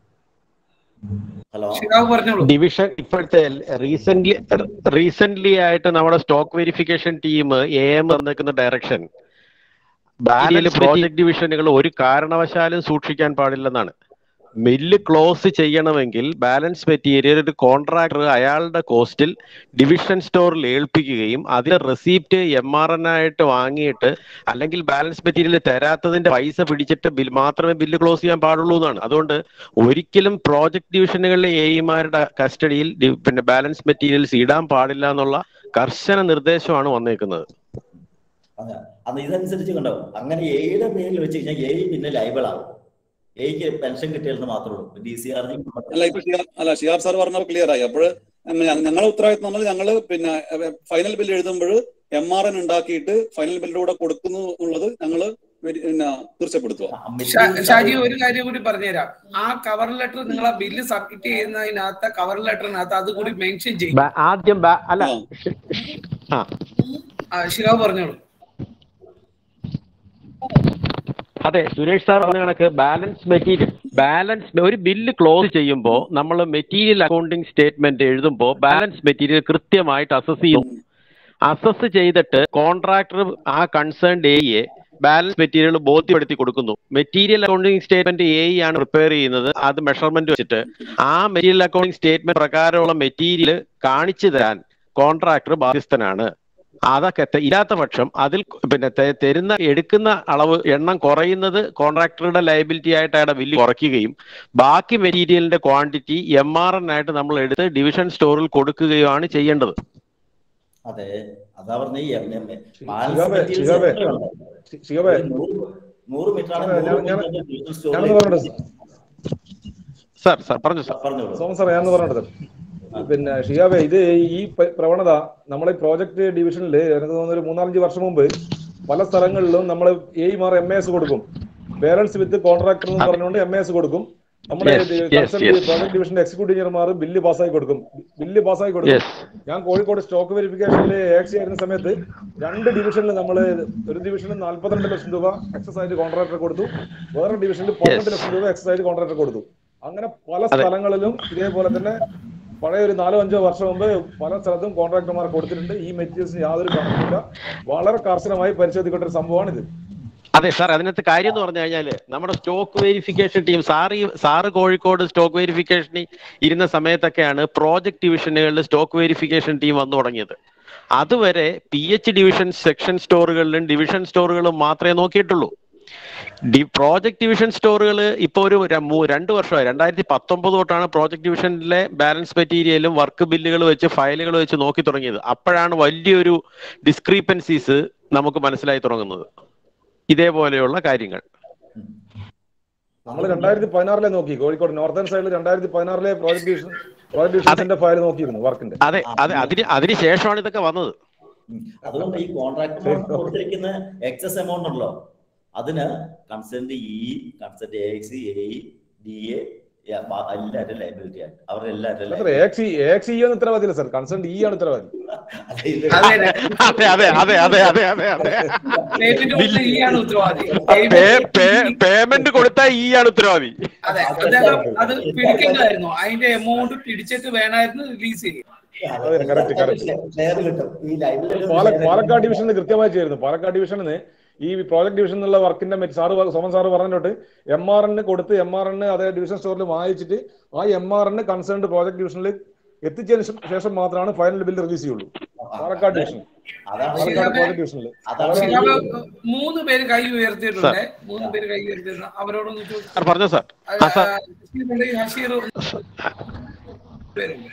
ഹലോ ശിവാബ് പറഞ്ഞോളൂ ഡിവിഷൻ ഇപ്പോഴത്തെ റീസെന്റ് റീസെന്റ് ആയിട്ട് നമ്മുടെ stock verification team A M വന്നിരിക്കുന്ന ഡയറക്ഷൻ ബാലൻസ് പ്രോജക്ട് ഡിവിഷനുകൾ ഒരു കാരണവശാലും സൂക്ഷിക്കാൻ പാടില്ലെന്നാണ് മില്ല് ക്ലോസ് ചെയ്യണമെങ്കിൽ ബാലൻസ് മെറ്റീരിയൽ ഒരു കോൺട്രാക്ടർ അയാളുടെ കോസ്റ്റിൽ ഡിവിഷൻ സ്റ്റോറിൽ ഏൽപ്പിക്കുകയും അതിന്റെ റെസീപ്റ്റ് എം ആർ എൻ ആയിട്ട് വാങ്ങിയിട്ട് അല്ലെങ്കിൽ ബാലൻസ് മെറ്റീരിയൽ തരാത്തതിന്റെ പൈസ പിടിച്ചിട്ട് ബിൽ മാത്രമേ ബില്ല് ക്ലോസ് ചെയ്യാൻ പാടുള്ളൂ എന്നാണ് അതുകൊണ്ട് ഒരിക്കലും പ്രോജക്ട് ഡിവിഷനുകളിലെ എമാരുടെ കസ്റ്റഡിയിൽ ഡി- പിന്നെ ബാലൻസ് മെറ്റീരിയൽസ് ഇടാൻ പാടില്ല എന്നുള്ള കർശന നിർദ്ദേശമാണ് വന്നേക്കുന്നത് അതെ അത് ഇതനുസരിച്ച് കണ്ടോ അങ്ങനെ എയുടെ പേരിൽ വെച്ച് കഴിഞ്ഞാൽ എ പിന്നെ ലൈബിൾ ആവും എയ്ക്ക് പെൻഷൻ കിട്ടിയാലെന്ന് മാത്രമേ ഉള്ളൂ ഡി സി ആർ അല്ല ഇപ്പൊ ഷിയാ- അല്ല ഷിയാബ് സാർ പറഞ്ഞപ്പോൾ ക്ലിയർ ആയി അപ്പോൾ ഞങ്ങളുടെ ഉത്തരവാദിത്വം നമ്മൾ ഞങ്ങള് പിന്നെ ഫൈനൽ ബില്ല് എഴുതുമ്പോൾ എം ആർ എൻ ഉണ്ടാക്കിയിട്ട് ഫൈനൽ ബില്ലിലൂടെ കൊടുക്കുന്നു എന്നുള്ളത് ഞങ്ങള് വെരി- പിന്നെ തീർച്ചപ്പെടുത്തുക ഷാ- ഷാജി ഒരു കാര്യം കൂടി പറഞ്ഞുതരാം ആ കവർ ലെറ്റർ നിങ്ങൾ ആ ബില്ല് സബ്മിറ്റ് ചെയ്യുന്നതിനകത്ത് കവർ ലെറ്ററിനകത്ത് അത് കൂടി മെൻഷൻ ചെയ്യും ബാ- ആദ്യം ബാ- അല്ല ഷ്- ഷ്- ആ ആ, ശിവാബ് പറഞ്ഞോളൂ അതെ സുരേഷ് സാർ പറഞ്ഞ കണക്ക് ബാലൻസ് മെറ്റീരിയൽ ബാലൻസ് ഒരു ബില്ല് ക്ലോസ് ചെയ്യുമ്പോൾ നമ്മൾ മെറ്റീരിയൽ അക്കൗണ്ടിങ് സ്റ്റേറ്റ്മെന്റ് എഴുതുമ്പോൾ ബാലൻസ് മെറ്റീരിയൽ കൃത്യമായിട്ട് അസസ് ചെയ്യും അസസ് ചെയ്തിട്ട് കോൺട്രാക്ടർ ആ കൺസേൺഡ് എയെ ബാലൻസ് മെറ്റീരിയൽ ബോധ്യപ്പെടുത്തി കൊടുക്കുന്നു മെറ്റീരിയൽ അക്കൗണ്ടിങ് സ്റ്റേറ്റ്മെന്റ് എ ആണ് പ്രിപ്പയർ ചെയ്യുന്നത് അത് മെഷർമെന്റ് വെച്ചിട്ട് ആ മെറ്റീരിയൽ അക്കൗണ്ടിങ് സ്റ്റേറ്റ്മെന്റ് പ്രകാരമുള്ള മെറ്റീരിയൽ കാണിച്ചു തരാൻ കോൺട്രാക്ടർ ബാധ്യസ്ഥനാണ് അതൊക്കെ ത- ഇല്ലാത്ത പക്ഷം അതിൽ പിന്നെ തെ- തരുന്ന എടുക്കുന്ന അളവ് എണ്ണം കുറയുന്നത് കോൺട്രാക്ടറുടെ ലയബിലിറ്റി ആയിട്ട് അയാളുടെ ബില്ല് കുറയ്ക്കുകയും ബാക്കി മെറ്റീരിയലിന്റെ ക്വാണ്ടിറ്റി എം ആർ എൻ ആയിട്ട് നമ്മൾ എടുത്ത് ഡിവിഷൻ സ്റ്റോറിൽ കൊടുക്കുകയാണ് ചെയ്യേണ്ടത് അതെ അതാ പറഞ്ഞ ഈ എം എം ശിവബേ, ശിവബേ, ശിവബേ. നൂറ് മീറ്റർ ആണ് ഞാൻ- നൂറ് ഞാൻ- മീറ്റർ ഡിവിഷൻ ഞാനൊന്ന് പറഞ്ഞോട്ടെ സാർ സാർ പറഞ്ഞു സാർ പറഞ്ഞോളൂ സോമൻ സാർ ഞാനൊന്ന് പറഞ്ഞോട്ടെ പിന്നെ ഷിയാബെ ഇത് ഈ പ- പ്രവണത നമ്മളെ പ്രോജക്ട് ഡിവിഷനിൽ എനിക്ക് തോന്നുന്നു ഒരു മൂന്നാലഞ്ച് വർഷം മുമ്പ് പല സ്ഥലങ്ങളിലും നമ്മൾ എ മാർ എം എസ് കൊടുക്കും ബാലൻസ് വിത്ത് കോൺട്രാക്ടർ എന്ന് പറഞ്ഞുകൊണ്ട് എം എസ് കൊടുക്കും നമ്മുടെ Yes, yes, yes. പ്രോജക്ട് ഡിവിഷന്റെ എക്സിക്യൂട്ടീവ് എഞ്ചിനീയർമാർ ബില്ല് പാസ്സായി കൊടുക്കും ബില്ല് പാസ്സായി കൊടുക്കും Yes. ഞാൻ കോഴിക്കോട് സ്റ്റോക്ക് വെരിഫിക്കേഷനിൽ ആക്സി ആയിരുന്ന സമയത്ത് രണ്ട് ഡിവിഷനിൽ നമ്മൾ ഒരു ഡിവിഷനിൽ നാൽപ്പത്തിരണ്ട് ലക്ഷം രൂപ എക്സസ് ആയിട്ട് കോൺട്രാക്ടർ കൊടുത്തു വേറെ ഡിവിഷനിൽ പന്ത്രണ്ട് ലക്ഷം രൂപ എക്സസ് ആയിട്ട് കോൺട്രാക്ടർ കൊടുത്തു അങ്ങനെ പല അതെ. സ്ഥലങ്ങളിലും ഇതേപോലെ തന്നെ പഴയ ഒരു നാലോ അഞ്ചോ വർഷം മുമ്പ് പല സ്ഥലത്തും കോൺട്രാക്ടർമാർ കൊടുത്തിട്ടുണ്ട് ഈ മെറ്റീരിയൽസിന് യാതൊരു കണക്കില്ല വളരെ കർശനമായി പരിശോധിക്കേണ്ട ഒരു സംഭവമാണിത് അതെ സാർ അതിനകത്ത് കാര്യം എന്ന് പറഞ്ഞു കഴിഞ്ഞാല് നമ്മുടെ സ്റ്റോക്ക് വെരിഫിക്കേഷൻ ടീം സാറ് ഈ സാറ് കോഴിക്കോട് സ്റ്റോക്ക് വെരിഫിക്കേഷനിൽ ഇരുന്ന സമയത്തൊക്കെയാണ് പ്രോജക്ട് ഡിവിഷനുകളിൽ സ്റ്റോക്ക് വെരിഫിക്കേഷൻ ടീം വന്നു തുടങ്ങിയത് അതുവരെ പി എച്ച് ഡിവിഷൻ സെക്ഷൻ സ്റ്റോറുകളിലും ഡിവിഷൻ സ്റ്റോറുകളും മാത്രമേ നോക്കിയിട്ടുള്ളൂ ഡി പ്രോജക്ട് ഡിവിഷൻ സ്റ്റോറുകൾ ഇപ്പോൾ ഒരു ര- മൂ- രണ്ട് വർഷമായി രണ്ടായിരത്തി പത്തൊമ്പത് തൊട്ടാണ് പ്രോജക്ട് ഡിവിഷനിലെ ബാലൻസ് മെറ്റീരിയലും വർക്ക് ബില്ലുകൾ വെച്ച് ഫയലുകൾ വെച്ച് നോക്കി തുടങ്ങിയത് അപ്പോഴാണ് വലിയൊരു ഡിസ്ക്രീപ്പൻസീസ് നമുക്ക് മനസ്സിലായി തുടങ്ങുന്നത് ഇതേപോലെയുള്ള കാര്യങ്ങൾ നമ്മൾ രണ്ടായിരത്തി പതിനാറിലെ നോക്കി കോഴിക്കോട് നോർത്തേൺ സൈഡിൽ രണ്ടായിരത്തി പതിനാറിലെ പ്രോജക്ട് ഡിവിഷൻ പ്രോജക്ട് ഡിവിഷൻസിന്റെ ഫയൽ നോക്കിയിരുന്നു വർക്കിന്റെ അതെ അതെ അതിന് അതിന് ശേഷമാണ് ഇതൊക്കെ വന്നത് അതുകൊണ്ട് ഈ കോൺട്രാക്ട് കൊടുത്തിരിക്കുന്ന എക്സസ് എമൗണ്ട് ഉണ്ടല്ലോ അതിന് consent E consent A X A D A എല്ലാവരും ലൈബിലിറ്റി ആണ് അവരുടെ എല്ലാവരും അത്ര എക്സ് എക്സ് ഇ ആണ് ഉത്തരവാദിയില്ല സർ കൺസേൺ ഇ ആണ് ഉത്തരവാദി അതെ അതെ അതെ അതെ അതെ അതെ അതെ പേയ്മെന്റ് കൊടുത്ത ഈ ആണ് ഉത്തരവാദി പേയ്മെന്റ് കൊടുത്താൽ ഈ ആണ് ഉത്തരവാദി അതെ അദ്ദേഹം അത് പിടിക്കേണ്ടതായിരുന്നു അതിന്റെ എമൗണ്ട് പിടിച്ചിട്ട് വേണമായിരുന്നു റിലീസ് ചെയ്യാൻ അതെ കറക്റ്റ് കറക്റ്റ് ഷെയർ കിട്ടും ഈ ലൈബ്രറി പാലക്കാട് ഡിവിഷനിൽ കൃത്യമായി ചെയ്യുന്നു പാലക്കാട് ഡിവിഷനിൽ ഈ പ്രോജക്ട് ഡിവിഷൻ എന്നുള്ള വർക്കിന്റെ മെറ്റ് സാറ് പ- സോമൻ സാറ് പറഞ്ഞിട്ട് എം ആർ എന് കൊടുത്ത് എം ആർ എന് അതേ ഡിവിഷൻ സ്റ്റോറിൽ വാങ്ങിച്ചിട്ട് ആ M R N concerned project ഡിവിഷനിൽ എത്തിച്ചതിന് ശേ- ശേഷം മാത്രമാണ് ഫൈനൽ ബില്ല് റിലീസ് ചെയ്യുള്ളൂ പാലക്കാട് ഡിവിഷൻ പാലക്കാട് പ്രോജക്ട് ഡിവിഷനിൽ ശിഹാബ് മൂന്ന് പേര് കൈ ഉയർത്തിയിട്ടുണ്ട് മൂന്ന് പേര് കൈ ഉയർത്തിയിട്ടുണ്ട് അവരോടൊന്ന് ചോദിച്ചു സാർ പറഞ്ഞോ സാർ ആ സാർ ഹഷീർ പേരുണ്ട്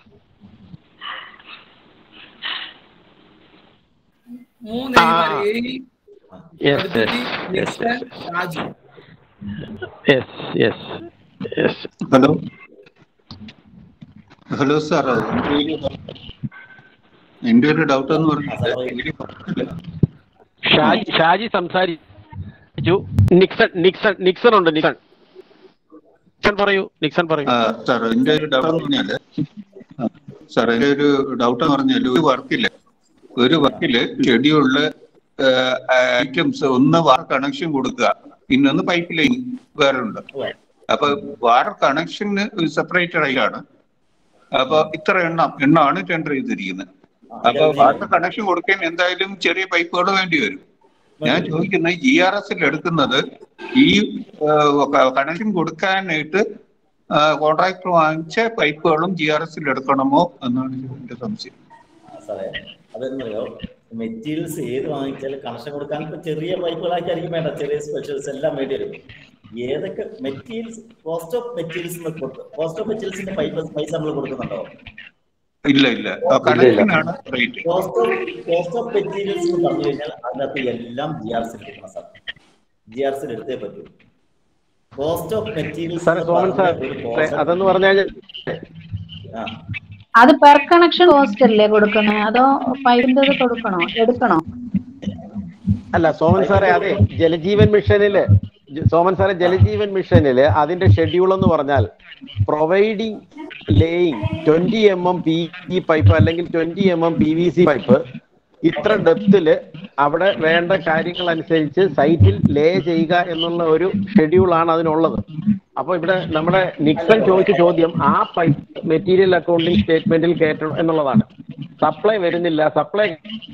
മൂന്ന് ആ. എഴുമാർ ഏഴ് യെസ് അടുത്തത് yes Nixon Shaji yes yes yes hello hello sir എന്റെ ഒരു ഡൗട്ട് എന്ന് പറഞ്ഞാൽ ഷാജി ഷാജി സംസാരിച്ചു നിക്സൺ നിക്സൺ നിക്സൺ ഉണ്ട് നിക്സൺ നിക്സൺ പറയൂ നിക്സൺ പറയൂ സാർ എന്റെ ഒരു ഡൗട്ട് എന്ന് പറഞ്ഞാല് സാർ എന്റെ ഒരു ഡൗട്ട് എന്ന് പറഞ്ഞാൽ ഒരു വർക്കില് ഒരു വർക്കില് ഷെഡ്യൂളില് ഐറ്റംസ് ഒന്ന് വാർ കണക്ഷൻ കൊടുക്കുക പിന്നൊന്ന് പൈപ്പ് ലൈൻ വേറെ ഉണ്ട് അപ്പൊ വാർ കണക്ഷന് സെപ്പറേറ്റഡ് ആയിട്ടാണ് അപ്പൊ ഇത്ര എണ്ണം എണ്ണമാണ് ടെൻഡർ ചെയ്തിരിക്കുന്നത് അപ്പൊ വാട്ടർ കണക്ഷൻ കൊടുക്കാൻ എന്തായാലും ചെറിയ പൈപ്പുകൾ വേണ്ടി വരും ഞാൻ ചോദിക്കുന്നത് ജി ആർ എസിൽ എടുക്കുന്നത് ഈ കണക്ഷൻ കൊടുക്കാനായിട്ട് കോൺട്രാക്ടർ വാങ്ങിച്ച പൈപ്പുകളും ജി ആർ എസിൽ എടുക്കണമോ എന്നാണ് എന്റെ സംശയം സാറേ അതെന്നറിയോ മെറ്റീരിയൽസ് ഏത് വാങ്ങിച്ചാലും കണക്ഷൻ കൊടുക്കാൻ ഇപ്പൊ ചെറിയ പൈപ്പുകളായിരിക്കും വേണ്ട ചെറിയ സ്പെഷ്യൽസ് എല്ലാം വേണ്ടി വരും ഏതൊക്കെ materials cost of materials cost of മെറ്റീരിയൽസിന്റെ പൈപ്പ് പൈസ നമ്മൾ കൊടുക്കുന്നുണ്ടോ ഇല്ല ഇല്ല കണക്ഷനാണ് rate cost of cost of materials എന്ന് പറഞ്ഞു കഴിഞ്ഞാൽ അതിനകത്ത് എല്ലാം ജി ആർ സിൽ എടുക്കണം സാർ ജി ആർ സിൽ എടുത്തേ പറ്റൂ കോസ്റ്റ് ഓഫ് മെറ്റീരിയൽസ് സാറേ സോമൻ സാർ അതെന്ന് പറഞ്ഞു കഴിഞ്ഞാൽ അത് പെർ കണക്ഷൻ കോസ്റ്റ് അല്ലേ കൊടുക്കണേ അതോ പൈപ്പിന്റെ കൊടുക്കണോ എടുക്കണോ അല്ല സോമൻ സാറേ അതെ ജലജീവൻ മിഷനില് ജ- സോമൻ സാറേ ജലജീവൻ മിഷനില് അതിന്റെ ഷെഡ്യൂൾ എന്ന് പറഞ്ഞാൽ providing laying twenty M M P E pipe അല്ലെങ്കിൽ twenty M M P V C pipe ഇത്ര ഡെപ്തില് അവിടെ വേണ്ട കാര്യങ്ങൾ അനുസരിച്ച് സൈറ്റിൽ ലേ ചെയ്യുക എന്നുള്ള ഒരു ഷെഡ്യൂളാണ് അതിനുള്ളത് അപ്പൊ ഇവിടെ നമ്മുടെ നിക്സൺ ചോദിച്ച ചോദ്യം ആ പൈപ്പ് മെറ്റീരിയൽ അക്കൗണ്ടിങ് സ്റ്റേറ്റ്മെന്റിൽ കയറ്റണം എന്നുള്ളതാണ് സപ്ലൈ വരുന്നില്ല സപ്ലൈ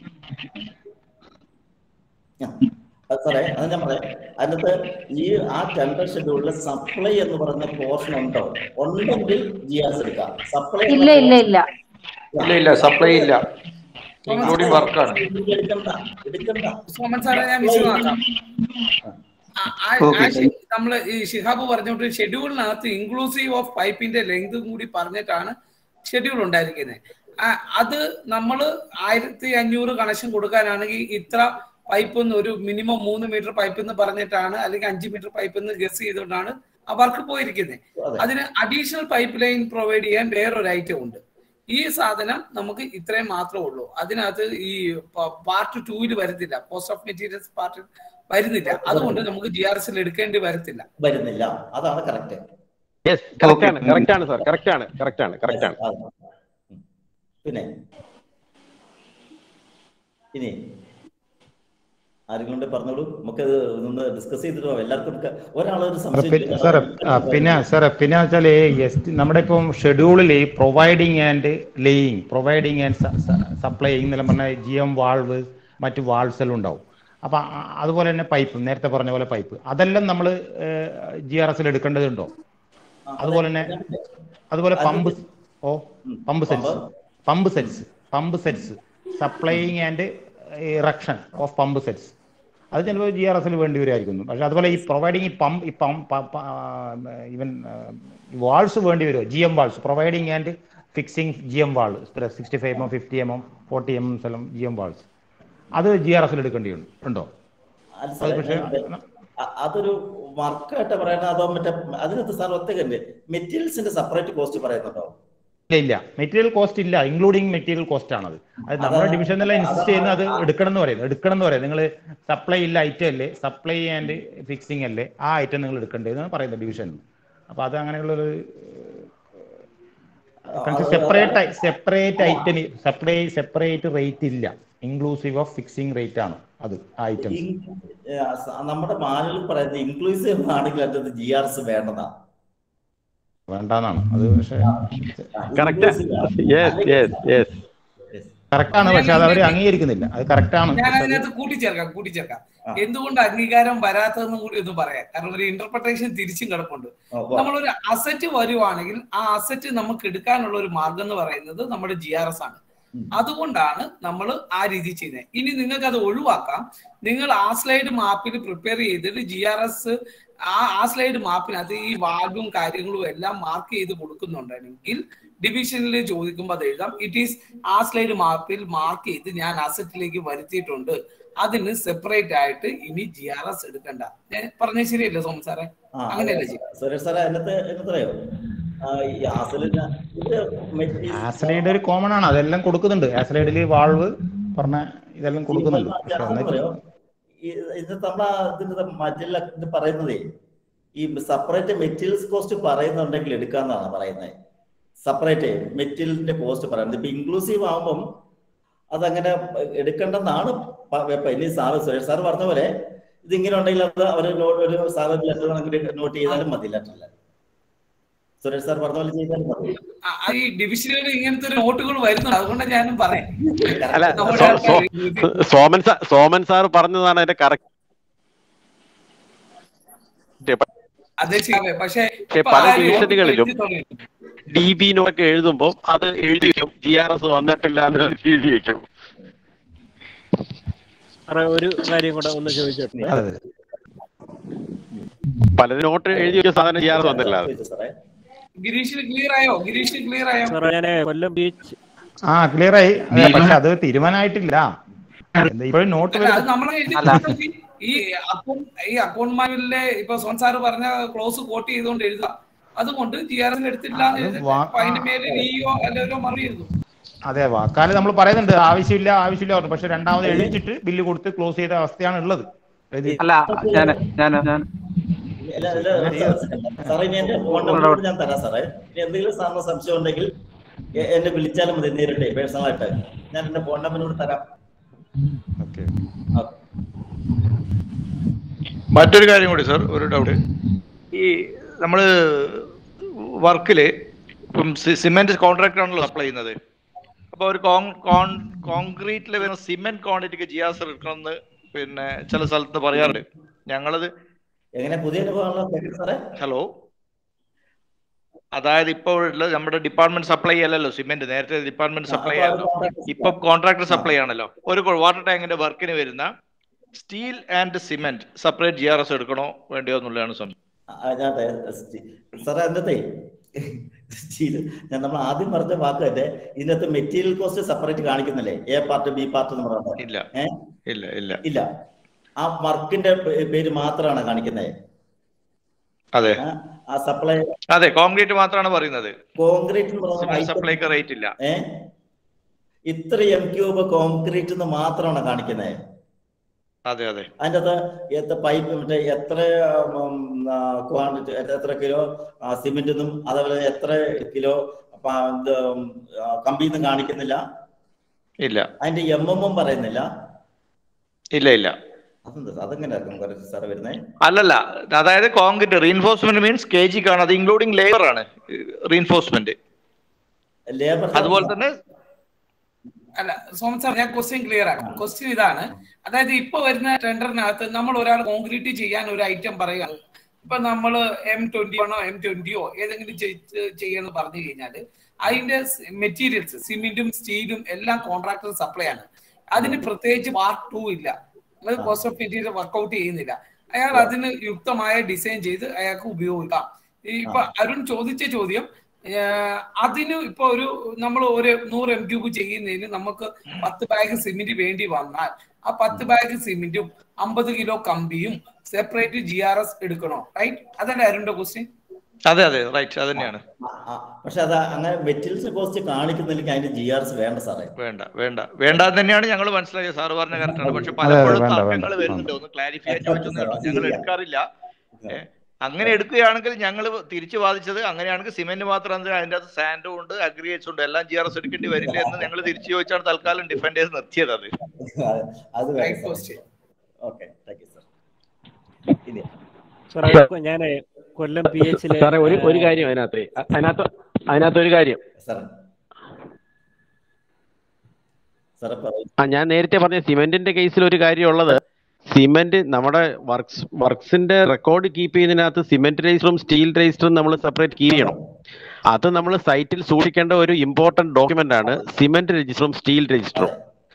അത് സാറേ അത് ഞാൻ പറയാം അതിനകത്ത് ഈ ആ ടെൻഡർ ഷെഡ്യൂളിൽ സപ്ലൈ എന്ന് പറയുന്ന പോർഷൻ ഉണ്ടോ ഉണ്ടെങ്കിൽ ജി ആർ എസ് എടുക്കാം സപ്ലൈ ഇല്ല ഇല്ല ഇല്ല ഇല്ല ഇല്ല സപ്ലൈ ഇല്ല ഇൻക്ലൂഡിംഗ് വർക്കാണ് എടുക്കണ്ട എടുക്കണ്ട സോമൻ സാറെ ഞാൻ വിശദമാക്കാം ആ- ആ- ആ ഷെ- നമ്മള് ഈ ഷിഹാബ് പറഞ്ഞോട്ട് ഷെഡ്യൂളിനകത്ത് ഇൻക്ലൂസീവ് ഓഫ് പൈപ്പിന്റെ ലെങ്ത് കൂടി പറഞ്ഞിട്ടാണ് ഷെഡ്യൂൾ ഉണ്ടായിരിക്കുന്നത് ആ, അത് നമ്മൾ ആയിരത്തി അഞ്ഞൂറ് കണക്ഷൻ കൊടുക്കാനാണെങ്കിൽ ഇത്ര പൈപ്പ് എന്ന് ഒരു മിനിമം മൂന്ന് മീറ്റർ പൈപ്പ് എന്ന് പറഞ്ഞിട്ടാണ് അല്ലെങ്കിൽ അഞ്ച് മീറ്റർ പൈപ്പ് എന്ന് ഗസ് ചെയ്തുകൊണ്ടാണ് ആ വർക്ക് പോയിരിക്കുന്നത് അതിന് അഡീഷണൽ പൈപ്പ് ലൈൻ പ്രൊവൈഡ് ചെയ്യാൻ വേറൊരു ഐറ്റം ഉണ്ട് ഈ സാധനം നമുക്ക് ഇത്രയും മാത്രമേ ഉള്ളൂ അതിനകത്ത് ഈ പാർട്ട് ടൂവിൽ വരുന്നില്ല പോസ്റ്റ് ഓഫ് മെറ്റീരിയൽസ് പാർട്ട് വരുന്നില്ല അതുകൊണ്ട് നമുക്ക് ജി ആർ എസിൽ എടുക്കേണ്ടി വരത്തില്ല വരുന്നില്ല അതാണ് കറക്റ്റ് യെസ് കറക്റ്റ് ആണ് കറക്റ്റ് ആണ് സാർ കറക്റ്റ് ആണ് കറക്റ്റ് ആണ് കറക്റ്റ് ആണ് പിന്നെ ഇനി ആരെങ്കിലും പറഞ്ഞോളൂ നമുക്ക് ഒന്ന് ഡിസ്കസ് ചെയ്തിട്ട് പോവാം എല്ലാവർക്കും ഒക്കെ ഒരാളൊരു സംശയം സാറേ ആ, പിന്നെ സാറേ പിന്നെ വെച്ചാൽ എസ് നമ്മുടെ ഇപ്പം ഷെഡ്യൂളിൽ providing and laying providing and supply എന്നെല്ലാം പറഞ്ഞാൽ ജി എം വാൾവ് മറ്റ് വാൾവ്സ് എല്ലാം ഉണ്ടാവും അപ്പം അതുപോലെ തന്നെ പൈപ്പ് നേരത്തെ പറഞ്ഞ പോലെ പൈപ്പ് അതെല്ലാം നമ്മൾ ജി ആർ എസിൽ എടുക്കേണ്ടതുണ്ടോ അതുപോലെ തന്നെ അതുപോലെ pump oh pump sets pump sets pump sets supplying and erection of pump sets അത് ചിലപ്പോൾ ജി ആർ എസിൽ വേണ്ടി വരുമായിരിക്കുന്നു പക്ഷെ അതുപോലെ ഈ പ്രൊവൈഡിങ് ഈ പമ്പ് ഈ പമ്പ് ഈവൻ വാൾസ് വേണ്ടി വരുമോ G M valves providing and fixing G M valve sixty five M M fifty M M forty M M സ്ഥലം ജി എം വാൾസ് അത് ജി ആർ എസിൽ എടുക്കേണ്ടി ഉണ്ടോ അത് അത് സാറേ, പക്ഷേ ഞാൻ- അ- അതൊരു വർക്കായിട്ട് പറയണ അതോ മറ്റേ അതിനകത്ത് സാർ ഒറ്റക്കല്ലേ മെറ്റീരിയൽസിന്റെ സെപ്പറേറ്റ് കോസ്റ്റ് പറയുന്നുണ്ടോ ഇല്ല ഇല്ല മെറ്റീരിയൽ കോസ്റ്റ് ഇല്ല ഇൻക്ലൂഡിങ് മെറ്റീരിയൽ കോസ്റ്റ് ആണത് അത് നമ്മുടെ അതാണ് ഡിവിഷനിലെല്ലാം ഇൻസിസ്റ്റ് ചെയ്യുന്നത് അത് അതാണ് എടുക്കണം എന്ന് പറയുന്നത് എടുക്കണം എന്ന് പറയുന്നത് നിങ്ങൾ സപ്ലൈ ഇല്ല ഐറ്റം അല്ലേ സപ്ലൈ ആൻഡ് ഫിക്സിംഗ് അല്ലേ ആ ഐറ്റം നിങ്ങൾ എടുക്കേണ്ടതെന്ന് പറയുന്നത് ഡിവിഷനിൽ അപ്പോൾ അത് അങ്ങനെയുള്ളൊരു അത് separate separate item supply separate rate ഇല്ല ഇൻക്ലൂസീവ് ഓഫ് ഫിക്സിംഗ് റേറ്റ് ആണ് അത് ആ ഐറ്റംസ് ഇൻ- ഏ, സ- നമ്മുടെ മാനുവൽ പറയുന്നത് ഇൻക്ലൂസീവ് ആണെങ്കിൽ അതിനകത്ത് ജി ആർ എസ് വേണ്ടതാണ് വേണ്ടെന്നാണ് അത് പക്ഷേ കറക്റ്റ് യെസ് യെസ് യെസ് കറക്റ്റാണ് പക്ഷെ അത് അവർ അംഗീകരിക്കുന്നില്ല അത് കറക്റ്റാണ് ഞാൻ പക്ഷെ അത് അതിനകത്ത് കൂട്ടിച്ചേർക്കാം കൂട്ടിച്ചേർക്കാം എന്തുകൊണ്ട് അംഗീകാരം വരാത്തതെന്നും കൂടി ഒന്ന് പറയാം കാരണം ഒരു ഇന്റർപ്രിട്ടേഷൻ തിരിച്ചും കിടപ്പുണ്ട് നമ്മളൊരു അസറ്റ് വരുവാണെങ്കിൽ ആ അസറ്റ് നമുക്ക് എടുക്കാനുള്ള ഒരു മാർഗം എന്ന് പറയുന്നത് നമ്മുടെ ജി ആർ എസ് ആണ് അതുകൊണ്ടാണ് നമ്മൾ ആ രീതി ചെയ്യുന്നത് ഇനി നിങ്ങൾക്ക് അത് ഒഴിവാക്കാം നിങ്ങൾ ആ സ്ലൈഡ് മാപ്പിൽ പ്രിപ്പയർ ചെയ്തിട്ട് ജി ആർ എസ് ആ ആ സ്ലൈഡ് മാപ്പിനകത്ത് ഈ വാഗും കാര്യങ്ങളും എല്ലാം മാർക്ക് ചെയ്ത് കൊടുക്കുന്നുണ്ടെങ്കിൽ ഡിവിഷനിൽ ചോദിക്കുമ്പോൾ അത് എഴുതാം ഇറ്റ് ഈസ് ആ സ്ലൈഡ് മാപ്പിൽ മാർക്ക് ചെയ്ത് ഞാൻ അസറ്റിലേക്ക് വരുത്തിയിട്ടുണ്ട് അതിന് സെപ്പറേറ്റ് ആയിട്ട് ഇനി ജി ആർ എസ് എടുക്കണ്ട ഞാൻ പറഞ്ഞത് ശരിയല്ലേ സോമൻ സാറേ ആ അതെ അങ്ങനെയല്ലേ ചെയ്യും സുരേഷ് സാറേ അതിനകത്ത് എന്നറിയോ ഈ ആസലിന് ഇത് മെറ്റീരിയൽ ആസ്ലൈഡ് ഒരു കോമൺ ആണ് അതെല്ലാം കൊടുക്കുന്നുണ്ട് ആസ്ലൈഡിൽ വാൾവ് പറഞ്ഞ ഇതെല്ലാം കൊടുക്കുന്നുണ്ട് പക്ഷെ എന്നിട്ട് പറയാം ഇത് നമ്മളെ ഇതിന്റെ മറ്റെല്ലാം ഇത് പറയുന്നതേ ഈ സെപ്പറേറ്റ് മെറ്റീരിയൽസ് കോസ്റ്റ് പറയുന്നുണ്ടെങ്കിൽ എടുക്കാന്നാണ് പറയുന്നത് സെപ്പറേറ്റ് മെറ്റീരിയലിന്റെ കോസ്റ്റ് പറയുന്നത് ഇപ്പൊ ഇൻക്ലൂസീവ് ആവുമ്പം അതങ്ങനെ എടുക്കേണ്ടെന്നാണ് പ- ഇപ്പൊ ഇനി സാറ് സുരേഷ് സാർ പറഞ്ഞ പോലെ ഇത് ഇങ്ങനെ ഉണ്ടെങ്കിൽ അത് അവർ ഒരു സാറ് ലെറ്റർ നോട്ട് ചെയ്താലും മതി ലെറ്ററിൽ സുരേഷ് സാർ പറഞ്ഞ പോലെ ചെയ്താലും മതി ആ, ആ ഈ ഡിവിഷനുകളിൽ ഇങ്ങനത്തെ ഒരു നോട്ടുകൾ വരുന്നുണ്ട് അതുകൊണ്ടാണ് ഞാനും പറയാം അല്ല നമ്മുടെ സോ- ആൾക്കാര് സോ- സോമൻ സാർ സോമൻ സാർ പറഞ്ഞതാണ് അതിന്റെ കറക്റ്റ് അതെ ശരിയല്ലേ പക്ഷെ പക്ഷെ ഇപ്പൊ പല ആരും ഡിവിഷനുകളിലും എഴുതി തുടങ്ങി. ഡി ബി നോക്കെ എഴുതുമ്പോൾ അത് എഴുതി വെക്കും ജി ആർ എസ് വന്നിട്ടില്ല എന്ന് എഴുതി വെക്കും സാറേ ഒരു കാര്യം കൂടെ ഒന്ന് ചോദിച്ചോട്ടെ അതെ പലരും നോട്ട് എഴുതി വെച്ച സാധനം ജി ആർ എസ് വന്നില്ല അത് ഗിരീഷിന് ക്ലിയർ ആയോ ഗിരീഷിന് ക്ലിയർ ആയോ സാറേ ഞാൻ കൊല്ലം ബീച്ച് ആ ക്ലിയർ ആയി അതെ, പക്ഷെ അത് തീരുമാനമായിട്ടില്ല എന്താ ഇപ്പോഴും നോട്ട് അല്ല അത് വരും നമ്മളെ എഴുതി കൊടുത്തെങ്കിൽ ഈ അക്കൗണ്ട് ഈ അക്കൗണ്ട് മാനുവലിലെ ഇപ്പൊ സോൻ സാറ് പറഞ്ഞ ക്ലോസ് കോട്ട് ചെയ്തുകൊണ്ട് എഴുതാം അതുകൊണ്ട് ജി ആർ എസ് എടുത്തില്ല എന്ന് അത് എഴുതി വാ- അപ്പൊ അതിന്റെ മേലെ നീയോ അല്ലല്ലോ മറി എഴുതും അതെ വാക്കാല് നമ്മൾ പറയുന്നുണ്ട് ആവശ്യമില്ല ആവശ്യമില്ല പറഞ്ഞു പക്ഷെ രണ്ടാമത് എഴുതിച്ചിട്ട് ബില്ല് കൊടുത്ത് ക്ലോസ് ചെയ്ത അവസ്ഥയാണ് ഉള്ളത് ഇത് അല്ല ഞാൻ ഞാൻ ഞാൻ അല്ല, അല്ല, സാറേ ഇനി എന്റെ ഫോൺ നമ്പർ ഞാൻ തരാം സാറേ ഇനി എന്തെങ്കിലും സാറിന് സംശയം ഉണ്ടെങ്കിൽ എ- എന്നെ വിളിച്ചാലും മതി നേരിട്ട് പേഴ്സണൽ ആയിട്ട് ഞാൻ എന്റെ ഫോൺ നമ്പർ കൂടെ തരാം ഓക്കെ ഓക്കെ. മറ്റൊരു കാര്യം കൂടി സാർ ഒരു ഡൗട്ട് ഈ നമ്മള് വർക്കില് ഇപ്പം സിമെന്റ് കോൺട്രാക്ടർ ആണല്ലോ സപ്ലൈ ചെയ്യുന്നത് അപ്പൊ ഒരു കോൺക്രീറ്റിൽ വരുന്ന സിമെന്റ് ക്വാണ്ടിറ്റിക്ക് ജി ആർ എടുക്കണമെന്ന് പിന്നെ ചില സ്ഥലത്ത് പറയാറുണ്ട് ഞങ്ങളത് എങ്ങനെ പുതിയ അനുഭവമാണല്ലോ സെക്രട്ടറി സാറേ ഹലോ അതായത് ഇപ്പോൾ ഉള്ള നമ്മുടെ ഡിപ്പാർട്ട്മെന്റ് സപ്ലൈ അല്ലല്ലോ സിമെന്റ് നേരത്തെ ഡിപ്പാർട്ട്മെന്റ് സപ്ലൈ അപ്പൊ അത് ആയിരുന്നു contract ഇപ്പൊ കോൺട്രാക്ടർ സപ്ലൈ ആണല്ലോ ഒരു വാട്ടർ ടാങ്കിന്റെ വർക്കിന് വരുന്ന steel and cement separate G R S എടുക്കണോ വേണ്ടിയോ എന്നുള്ളതാണ് സംശയം ആ, ഞാൻ ത- സ്റ്റീ- സാറേ അതിനകത്തെ സ്റ്റീൽ ഞാൻ നമ്മൾ ആദ്യം പറഞ്ഞ വാക്ക് തന്നെ ഇതിനകത്ത് മെറ്റീരിയൽ കോസ്റ്റ് സെപ്പറേറ്റ് കാണിക്കുന്നില്ലേ എ പാർട്ട് ബി പാർട്ട് എന്ന് പറഞ്ഞത് ഇല്ല ഏ ഇല്ല ഇല്ല ഇല്ല ആ വർക്കിന്റെ പേര് മാത്രമാണ് കാണിക്കുന്നത് അതെ ആ സപ്ലൈ അതെ കോൺക്രീറ്റ് മാത്രമാണ് പറയുന്നത് കോൺക്രീറ്റ് എന്ന് പറഞ്ഞ സിമെന്റ് item- സപ്ലൈക്ക് റേറ്റ് ഇല്ല ഏ ഇത്ര എം ക്യൂബ് കോൺക്രീറ്റ് എന്ന് മാത്രമാണ് കാണിക്കുന്നത് അതെ അതെ അതിൻ്റെ അകത്ത് എത്ര പൈപ്പ് മറ്റേ എത്ര ക്വാണ്ടിറ്റി എത്ര കിലോ സിമെന്റ് എന്നും അതേപോലെ എത്ര കിലോ കമ്പി എന്നും കാണിക്കുന്നില്ല ഇല്ല അതിന്റെ എം എമ്മും പറയുന്നില്ല ഇല്ല ഇല്ല അതെന്താ അതെങ്ങനെ സാറേ വരുന്നത് അല്ലല്ല അതായത് concrete reinforcement means K G ആണ് അത് ഇൻക്ലൂഡിംഗ് ലേബർ ആണ് റീൻഫോഴ്സ്മെന്റ് ലേബർ അതുപോലെ തന്നെ അല്ല സോമൻ സാർ ഞാൻ ക്വസ്റ്റ്യൻ ക്ലിയർ ആക്കാം ക്വസ്റ്റ്യൻ ഇതാണ് അതായത് ഇപ്പൊ വരുന്ന ടെൻഡറിനകത്ത് നമ്മൾ ഒരാൾ കോൺക്രീറ്റ് ചെയ്യാൻ ഒരു ഐറ്റം പറയുകയാണ് ഇപ്പൊ നമ്മൾ എം ട്വന്റി ആണോ എം ട്വന്റിയോ ഏതെങ്കിലും ചെയ്യണമെന്ന് പറഞ്ഞു കഴിഞ്ഞാല് അതിന്റെ മെറ്റീരിയൽസ് സിമെന്റും സ്റ്റീലും എല്ലാം കോൺട്രാക്ടർ സപ്ലൈ ആണ് അതിന് പ്രത്യേകിച്ച് പാർട്ട് ടു ഇല്ല അത് കോസ്റ്റ് ഓഫ് മെറ്റീരിയൽ വർക്ക്ഔട്ട് ചെയ്യുന്നില്ല അയാൾ അതിന് യുക്തമായ ഡിസൈൻ ചെയ്ത് അയാൾക്ക് ഉപയോഗിക്കാം ഈ ഇപ്പൊ അരുൺ ചോദിച്ച ചോദ്യം ഏഹ് അതിന് ഇപ്പൊ ഒരു നമ്മൾ ഒരു നൂറ് എം ക്യൂബ് ചെയ്യുന്നതിന് നമുക്ക് പത്ത് ബാഗ് സിമെന്റ് വേണ്ടി വന്നാൽ ആ പത്ത് ബാഗ് സിമെന്റും അമ്പത് കിലോ കമ്പിയും സെപ്പറേറ്റ് ജി ആർ എസ് എടുക്കണോ റൈറ്റ് അതല്ലേ അരുണിന്റെ ക്വസ്റ്റ്യൻ അതെ അതെ റൈറ്റ് അത് തന്നെയാണ് പക്ഷെ അത് അങ്ങനെ മെറ്റീരിയൽസ് കോസ്റ്റ് കാണിക്കുന്നില്ലെങ്കിൽ അതിന്റെ ജി ആർ എസ് വേണ്ട സാറേ വേണ്ട വേണ്ട വേണ്ട എന്ന് തന്നെയാണ് ഞങ്ങൾ മനസ്സിലാക്കിയത് സാറ് പറഞ്ഞ കറക്റ്റാണ് പക്ഷെ അതെ, അതെ, പലപ്പോഴും വേണ്ട, തർക്കങ്ങൾ വേണ്ട. വരുന്നുണ്ട് ഒന്ന് ക്ലാരിഫൈ ചെയ്യാൻ ചോദിച്ചെന്നേ ഉള്ളൂ ഞങ്ങൾ എടുക്കാറില്ല ഏ, അങ്ങനെ എടുക്കുകയാണെങ്കിൽ ഞങ്ങൾ തിരിച്ചു വാദിച്ചത് അങ്ങനെയാണെങ്കിൽ സിമെന്റ് മാത്രം എന്തിനാ? അതിന്റെ അകത്ത് സാൻഡും ഉണ്ട് അഗ്രിഗേറ്റ്സ് ഉണ്ട് എല്ലാം ജി ആർ എസ് എടുക്കേണ്ടി വരില്ല എന്ന് ഞങ്ങൾ തിരിച്ചു ചോദിച്ചാണ് തൽക്കാലം ഡിഫെൻഡ് ചെയ്ത് നിർത്തിയത് അത് അത് Right question. Okay thank you sir ഇനി സാറേ ഞാൻ കൊല്ലം പി എച്ചിലെ സാറേ ഒരു ഒരു കാര്യം അതിനകത്ത് അതിനകത്ത് അതിനകത്ത് ഒരു കാര്യം സാർ സാറേ പറയൂ ആ ഞാൻ നേരത്തെ പറഞ്ഞ സിമെന്റിന്റെ കേസിൽ ഒരു കാര്യമുള്ളത് സിമെന്റ് നമ്മുടെ വർക്ക്സ് വർക്ക്സിന്റെ റെക്കോർഡ് കീപ്പ് ചെയ്യുന്നതിനകത്ത് സിമെന്റ് രജിസ്റ്ററും സ്റ്റീൽ രജിസ്റ്ററും നമ്മൾ സെപ്പറേറ്റ് കീപ്പ് ചെയ്യണം അത് നമ്മൾ സൈറ്റിൽ സൂക്ഷിക്കേണ്ട ഒരു ഇമ്പോർട്ടന്റ് ഡോക്യുമെന്റ് ആണ് സിമെന്റ് രജിസ്റ്ററും സ്റ്റീൽ രജിസ്റ്ററും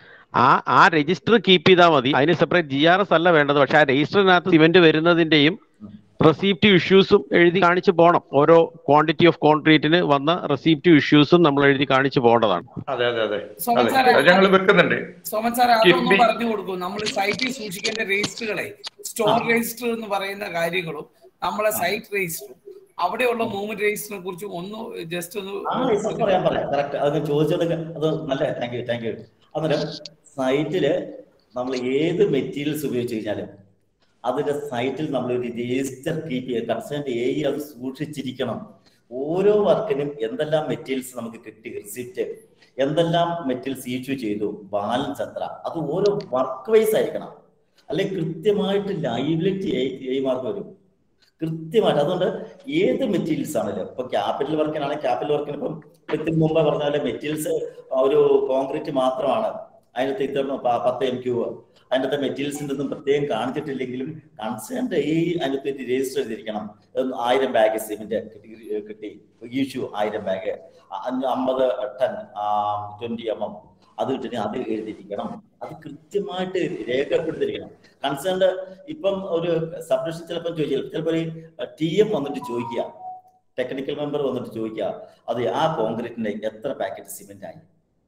ആ ആ രജിസ്റ്റർ കീപ്പ് ചെയ്താൽ മതി അതിന് സെപ്പറേറ്റ് ജി ആർ എസ് അല്ല വേണ്ടത് പക്ഷെ ആ രജിസ്റ്ററിനകത്ത് സിമെന്റ് വരുന്നതിന്റെയും റെസീപ്റ്റീവ് ഇഷ്യൂസും എഴുതി കാണിച്ച് പോകണം ഓരോ ക്വാണ്ടിറ്റി ഓഫ് കോൺക്രീറ്റിന് വന്ന റെസീപ്റ്റീവ് ഇഷ്യൂസും നമ്മൾ എഴുതി കാണിച്ച് പോകേണ്ടതാണ് അതെ അതെ അതെ സോമൻ അതെ സാറേ അത് ഞങ്ങൾ വെക്കുന്നുണ്ട് സോമൻ സാർ അതൊന്നും കിഫ്ബി പറഞ്ഞു കൊടുക്കും നമ്മൾ സൈറ്റിൽ സൂക്ഷിക്കേണ്ട രജിസ്റ്ററുകളെ സ്റ്റോർ രജിസ്റ്റർ എന്ന് പറയുന്ന കാര്യങ്ങളും നമ്മളെ സൈറ്റ് രജിസ്റ്ററും അവിടെയുള്ള മൂവ്മെന്റ് രജിസ്റ്ററിനെ കുറിച്ച് ഒന്ന് ജസ്റ്റ് ഒന്ന് ആ സാർ പറയാം പറയാം കറക്റ്റ് അത് ചോദിച്ചോണ്ട് അത് നല്ല താങ്ക് യു താങ്ക് യു അന്നേരം സൈറ്റില് നമ്മൾ ഏത് മെറ്റീരിയൽസ് ഉപയോഗിച്ച് കഴിഞ്ഞാലും അതിന്റെ സൈറ്റിൽ നമ്മൾ ഒരു രജിസ്റ്റർ കീപ്പ് ചെയ്യുക കൺസേൺ എ അത് സൂക്ഷിച്ചിരിക്കണം ഓരോ വർക്കിനും എന്തെല്ലാം മെറ്റീരിയൽസ് നമുക്ക് കിട്ടി റിസിപ്റ്റ് എന്തെല്ലാം മെറ്റീരിയൽസ് ഇഷ്യൂ ചെയ്തു ബാലൻസ് എത്ര അത് ഓരോ വർക്ക് വൈസ് ആയിരിക്കണം അല്ലെങ്കിൽ കൃത്യമായിട്ട് ലൈബിലിറ്റി എയ്മാർക്ക് വരും കൃത്യമായിട്ട് അതുകൊണ്ട് ഏത് മെറ്റീരിയൽസ് ആണെങ്കിലും ഇപ്പൊ ക്യാപിറ്റൽ വർക്കിനാണെങ്കിൽ ക്യാപിറ്റൽ വർക്കിന് ഇപ്പം ഇതിന് മുമ്പ് പറഞ്ഞ പോലെ മെറ്റീരിയൽസ് ഒരു കോൺക്രീറ്റ് മാത്രമാണ് അതിനകത്ത് ഇത്ര പ- പത്ത് എം ക്യൂ അതിനകത്ത് മെറ്റീരിയൽസിന്റെ ഒന്നും പ്രത്യേകം കാണിച്ചിട്ടില്ലെങ്കിലും കൺസേൺഡ് ഈ അതിനകത്ത് ഒരു രജിസ്റ്റർ ചെയ്തിരിക്കണം ഒന്ന് ആയിരം ബാഗ് സിമെന്റ് കിട്ടി കിട്ടി ഇഷ്യൂ ആയിരം ബാഗ് അമ്പത് ടൺ ട്വന്റി എം എം അത് കിട്ടി അത് എഴുതിയിരിക്കണം അത് കൃത്യമായിട്ട് രേഖപ്പെടുത്തിയിരിക്കണം കൺസേൺഡ് ഇപ്പം ഒരു സബ്ഡിഷൻ ചിലപ്പോൾ ചോദിച്ചാൽ ചിലപ്പോൾ ഒരു ടി എം വന്നിട്ട് ചോദിക്കുക ടെക്നിക്കൽ മെമ്പർ വന്നിട്ട് ചോദിക്കുക അത് ആ കോൺക്രീറ്റിന്റെ എത്ര പാക്കറ്റ് സിമെന്റ് ആയി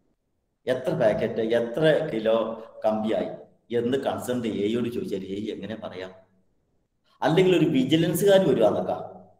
എത്ര പാക്കറ്റ് എത്ര കിലോ കമ്പിയായി എന്ന് കൺസേൺഡ് എയോട് ചോദിച്ചാൽ എ എങ്ങനെ പറയാം അല്ലെങ്കിൽ ഒരു വിജിലൻസുകാർ വരുവാന്നൊക്കെ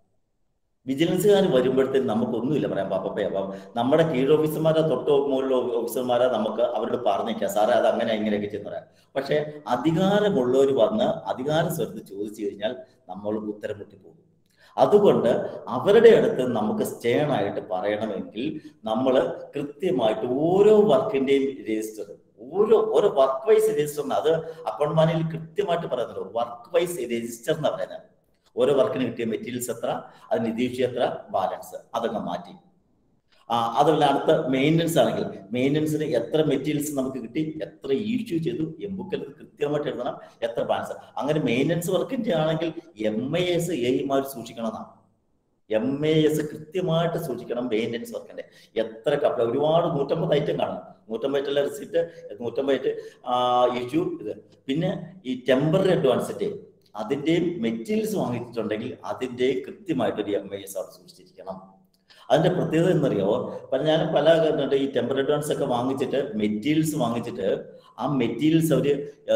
വിജിലൻസുകാർ വരുമ്പോഴത്തേന് നമുക്കൊന്നുമില്ല പറയാം പാപ്പപ്പേ അപ്പം നമ്മുടെ കീഴ് ഓഫീസർമാരെ തൊട്ട് മുകളിലെ ഓഫീസർമാരെ നമുക്ക് അവരോട് പറഞ്ഞേക്കാം സാറേ അത് അങ്ങനെ ഇങ്ങനെയൊക്കെ ചെന്ന് പറയാം പക്ഷെ അധികാരമുള്ളവർ വന്ന് അധികാര സ്വരത്ത് ചോദിച്ചു കഴിഞ്ഞാൽ നമ്മൾ ഉത്തരം മുട്ടിപ്പോകും അതുകൊണ്ട് അവരുടെ അടുത്ത് നമുക്ക് സ്റ്റേൺ ആയിട്ട് പറയണമെങ്കിൽ നമ്മൾ കൃത്യമായിട്ട് ഓരോ വർക്കിന്റെയും രജിസ്റ്റർ ഓരോ ഓരോ വർക്ക് വൈസ് രജിസ്റ്ററിന് അത് അക്കൗണ്ട് മാനുവലിൽ കൃത്യമായിട്ട് പറയുന്നുണ്ട് വർക്ക് വൈസ് രജിസ്റ്റർ എന്ന് പറയുന്നത് ഓരോ വർക്കിന് കിട്ടിയ മെറ്റീരിയൽസ് എത്ര അത് നിതീഷ് എത്ര ബാലൻസ് അതങ്ങ് മാറ്റി ആ അതല്ല അടുത്ത മെയിൻ്റനൻസ് ആണെങ്കിൽ മെയിൻ്റനൻസിന് എത്ര മെറ്റീരിയൽസ് നമുക്ക് കിട്ടി എത്ര ഇഷ്യൂ ചെയ്തു എംബുക്കിൽ കൃത്യമായിട്ട് എഴുതണം എത്ര ബാലൻസ് അങ്ങനെ മെയിൻ്റനൻസ് വർക്കിന്റെ ആണെങ്കിൽ എം ഐ എസ് എമാർ സൂക്ഷിക്കണം എന്നാണ് എം എ എസ് കൃത്യമായിട്ട് സൂക്ഷിക്കണം മെയിൻ്റനൻസ് വർക്കിന്റെ എത്ര കപ്പ ഒരുപാട് നൂറ്റമ്പത് ഐറ്റം കാണും നൂറ്റമ്പത് ഐറ്റം റിസിപ്റ്റ് നൂറ്റമ്പത് ഐറ്റം ഇഷ്യൂ ഇത് പിന്നെ ഈ ടെമ്പററി അഡ്വാൻസിന്റെ അതിന്റെയും മെറ്റീരിയൽസ് വാങ്ങിച്ചിട്ടുണ്ടെങ്കിൽ അതിന്റെ കൃത്യമായിട്ട് ഒരു എം ഐ എസ് അവിടെ സൂക്ഷിച്ചിരിക്കണം അതിന്റെ പ്രത്യേകത എന്നറിയോ പല ഞാൻ പല കണ്ടിട്ട് ഈ ടെമ്പർ അഡ്വാൻസ് ഒക്കെ വാങ്ങിച്ചിട്ട് മെറ്റീരിയൽസ് വാങ്ങിച്ചിട്ട് ആ മെറ്റീരിയൽസ് അവര്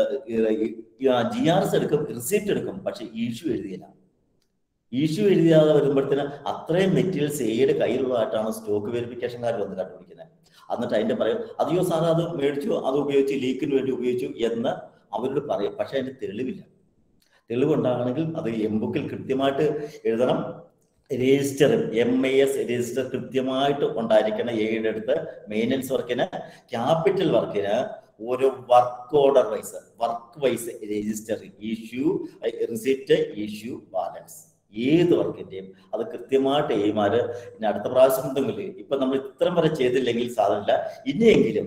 ജി ആർ എസ് എടുക്കും റിസീപ്റ്റ് എടുക്കും പക്ഷെ ഇഷ്യൂ എഴുതിയില്ല ഇഷ്യൂ എഴുതിയാതെ വരുമ്പോഴത്തേന് അത്രയും മെറ്റീരിയൽസ് എയുടെ കയ്യിലുള്ളതായിട്ടാണ് സ്റ്റോക്ക് വെരിഫിക്കേഷൻകാർ വന്ന് കണ്ടുപിടിക്കുന്നത് എന്നിട്ട് അതിന്റെ പറയും അതെയോ സാർ അത് മേടിച്ചു അത് ഉപയോഗിച്ച് ലീക്കിന് വേണ്ടി ഉപയോഗിച്ചു എന്ന് അവരോട് പറയും പക്ഷെ അതിന്റെ തെളിവില്ല തെളിവുണ്ടാകണമെങ്കിൽ അത് എംബുക്കിൽ കൃത്യമായിട്ട് എഴുതണം register M I S register കൃത്യമായിട്ട് ഉണ്ടായിരിക്കണം എയുടെ അടുത്ത് മെയിൻ്റനൻസ് വർക്കിന് ക്യാപിറ്റൽ വർക്കിന് ഓരോ work order wise work wise register issue receipt issue balance ഏത് വർക്കിന്റെയും അത് കൃത്യമായിട്ട് എയ്മാര് ഇനി അടുത്ത പ്രാവശ്യം എന്തെങ്കിലും ഇപ്പൊ നമ്മൾ ഇത്രയും വരെ ചെയ്തില്ലെങ്കിൽ സാധനമില്ല ഇനിയെങ്കിലും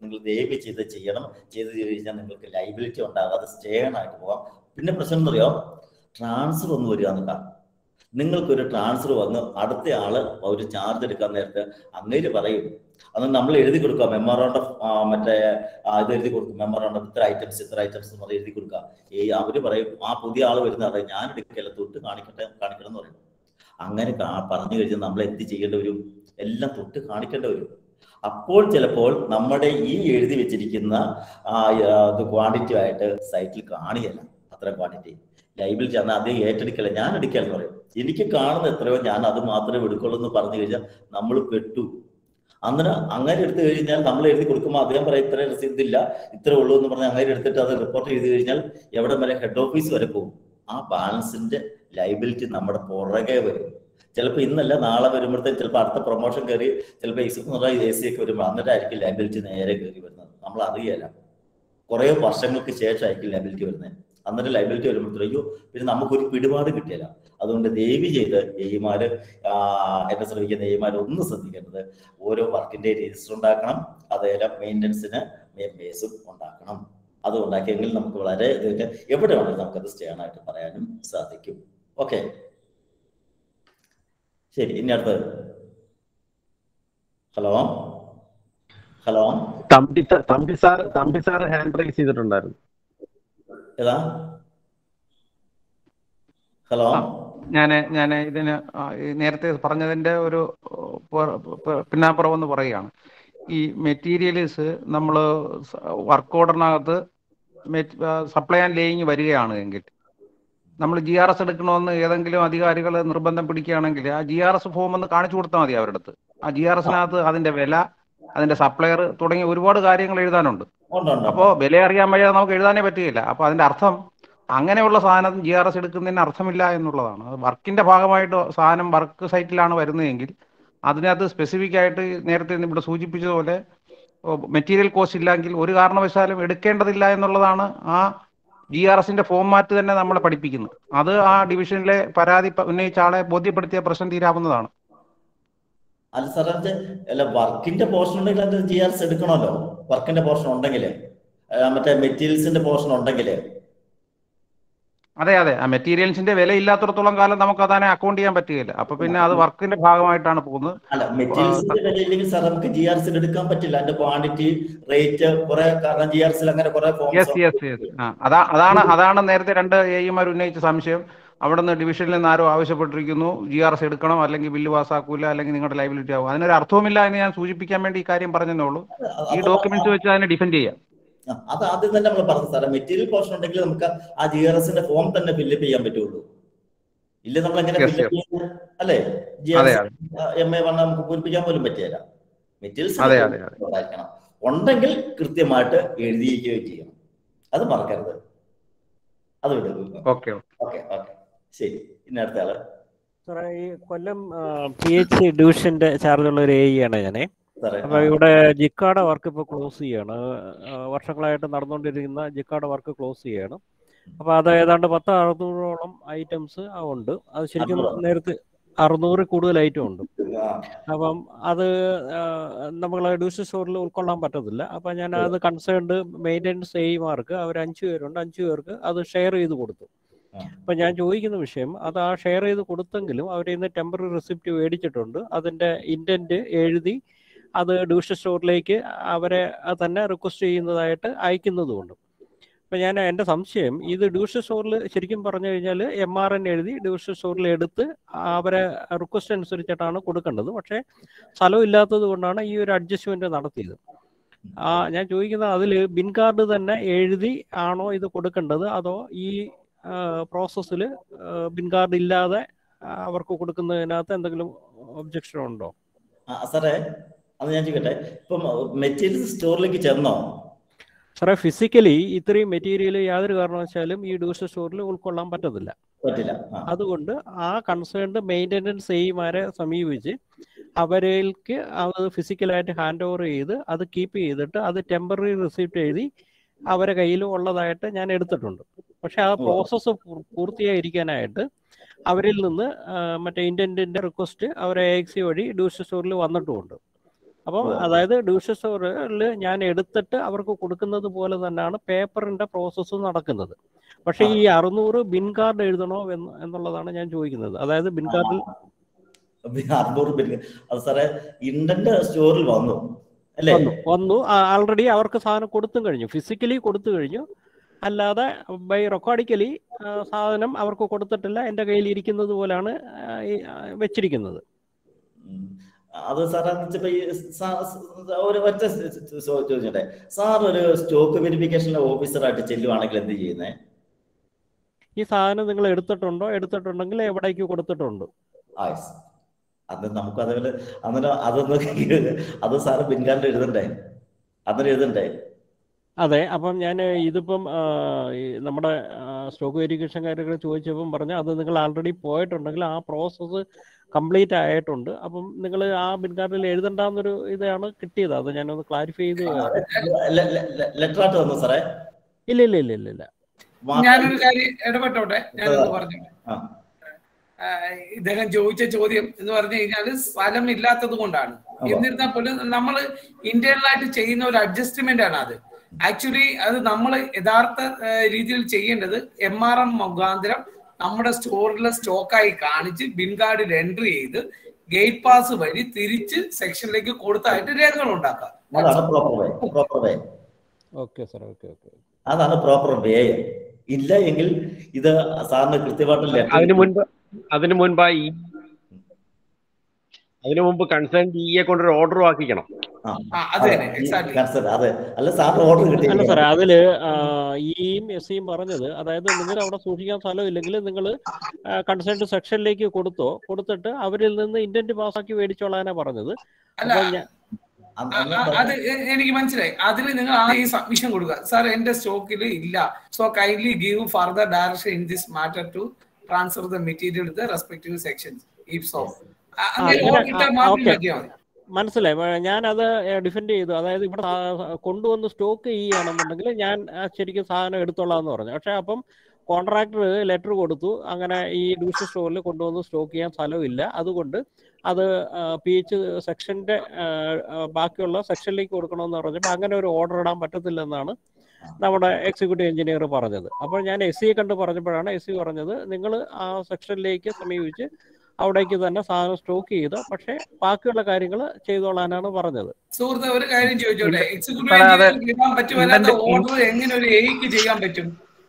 നിങ്ങൾ ദയവ് ചെയ്ത് ചെയ്യണം ചെയ്ത് കഴിഞ്ഞാൽ നിങ്ങൾക്ക് ലൈബിലിറ്റി ഉണ്ടാകാതെ സ്റ്റേ ആയിട്ട് പോകാം പിന്നെ പ്രശ്നം എന്ന് അറിയോ ട്രാൻസ്ഫർ ഒന്ന് വരിക എന്നൊക്കെ നിങ്ങൾക്കൊരു ട്രാൻസ്ഫർ വന്ന് അടുത്ത ആള് ഒരു ചാർജ് എടുക്കാൻ നേരത്തെ അങ്ങേര് പറയും അത് നമ്മൾ എഴുതി കൊടുക്കുക മെമ്മറൗണ്ട് ഓഫ് മറ്റേ ആ, ഇത് എഴുതി കൊടുക്കും മെമ്മറൗണ്ട് ഓഫ് ഇത്ര ഐറ്റംസ് ഇത്ര ഐറ്റംസ് എന്ന് പറഞ്ഞ് എഴുതി കൊടുക്കുക ഈ അവര് പറയും ആ പുതിയ ആള് വരുന്ന അറിയാം ഞാൻ എടുക്കല തൊട്ട് കാണിക്കട്ടെ കാണിക്കണം എന്ന് പറയും അങ്ങനെ കാ- പറഞ്ഞു കഴിഞ്ഞാൽ നമ്മൾ എന്ത് ചെയ്യേണ്ടി വരും എല്ലാം തൊട്ട് കാണിക്കേണ്ടി വരും അപ്പോൾ ചിലപ്പോൾ നമ്മുടെ ഈ എഴുതി വെച്ചിരിക്കുന്ന ആ, ആ, ഇത് ക്വാണ്ടിറ്റി ആയിട്ട് സൈറ്റിൽ കാണിയല്ല അത്ര ക്വാണ്ടിറ്റി ലൈബിൽ ചെന്ന് അത് ഏറ്റെടുക്കല ഞാൻ എടുക്കാന്ന് പറയും എനിക്ക് കാണുന്ന എത്രയോ ഞാൻ അത് മാത്രമേ എടുക്കുള്ളൂ എന്ന് പറഞ്ഞു കഴിഞ്ഞാൽ നമ്മൾ പെട്ടു അങ്ങനെ അങ്ങനെ എടുത്തു കഴിഞ്ഞാൽ നമ്മൾ എഴുതി കൊടുക്കുമ്പോൾ അദ്ദേഹം പറയും ഇത്ര രസീത് ഇല്ല ഇത്ര ഉള്ളൂ എന്ന് പറഞ്ഞ് അങ്ങനെ എടുത്തിട്ട് അത് റിപ്പോർട്ട് ചെയ്ത് കഴിഞ്ഞാൽ എവിടെ വരെ ഹെഡ് ഓഫീസ് വരെ പോകും ആ ബാലൻസിന്റെ ലൈബിലിറ്റി നമ്മുടെ പുറകെ വരും ചിലപ്പോൾ ഇന്നല്ല നാളെ വരുമ്പോഴത്തേക്ക് ചിലപ്പോൾ അടുത്ത പ്രൊമോഷൻ കയറി ചിലപ്പോൾ എ സി എ സി ഒക്കെ വരുമ്പോൾ അന്നേരമായിരിക്കും ലൈബിലിറ്റി നേരെ കയറി വരുന്നത് നമ്മൾ അറിയല കുറേ വർഷങ്ങൾക്ക് ശേഷമായിരിക്കും ലൈബിലിറ്റി വരുന്നത് അന്നേരം ലൈബിലിറ്റി വരുമ്പോഴത്തേക്കും അയ്യോ പിന്നെ നമുക്കൊരു പിടിപാട് കിട്ടിയില്ല അതുകൊണ്ട് ദയവ് ചെയ്ത് എയ്മാര് എന്നെ ശ്രമിക്കുന്ന എയ്മാർ ഒന്ന് ശ്രദ്ധിക്കേണ്ടത് ഓരോ വർക്കിന്റെ രജിസ്റ്റർ ഉണ്ടാക്കണം അതേപോലെ മെയിൻ്റനൻസിന് ബേസും ഉണ്ടാക്കണം അത് ഉണ്ടാക്കിയെങ്കിൽ നമുക്ക് വളരെ ഇതായിട്ട് എവിടെ വേണമെങ്കിലും നമുക്കത് സ്റ്റേ ആയിട്ട് പറയാനും സാധിക്കും ഓക്കെ ശരി ഇനി അടുത്തത് hello hello Thampi sir Thampi sir Thampi sir hand raise ചെയ്തിട്ടുണ്ടായിരുന്നു ഏതാ ഹലോ ഞാൻ ഞാൻ ഇതിന് ആ, ഈ നേരത്തെ പറഞ്ഞതിന്റെ ഒരു പ- പ- പിന്നാമ്പുറം എന്ന് പറയുകയാണ് ഈ മെറ്റീരിയൽസ് നമ്മൾ വർക്ക് ഓർഡറിനകത്ത് സപ്ലൈ ആൻഡ് ലേയിങ് വരികയാണ് എങ്കിൽ നമ്മൾ ജി ആർ എസ് എടുക്കണമെന്ന് ഏതെങ്കിലും അധികാരികൾ നിർബന്ധം പിടിക്കുകയാണെങ്കിൽ ആ ജി ആർ എസ് ഫോം ഒന്ന് കാണിച്ചു കൊടുത്താൽ മതി അവരുടെ അടുത്ത് ആ ജി ആർ എസിനകത്ത് അതിന്റെ വില അതിന്റെ സപ്ലയർ തുടങ്ങിയ ഒരുപാട് കാര്യങ്ങൾ എഴുതാനുണ്ട് ഉണ്ട് ഉണ്ട് അപ്പോൾ വില അറിയാൻ വയ്യാതെ നമുക്ക് എഴുതാനേ പറ്റുകയില്ല അപ്പൊ അതിന്റെ അർത്ഥം അങ്ങനെയുള്ള സാധനം ജി ആർ എസ് എടുക്കുന്നതിന് അർത്ഥമില്ല എന്നുള്ളതാണ് അത് വർക്കിന്റെ ഭാഗമായിട്ട് സാധനം വർക്ക് സൈറ്റിലാണ് വരുന്നതെങ്കിൽ അതിനകത്ത് സ്പെസിഫിക് ആയിട്ട് നേരത്തെ ഇവിടെ സൂചിപ്പിച്ചതുപോലെ മെറ്റീരിയൽ കോസ്റ്റ് ഇല്ലെങ്കിൽ ഒരു കാരണവശാലും എടുക്കേണ്ടതില്ല എന്നുള്ളതാണ് ആ ജി ആർ എസിന്റെ ഫോമാറ്റ് തന്നെ നമ്മളെ പഠിപ്പിക്കുന്നത് അത് ആ ഡിവിഷനിലെ പരാതി പ- ഉന്നയിച്ച ആളെ ബോധ്യപ്പെടുത്തിയ പ്രശ്നം തീരാവുന്നതാണ് അല്ല സാറേ അത് അല്ല വർക്കിന്റെ പോർഷൻ ഉണ്ടെങ്കിൽ അത് ജി ആർ എസ് എടുക്കണമല്ലോ വർക്കിന്റെ പോർഷൻ ഉണ്ടെങ്കിൽ മറ്റേ മെറ്റീരിയൽസിന്റെ പോർഷൻ ഉണ്ടെങ്കിൽ അതെ അതെ ആ മെറ്റീരിയൽസിന്റെ വില ഇല്ലാത്തടത്തോളം കാലം നമുക്ക് അതിനെ അക്കൗണ്ട് ചെയ്യാൻ പറ്റുകയില്ല അപ്പൊ പിന്നെ അത് വർക്കിന്റെ ഭാഗമായിട്ടാണ് പോകുന്നത് അല്ല മെറ്റീരിയൽസിന്റെ വില ഇല്ലെങ്കിൽ സാർ നമുക്ക് ജി ആർ എസ് എടുക്കാൻ പറ്റില്ല അതിന്റെ ക്വാണ്ടിറ്റി റേറ്റ് കുറെ കാരണം ജി ആർ എസിൽ അങ്ങനെ കുറെ യെസ് ഫോംസ് യെസ് യെസ് ആ അതാ അതാണ് അതാണ് നേരത്തെ രണ്ട് എമാർ ഉന്നയിച്ച സംശയം അവിടെ നിന്ന് ഡിവിഷനിൽ നിന്ന് ആരോ ആവശ്യപ്പെട്ടിരിക്കുന്നു ജി ആർ എസ് എടുക്കണം അല്ലെങ്കിൽ ബില്ല് പാസ്സാക്കൂല അല്ലെങ്കിൽ നിങ്ങളുടെ ലൈബിലിറ്റി ആവും അതിനൊരു അർത്ഥവുമില്ല എന്ന് ഞാൻ സൂചിപ്പിക്കാൻ വേണ്ടി ഈ കാര്യം പറഞ്ഞതേ ഉള്ളൂ ഈ ഡോക്യുമെന്റ്സ് വെച്ച് അതിനെ ഡിഫെൻഡ് ചെയ്യാം ആ, അത് ആദ്യം തന്നെ നമ്മൾ പറഞ്ഞു സാറേ മെറ്റീരിയൽ പോർഷൻ ഉണ്ടെങ്കിൽ നമുക്ക് ആ ജി ആർ എസിന്റെ ഫോം തന്നെ ഫില്ലപ്പ് ചെയ്യാൻ പറ്റുള്ളൂ ഇല്ല നമ്മൾ എങ്ങനെ Yes, ഫില്ലപ്പ് yes. ചെയ്യുന്നത് അല്ലേ ജി ആർ അതെ എസ് എം എ വണ്ണം നമുക്ക് പൂരിപ്പിക്കാൻ പോലും പറ്റില്ല മെറ്റീരിയൽസ് അതെ അതെ അതെ ഉണ്ടായിരിക്കണം ഉണ്ടെങ്കിൽ കൃത്യമായിട്ട് എഴുതിയിരിക്കുകയും ചെയ്യണം അത് മറക്കരുത് അത് വിടുക ഓക്കെ ഓക്കെ ഓക്കെ ശരി ഇനി അടുത്ത ആള് സാറേ ഈ കൊല്ലം പി എച്ച് ഡിവിഷന്റെ ചാർജുള്ള ഒരു എ ആണ് ഞാനേ സാറേ അപ്പൊ ഇവിടെ ജിക്കാടെ വർക്ക് ഇപ്പോൾ ക്ലോസ് ചെയ്യാണ് ആ, വർഷങ്ങളായിട്ട് നടന്നുകൊണ്ടിരിക്കുന്ന ജിക്കാടെ വർക്ക് ക്ലോസ് ചെയ്യാണ് അപ്പൊ അത് ഏതാണ്ട് പത്ത് അറുന്നൂറോളം ഐറ്റംസ് ഉണ്ട് അത് ശരിക്കും അറുന്നൂറോ? നേരത്തെ അറുന്നൂറിൽ കൂടുതൽ ഐറ്റം ഉണ്ട് ആ, അപ്പം അത് നമ്മളെ ഡിവിഷൻ സ്റ്റോറിൽ ഉൾക്കൊള്ളാൻ പറ്റത്തില്ല അപ്പം ഞാൻ അത് കൺസേൺഡ് മെയിൻ്റെനൻസ് എയ്മാർക്ക് അവർ അഞ്ചു പേരുണ്ട് അഞ്ചു പേർക്ക് അത് ഷെയർ ചെയ്ത് കൊടുത്തു ആ. അപ്പം ഞാൻ ചോദിക്കുന്ന വിഷയം അത് ആ ഷെയർ ചെയ്ത് കൊടുത്തെങ്കിലും അവരിൽ നിന്ന് ടെമ്പററി റെസിപ്റ്റ് മേടിച്ചിട്ടുണ്ട് അതിൻ്റെ ഇൻറ്റൻറ്റ് എഴുതി അത് ഡിവിഷൻ സ്റ്റോറിലേക്ക് അവരെ തന്നെ റിക്വസ്റ്റ് ചെയ്യുന്നതായിട്ട് അയക്കുന്നതുമുണ്ട് അപ്പം ഞാൻ എൻ്റെ സംശയം ഇത് ഡിവിഷൻ സ്റ്റോറിൽ ശരിക്കും പറഞ്ഞു കഴിഞ്ഞാൽ എം ആർ എൻ എഴുതി ഡിവിഷൻ സ്റ്റോറിൽ എടുത്ത് അവരെ റിക്വസ്റ്റ് അനുസരിച്ചിട്ടാണ് കൊടുക്കേണ്ടത് പക്ഷേ സ്ഥലമില്ലാത്തത് കൊണ്ടാണ് ഈ ഒരു അഡ്ജസ്റ്റ്മെന്റ് നടത്തിയത് ആ ഞാൻ ചോദിക്കുന്നത് അതിൽ ബിൻ കാർഡ് തന്നെ എഴുതി ആണോ ഇത് കൊടുക്കേണ്ടത് അതോ ഈ പ്രോസസ്സിൽ ബിൻ കാർഡ് ഇല്ലാതെ ആ, അവർക്ക് കൊടുക്കുന്നതിനകത്ത് എന്തെങ്കിലും ഒബ്ജക്ഷൻ ഉണ്ടോ ആ, സാറേ അത് ഞാൻ ചോദിക്കട്ടെ ഇപ്പം മെറ്റീരിയൽസ് സ്റ്റോറിലേക്ക് ചെന്നോ സാറേ ഫിസിക്കലി ഇത്രയും മെറ്റീരിയൽ യാതൊരു കാരണവശാലും ഈ ഡിവിഷൻ സ്റ്റോറിൽ ഉൾക്കൊള്ളാൻ പറ്റത്തില്ല പറ്റില്ല ആ അതുകൊണ്ട് ആ കൺസേൺഡ് മെയിൻ്റെനൻസ് എയ്മാരെ സമീപിച്ച് അവർക്ക് അത് ഫിസിക്കലായിട്ട് ഹാൻഡ് ഓവർ ചെയ്ത് അത് കീപ്പ് ചെയ്തിട്ട് അത് ടെമ്പററി റിസിപ്റ്റ് എഴുതി അവരെ കയ്യിൽ ഉള്ളതായിട്ട് ഞാൻ എടുത്തിട്ടുണ്ട് പക്ഷെ ആ പ്രോസസ്സ് പൂർത്തിയായിരിക്കാനായിട്ട് അവരിൽ നിന്ന് ആ, മറ്റേ ഇൻറ്റൻറ്റിൻ്റെ റിക്വസ്റ്റ് അവരെ എ എക്സി വഴി ഡിവിഷൻ സ്റ്റോറിൽ വന്നിട്ടുമുണ്ട് അപ്പം ഉവ്വ്. അതായത് ഡിവിഷൻ സ്റ്റോറിൽ ഞാൻ എടുത്തിട്ട് അവർക്ക് കൊടുക്കുന്നത് പോലെ തന്നെയാണ് പേപ്പറിന്റെ പ്രോസസ്സ് നടക്കുന്നത് പക്ഷേ ഈ അറുന്നൂറ് ബിൻ കാർഡ് എഴുതണോ എന്ന് എന്നുള്ളതാണ് ഞാൻ ചോദിക്കുന്നത് അതായത് ബിൻ കാർഡിൽ അറുന്നൂറ് ബില്ല് അത് സാറേ ഇന്റന്റ് സ്റ്റോറിൽ വന്നു അല്ലേ വന്നു വന്നു ആൾറെഡി അവർക്ക് സാധനം കൊടുത്തും കഴിഞ്ഞു ഫിസിക്കലി കൊടുത്തു കഴിഞ്ഞു അല്ലാതെ ബൈ റെക്കോർഡിക്കലി സാധനം അവർക്ക് കൊടുത്തിട്ടില്ല എൻ്റെ കയ്യിൽ ഇരിക്കുന്നത് പോലാണ് ആ, ഈ, ആ, വെച്ചിരിക്കുന്നത് അത് സാറേ വെച്ചപ്പോ ഈ സാ- സ- ഒരു ഒറ്റ ചോദിച്ചോട്ടെ സാർ ഒരു സ്റ്റോക്ക് വെരിഫിക്കേഷനിലെ ഓഫീസറായിട്ട് ചെല്ലുവാണെങ്കിൽ എന്ത് ചെയ്യുന്നേ ഈ സാധനം നിങ്ങൾ എടുത്തിട്ടുണ്ടോ എടുത്തിട്ടുണ്ടെങ്കിൽ എവിടേക്ക് കൊടുത്തിട്ടുണ്ട് ആ yes. അത് നമുക്ക് അതേപോലെ അന്നേരം അതൊന്ന് അത് സാറ് പിൻകാലിൽ എഴുതണ്ടേ അന്നേരം എഴുതണ്ടേ അതെ അപ്പം ഞാൻ ഇതിപ്പം ആ, ഈ നമ്മുടെ സ്റ്റോക്ക് വെരിഫിക്കേഷൻ കാര്യങ്ങൾ ചോദിച്ചപ്പം പറഞ്ഞു അത് നിങ്ങൾ ആൾറെഡി പോയിട്ടുണ്ടെങ്കിൽ ആ പ്രോസസ്സ് കംപ്ലീറ്റ് ആയിട്ടുണ്ട് അപ്പം നിങ്ങൾ ആ ബിൻകാർഡിൽ എഴുതണ്ടെന്നൊരു ഇതാണ് കിട്ടിയത് അത് ഞാനൊന്ന് ക്ലാരിഫൈ ചെയ്ത് ലെറ്റർ ആയിട്ട് തന്നു സാറേ ഇല്ല ഇല്ല ഇല്ല ഇല്ല ഇല്ല ഞാനൊരു കാര്യം ഇടപെട്ടോട്ടെ ഞാനൊന്ന് പറഞ്ഞു ആ. ഇദ്ദേഹം ചോദിച്ച ചോദ്യം എന്ന് പറഞ്ഞു കഴിഞ്ഞാൽ സ്ഥലം ഇല്ലാത്തത് കൊണ്ടാണ് അതെ. എന്നിരുന്നാൽ പോലും നമ്മൾ ഇന്റേണൽ ആയിട്ട് ചെയ്യുന്ന ഒരു അഡ്ജസ്റ്റ്മെന്റ് ആണ് അത് ആക്ച്വലി അത് നമ്മൾ യഥാർത്ഥ ആ, രീതിയിൽ ചെയ്യേണ്ടത് എം ആർ എം മുഖാന്തരം നമ്മുടെ സ്റ്റോറിലെ സ്റ്റോക്കായി കാണിച്ച് ബിൻ കാർഡിൽ എൻട്രി ചെയ്ത് ഗേറ്റ് പാസ് വഴി തിരിച്ച് സെക്ഷനിലേക്ക് കൊടുത്തായിട്ട് രേഖകൾ ഉണ്ടാക്കാം അതാണ് proper way proper way okay sir okay okay അതാണ് പ്രോപ്പർ വേ ഇല്ല എങ്കിൽ ഇത് സാറിന് കൃത്യമായിട്ട് ലെറ്റർ അതിനു മുൻപ് അതിനു മുൻപായി അതിനു മുമ്പ് കൺസേൺ ഡിയെ കൊണ്ടൊരു ഓർഡർ ആക്കിക്കണം കൺസേൺ അതെ അല്ല സാറിന് ഓർഡർ കിട്ടി അല്ല സാറേ അതില് ഇയും എസ് സിയും പറഞ്ഞത് അതായത് നിങ്ങൾ അവിടെ സൂക്ഷിക്കാൻ സ്ഥലമില്ലെങ്കിൽ നിങ്ങൾ കൺസേൺഡ് സെക്ഷനിലേക്ക് കൊടുത്തോ കൊടുത്തിട്ട് അവരിൽ നിന്ന് ഇന്റന്റ് പാസ്സാക്കി മേടിച്ചോളാനാ പറഞ്ഞത് അല്ല അപ്പൊ ഞാൻ ആ, ആ, അത് എ- എനിക്ക് മനസ്സിലായി അതിന് നിങ്ങൾ ആദ്യം സബ്മിഷൻ കൊടുക്കുക സാർ എന്റെ സ്റ്റോക്കിൽ ഇല്ല so kindly give further direction in this matter to transfer the material to the respective sections if so ആ, അങ്ങനെ ഇങ്ങനെ- ഓർഡർ ഇട്ടാൽ ആ, മാത്രം ഓക്കേ. നോക്കിയാൽ മതി മനസ്സിലായി വ- ഞാനത് ഡിഫെൻഡ് ചെയ്തു അതായത് ഇവിടെ സാ- കൊണ്ടുവന്ന് സ്റ്റോക്ക് ചെയ്യുകയാണെന്നുണ്ടെങ്കിൽ ഞാൻ ആ, ശരിക്കും സാധനം എടുത്തോളാം എന്ന് പറഞ്ഞു പക്ഷെ അപ്പം കോൺട്രാക്ടർ ലെറ്റർ കൊടുത്തു അങ്ങനെ ഈ ഡിവിഷൻ സ്റ്റോറിൽ കൊണ്ടുവന്ന് സ്റ്റോക്ക് ചെയ്യാൻ സ്ഥലമില്ല അതുകൊണ്ട് അത് പി എച്ച് സെക്ഷന്റെ ബാക്കിയുള്ള സെക്ഷനിലേക്ക് കൊടുക്കണമെന്ന് പറഞ്ഞപ്പോൾ അങ്ങനെ ഒരു ഓർഡർ ഇടാൻ പറ്റത്തില്ലെന്നാണ് നമ്മുടെ എക്സിക്യൂട്ടീവ് എഞ്ചിനീയർ പറഞ്ഞത് അപ്പോൾ ഞാൻ എസ് സിയെ കണ്ട് പറഞ്ഞപ്പോഴാണ് എസ് സി പറഞ്ഞത് നിങ്ങൾ ആ സെക്ഷനിലേക്ക് സമീപിച്ച് അവിടേക്ക് തന്നെ സാധനം സ്റ്റോക്ക് ചെയ്ത് പക്ഷേ ബാക്കിയുള്ള കാര്യങ്ങൾ ചെയ്തോളാനാണ് പറഞ്ഞത് സുഹൃത്ത് ഒരു കാര്യം ചോദിച്ചോട്ടെ ഇല്ല. എക്സിക്യൂട്ടീവ് സാറേ, അത് എഞ്ചിനീയർക്ക് ഇടാൻ പറ്റുമല്ലാത്ത ഇന്റന്റ് ഓർഡർ എങ്ങനെ ഒരു എയ്ക്ക് ചെയ്യാൻ പറ്റും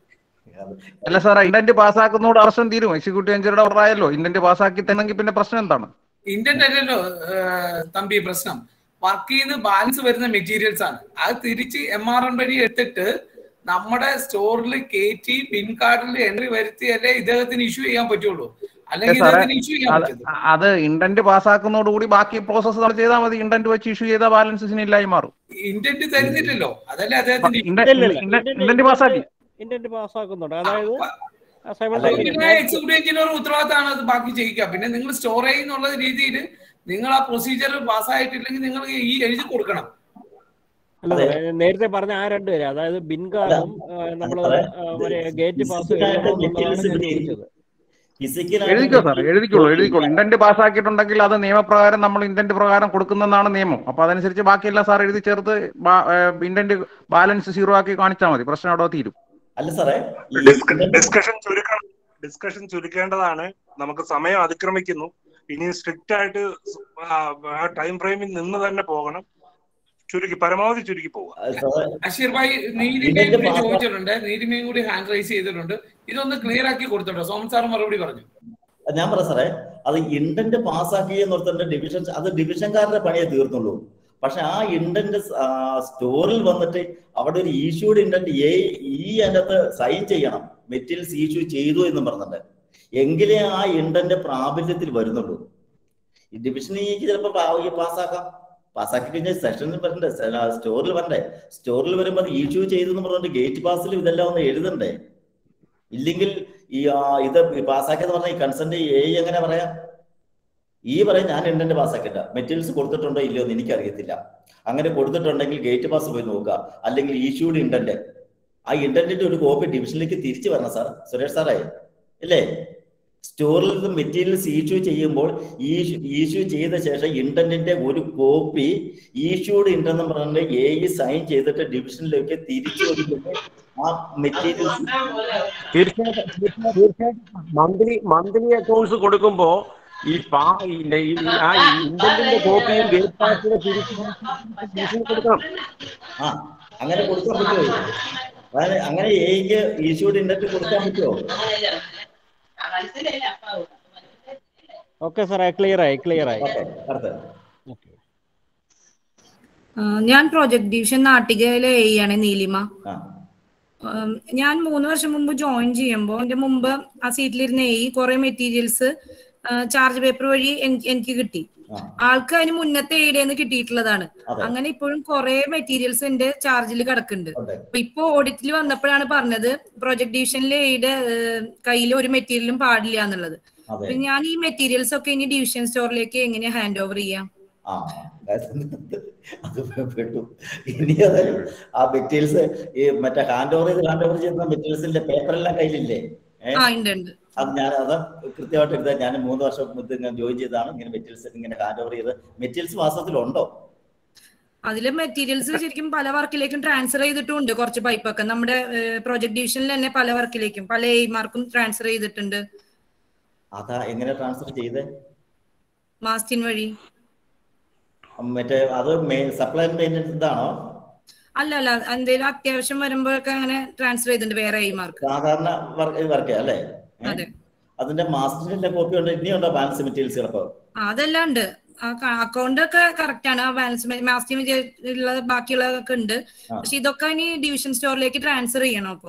അല്ല സാറേ ഇന്റന്റ് പാസ്സാക്കുന്നതോട് പ്രശ്നം തീരും എക്സിക്യൂട്ടീവ് എഞ്ചിനീയറുടെ ഓർഡർ ആയല്ലോ ഇന്റന്റ് പാസ്സാക്കി തന്നെങ്കിൽ പിന്നെ പ്രശ്നം എന്താണ് ഇന്റന്റ് അല്ലല്ലോ ഏഹ്, തമ്പി പ്രശ്നം വർക്ക് ചെയ്യുന്ന ബാലൻസ് വരുന്ന മെറ്റീരിയൽസ് ആണ് അത് തിരിച്ച് എം ആർ എൻ വഴി എടുത്തിട്ട് നമ്മുടെ സ്റ്റോറിൽ കയറ്റി പിൻ കാർഡിൽ എൻട്രി വരുത്തിയാലേ ഇദ്ദേഹത്തിന് ഇഷ്യൂ ചെയ്യാൻ പറ്റുള്ളൂ അല്ലെങ്കിൽ സാറേ ഇദ്ദേഹത്തിന് ഇഷ്യൂ ചെയ്യാൻ അത് പറ്റില്ല അത് ഇന്റന്റ് പാസ്സാക്കുന്നതോടുകൂടി ബാക്കി പ്രോസസ്സ് നമ്മൾ ചെയ്താൽ മതി ഇന്റന്റ് വെച്ച് ഇഷ്യൂ ചെയ്ത ബാലൻസസിന് ഇല്ലായി മാറും ഇന്റന്റ് തരുന്നില്ലല്ലോ അതല്ലേ അദ്ദേഹത്തിന്റെ issue. ഇന്റന്റ് പാസ്സാക്കി ഇന്റന്റ് പാസ്സാക്കുന്നുണ്ട് അതായത് അപ്പൊ simultaneous- പിന്നെ എക്സിക്യൂട്ടീവ് എഞ്ചിനീയർ ഉത്തരവാദിത്തമാണ് അത് ബാക്കി ചെയ്യിക്കുക പിന്നെ നിങ്ങൾ സ്റ്റോർ ചെയ്യുന്നുള്ള രീതിയിൽ നിങ്ങൾ ആ പ്രൊസീജിയർ പാസ്സായിട്ടില്ലെങ്കിൽ നിങ്ങൾ ഈ എഴുതി കൊടുക്കണം അല്ല സാറേ, നേരത്തെ പറഞ്ഞ ആ രണ്ട് പേര് അതായത് ബിൻകാർഡും നമ്മള് സാറേ, ആ, മറ്റേ ഗേറ്റ് പാസ് ഫിസിക്കലായിട്ട് എഴുതണമെന്നുള്ളതാണ് മെറ്റീരിയൽസ് ഞാൻ ഇവിടെ ചോദിച്ചത് എഴുതിക്കോ സാർ എഴുതിക്കോളൂ എഴുതിക്കോളൂ ഇന്റന്റ് പാസ്സാക്കിയിട്ടുണ്ടെങ്കിൽ അത് നിയമപ്രകാരം നമ്മൾ ഇന്റന്റ് പ്രകാരം കൊടുക്കുന്നതാണ് നിയമം അപ്പൊ അതനുസരിച്ച് ബാക്കിയെല്ലാം സാർ എഴുതി ചേർത്ത് ഇന്റന്റ് ബാലൻസ് സീറോ ആക്കി കാണിച്ചാൽ മതി പ്രശ്നം അവിടെ തീരും അല്ല സാറേ ഡിസ്കഷൻ ചുരുക്കണം ഡിസ്കഷൻ ചുരുക്കേണ്ടതാണ് നമുക്ക് സമയം അതിക്രമിക്കുന്നു ഇനി സ്ട്രിക്റ്റ് ആയിട്ട് ആ ടൈം ഫ്രെയിമിൽ നിന്ന് തന്നെ പോകണം ചുരുക്കി പരമാവധി ചുരുക്കി പോവുക അഷീർ ഭായി നീലിമയും കൂടി ചോദിച്ചിട്ടുണ്ട് നീലിമയും കൂടി ഹാൻഡ് റൈസ് ചെയ്തിട്ടുണ്ട് ഇതൊന്ന് ക്ലിയർ ആക്കി കൊടുത്തോട്ടോ സോമൻ സാർ മറുപടി പറഞ്ഞു ഞാൻ പറയാം സാറേ അത് ഇന്റന്റ് പാസ്സാക്കി എന്നോർത്തന്റെ ഡിവിഷൻ അത് ഡിവിഷൻകാരുടെ പണിയെ തീർന്നുള്ളൂ പക്ഷെ ആ ഇന്റന്റ് സ്റ്റോറിൽ വന്നിട്ട് അവിടെ ഒരു ഇഷ്യൂഡ് ഇന്റന്റ് എ ഈ അതിനകത്ത് സൈൻ ചെയ്യണം മെറ്റീരിയൽസ് ഇഷ്യൂ ചെയ്തു എന്ന് പറഞ്ഞിട്ട് എങ്കിലേ ആ ഇന്റന്റ് പ്രാബല്യത്തിൽ വരുന്നുള്ളൂ ഈ ഡിവിഷൻ ഇക്ക് ചിലപ്പോൾ പാസ്സാക്കാം പാസ്സാക്കി കഴിഞ്ഞാൽ സെഷനിൽ വരണ്ടേ സ്റ്റോറിൽ വരണ്ടേ സ്റ്റോറിൽ വരുമ്പോൾ അത് ഇഷ്യൂ ചെയ്തു എന്ന് പറഞ്ഞിട്ട് ഗേറ്റ് പാസിൽ ഇതെല്ലാം ഒന്ന് എഴുതണ്ടേ ഇല്ലെങ്കിൽ ഈ ആ, ഇത് പാസ്സാക്കിയെന്ന് പറഞ്ഞാൽ ഈ കൺസെന്റ് എ എങ്ങനെ പറയാം ഈ പറയും ഞാൻ ഇന്റന്റ് പാസ്സാക്കില്ല മെറ്റീരിയൽസ് കൊടുത്തിട്ടുണ്ടോ ഇല്ലയോ എന്ന് എനിക്കറിയത്തില്ല അങ്ങനെ കൊടുത്തിട്ടുണ്ടെങ്കിൽ ഗേറ്റ് പാസ് പോയി നോക്കുക അല്ലെങ്കിൽ ഇഷ്യൂഡ് ഇന്റന്റ് ആ ഇന്റന്റിന്റെ ഒരു കോപ്പി ഡിവിഷനിലേക്ക് തിരിച്ചു വരണം സാർ സുരേഷ് സാറേ ഇല്ലേ സ്റ്റോറിൽ നിന്ന് മെറ്റീരിയൽസ് ഇഷ്യൂ ചെയ്യുമ്പോൾ ഇഷ്യൂ ചെയ്ത ശേഷം ഇന്റന്റിന്റെ ഒരു കോപ്പി ഇഷ്യൂഡ് ഇന്റന്റ് എന്ന് പറഞ്ഞിട്ട് എ സൈൻ ചെയ്തിട്ട് ഡിവിഷനിലേക്ക് തിരിച്ചു കൊടുത്തിട്ട് ആ മെറ്റീരിയൽസ് തീർച്ചയായിട്ടും തീർച്ചയായിട്ടും മന്ത്ലി മന്ത്ലി അക്കൗണ്ട്സ് കൊടുക്കുമ്പോ ഈ പാ ഈ നെ- ഈ ആ ഇന്റന്റിന്റെ കോപ്പിയും ഗേറ്റ് പാസിന്റെ തിരിച്ചു തിരിച്ചു കൊടുക്കണം ആ അങ്ങനെ കൊടുക്കാൻ പറ്റുമോ അതായത് അങ്ങനെ എയ്ക്ക് ഇഷ്യൂഡ് ഇന്റന്റ് കൊടുക്കാൻ പറ്റുമോ ഓക്കെ സാറേ ക്ലിയർ ആയി ക്ലിയർ ആയി ഓക്കെ അടുത്ത ആ, ഞാൻ പ്രോജക്ട് ഡിവിഷൻ നാട്ടികയിലെ എ ആണ് നീലിമ ആ ഉം, ഞാൻ മൂന്ന് വർഷം മുമ്പ് ജോയിൻ ചെയ്യുമ്പോൾ എന്റെ മുമ്പ് ആ സീറ്റിലിരുന്ന എ കുറെ മെറ്റീരിയൽസ് ചാർജ് പേപ്പർ വഴി എനിക്ക് എനിക്ക് കിട്ടി ആ ആൾക്ക് അതിന് മുന്നത്തെ എയുടെ നിന്ന് കിട്ടിയിട്ടുള്ളതാണ് അതെ. അങ്ങനെ ഇപ്പോഴും കുറെ മെറ്റീരിയൽസ് എന്റെ ചാർജിൽ കിടക്കുന്നുണ്ട് ഉണ്ട്. അപ്പൊ ഇപ്പൊ ഓഡിറ്റിൽ വന്നപ്പോഴാണ് പറഞ്ഞത് പ്രൊജക്ട് ഡിവിഷനിലെ എയുടെ കയ്യിൽ ഒരു മെറ്റീരിയലും പാടില്ല എന്നുള്ളത് അതെ അപ്പൊ ഞാൻ ഈ മെറ്റീരിയൽസ് ഒക്കെ ഇനി ഡിവിഷൻ സ്റ്റോറിലേക്ക് എങ്ങനെ ഹാൻഡ് ഓവർ ചെയ്യാം ആ അത് പെട്ടു ഇനി അത് ആ മെറ്റീരിയൽസ് ഈ മറ്റേ ഹാൻഡ് ഓവർ ചെയ്ത് ഹാൻഡ് ഓവർ ചെയ്യുന്ന മെറ്റീരിയൽസിന്റെ പേപ്പർ എല്ലാം കയ്യിലില്ലേ ഏഹ് ആ ഉണ്ട് ഉണ്ട് അത് ഞാൻ അത് കൃത്യമായിട്ട് എഴുതാൻ ഞാൻ മൂന്ന് വർഷം മുമ്പ് ഞാൻ ജോയിൻ ചെയ്തതാണ് ഇങ്ങനെ മെറ്റീരിയൽസ് ഇങ്ങനെ ഹാൻഡ് ഓവർ ചെയ്ത് മെറ്റീരിയൽസ് വാസ്തവത്തിലുണ്ടോ അതിലെ മെറ്റീരിയൽസ് ശരിക്കും പല വർക്കിലേക്കും ട്രാൻസ്ഫർ ചെയ്തിട്ടുണ്ട് കുറച്ച് പൈപ്പൊക്കെ നമ്മുടെ പ്രോജക്ട് ഡിവിഷനിൽ തന്നെ പല വർക്കിലേക്കും പല എയ്മാർക്കും ട്രാൻസ്ഫർ ചെയ്തിട്ടുണ്ട് അതാ എങ്ങനെ ട്രാൻസ്ഫർ ചെയ്തേ മാസ്റ്റിൻ വഴി മറ്റേ അത് സപ്ലൈ മെയിൻ്റെനൻസ് ഇതാണോ അല്ല അല്ല എന്തെങ്കിലും അത്യാവശ്യം വരുമ്പോഴൊക്കെ അങ്ങനെ ട്രാൻസ്ഫർ ചെയ്തിട്ടുണ്ട് വേറെ എയ്മാർക്ക് സാധാരണ വർക്ക് വർക്ക് അല്ലേ ഏ? അതെ അതിന്റെ മാസ്റ്ററിന്റെ കോപ്പി ഉണ്ട് ഇനിയുണ്ടോ ബാലൻസ് മെറ്റീരിയൽസ് ചിലപ്പോ ആ, അതെല്ലാം ഉണ്ട് അക്കൗണ്ട് ഒക്കെ കറക്റ്റ് ആണ് ബാലൻസ് മാസ്റ്റിൻ ഉള്ള ബാക്കിയുള്ളതൊക്കെ ഉണ്ട് ആ. പക്ഷെ ഇതൊക്കെ ഇനി ഡിവിഷൻ സ്റ്റോറിലേക്ക് ട്രാൻസ്ഫർ ചെയ്യണം അപ്പൊ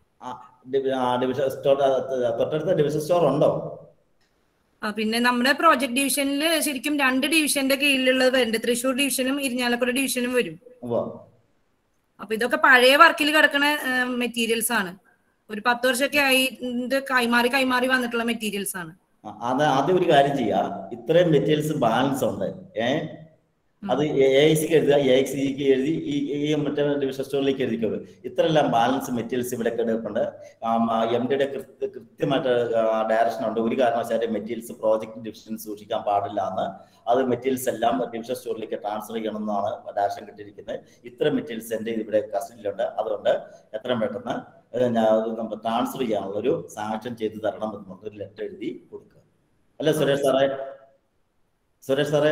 ഡിവിഷൻ സ്റ്റോർ തൊട്ടടുത്ത ഡിവിഷൻ സ്റ്റോർ ഉണ്ടോ ആ, പിന്നെ നമ്മുടെ പ്രോജക്ട് ഡിവിഷനിൽ ശരിക്കും രണ്ട് ഡിവിഷന്റെ കീഴിലുള്ളത് വരുന്നുണ്ട് തൃശ്ശൂർ ഡിവിഷനും ഇരിഞ്ഞാലക്കുട ഡിവിഷനും വരും ഉവ്വ. അപ്പൊ ഇതൊക്കെ പഴയ വർക്കിൽ കിടക്കുന്ന മെറ്റീരിയൽസ് ആണ് ഒരു പത്ത് വർഷമൊക്കെ ആയി ഇത് കൈമാറി കൈമാറി വന്നിട്ടുള്ള മെറ്റീരിയൽസ് ആണ് ആ, അത് ആദ്യം ഒരു കാര്യം ചെയ്യാ ഇത്രയും മെറ്റീരിയൽസ് ബാലൻസ് ഉണ്ട് ഏ അത് എ ഐ സിക്ക് എഴുതുക എ ഐ സിക്ക് എഴുതി ഈ ഈ മറ്റേ ഡിവിഷൻ സ്റ്റോറിലേക്ക് എഴുതിക്കോളൂ ഇത്രയെല്ലാം ബാലൻസ് മെറ്റീരിയൽസ് ഇവിടെ കിടപ്പുണ്ട് എം ഡിയുടെ കൃത്യമായിട്ട് ഡയറക്ഷൻ ഉണ്ട് ഒരു കാരണവശാലും മെറ്റീരിയൽസ് പ്രോജക്ട് ഡിവിഷൻ സൂക്ഷിക്കാൻ പാടില്ല എന്ന് അത് മെറ്റീരിയൽസ് എല്ലാം ഡിവിഷൻ സ്റ്റോറിലേക്ക് ട്രാൻസ്ഫർ ചെയ്യണം എന്നാണ് ഡയറക്ഷൻ കിട്ടിയിരിക്കുന്നത് ഇത്ര മെറ്റീരിയൽസ് എൻ്റെ ഇവിടെ കസ്റ്റഡിയിലുണ്ട് അതുകൊണ്ട് എത്രയും പെട്ടെന്ന് ഏഹ് ഞാൻ അത് നമ്മൾ ട്രാൻസ്ഫർ ചെയ്യാനുള്ള ഒരു സാങ്ഷൻ ചെയ്ത് തരണം എന്ന് പറഞ്ഞ് ഒരു ലെറ്റർ എഴുതി കൊടുക്കുക അല്ലേ സുരേഷ് സാറേ സുരേഷ് സാറേ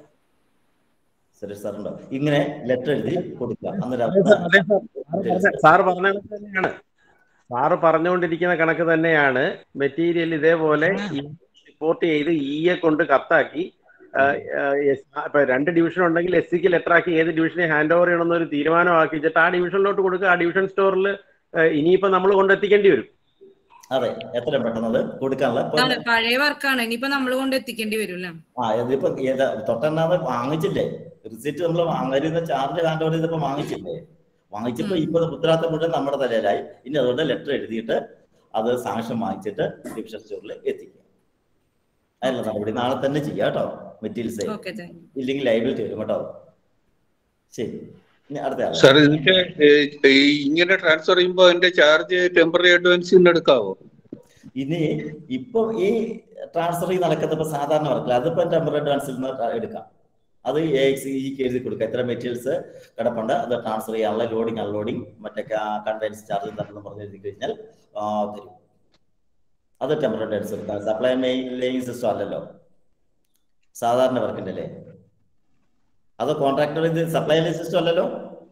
സുരേഷ് സാറുണ്ടോ ഇങ്ങനെ ലെറ്റർ എഴുതി കൊടുക്കുക അന്നേരം അതെ സാർ, അതെ സാർ. Details. സാറ് പറഞ്ഞ കണക്ക് തന്നെയാണ് സാറ് പറഞ്ഞുകൊണ്ടിരിക്കുന്ന കണക്ക് തന്നെയാണ് മെറ്റീരിയൽ ഇതേപോലെ റിപ്പോർട്ട് ചെയ്ത് ഇയെ കൊണ്ട് കത്താക്കി ആ, ആ, എസ്- ആ, ഇപ്പൊ രണ്ട് ഡിവിഷൻ ഉണ്ടെങ്കിൽ എസ് സിക്ക് ലെറ്റർ ആക്കി ഏത് ഡിവിഷനെ ഹാൻഡ് ഓവർ ചെയ്യണമെന്ന് ഒരു തീരുമാനമാക്കിച്ചിട്ട് ആ ഡിവിഷനിലോട്ട് കൊടുക്കുക ആ ഡിവിഷൻ സ്റ്റോറിൽ ഇനിയിപ്പോ നമ്മൾ കൊണ്ടെത്തിക്കേണ്ടി വരും അതെ എത്രയും പെട്ടെന്ന് അത് കൊടുക്കാനുള്ള ഇപ്പൊ അതാണ് പഴയ വർക്കാണ് ഇനിയിപ്പോ നമ്മൾ കൊണ്ട് എത്തിക്കേണ്ടി വരും അല്ലേ ആ ഇതിപ്പോ ഏതാ തൊട്ടെണ്ണാതെ വാങ്ങിച്ചില്ലേ റിസിപ്റ്റ് നമ്മൾ വാങ്ങരുന്ന ചാർജ് ഹാൻഡ് ഓവർ ചെയ്തപ്പോ വാങ്ങിച്ചില്ലേ വാങ്ങിച്ചപ്പോ ഇപ്പൊ ഉത്തരവാദിത്തം മുഴുവൻ നമ്മുടെ തലയിലായി ഇനി അതുകൊണ്ട് ലെറ്റർ എഴുതിയിട്ട് അത് സാങ്ഷൻ വാങ്ങിച്ചിട്ട് ഡിവിഷൻ സ്റ്റോറിൽ എത്തിക്കുക അതിനുള്ള നടപടി നാളെ തന്നെ ചെയ്യാം കേട്ടോ മെറ്റീരിയൽസ് ഓക്കെ താങ്ക് യു ഇല്ലെങ്കിൽ ലൈബിലിറ്റി വരും കേട്ടോ ശരി ഇനി അടുത്ത ആള് സാർ ഇതിന്റെ ഏഹ്, ഈ ഇങ്ങനെ ട്രാൻസ്ഫർ ചെയ്യുമ്പോൾ അതിന്റെ ചാർജ് ടെമ്പററി അഡ്വാൻസിന് എടുക്കാവോ ഇനി ഇപ്പൊ ഈ ട്രാൻസ്ഫർ നടക്കുന്ന ഇപ്പൊ സാധാരണ വർക്കില്ല അതിപ്പോ ടെമ്പററി അഡ്വാൻസിൽ നിന്ന് എടുക്കാം അത് എ എക്സ് ഇക്ക് എഴുതി കൊടുക്കുക എത്ര മെറ്റീരിയൽസ് കിടപ്പുണ്ട് അത് ട്രാൻസ്ഫർ ചെയ്യാനുള്ള ലോഡിങ് അൺലോഡിങ് മറ്റേ കൺവെൻസ് ചാർജ് തരണം പറഞ്ഞ് എഴുതി കഴിഞ്ഞാൽ ആ, തരും അത് ടെമ്പററി അഡ്വാൻസ് എടുക്കാം സപ്ലൈ മെയിൻ സിസ്റ്റം അല്ലല്ലോ സാധാരണ വർക്കിന്റെ അല്ലേ അത് കോൺട്രാക്ടർ ഇത് സപ്ലൈ ലൈൻ സിസ്റ്റം അല്ലല്ലോ